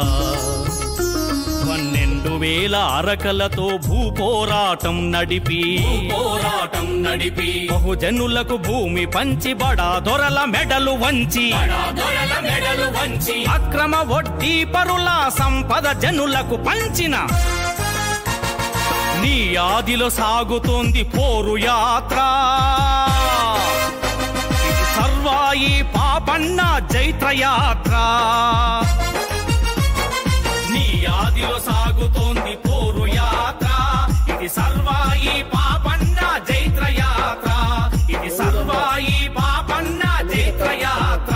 పన్నెండు వేల అరకలతో భూ పోరాటం నడిపి పోరాటం నడిపి బహుజనులకు భూమి పంచి బడా దొరల మెడలు వంచి దొరల మెడలు వంచి అక్రమ వడ్డీ పరుల సంపద జనులకు పంచిన నీ ఆదిలో సాగుతోంది పోరు యాత్ర ఇది సర్వాయి పాపన్న జైత్ర యాత్ర నీ ఆదిలో సాగుతోంది పోరు యాత్ర ఇది సర్వాయి పాపన్న జైత్ర యాత్ర ఇది సర్వాయి పాపన్న జైత్ర యాత్ర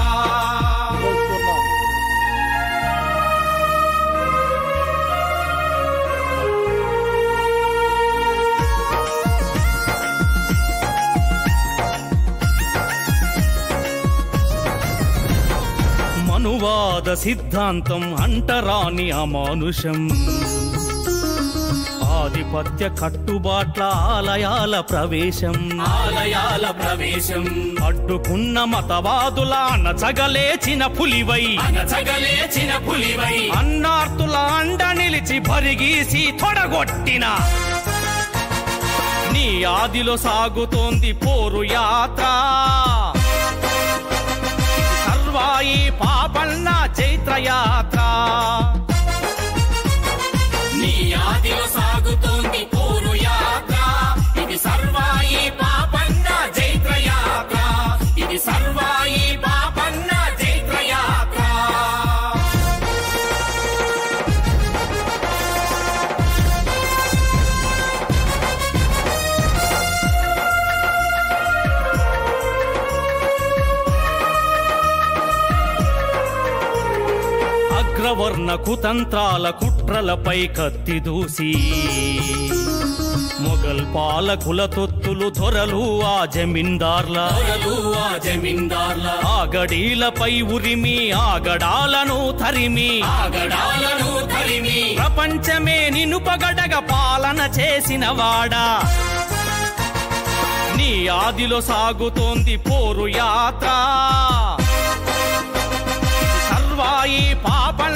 మనువాద సిద్ధాంతం అంటరాని అమానుషం ఆధిపత్య కట్టుబాట్ల ఆలయాల ప్రవేశం ఆలయాల ప్రవేశం అడ్డుకున్న మతవాదుల అనచగలేచిన పులివై అనచగలేచిన పులివై అన్నార్తుల అండ నిలిచి భరిగీసి తొడగొట్టిన నీ ఆదిలో సాగుతోంది పోరు యాత్ర సర్వాయి పాపన్న చైత్ర యాత్ర కుతంత్రాల కుట్రలపై కత్తి దూసి మొఘల్ పాలకుల తొత్తులు దొరలు ఆ జమీందార్ల ఆ జమీందార్ల ఆ గడీలపై ఉరిమి ఆ గడాలను తరిమి ఆ గడాలను తరిమి ప్రపంచమే నిన్ను పగడగ పాలన చేసిన వాడా నీ ఆదిలో సాగుతోంది పోరు యాత్ర సర్వాయి పాపన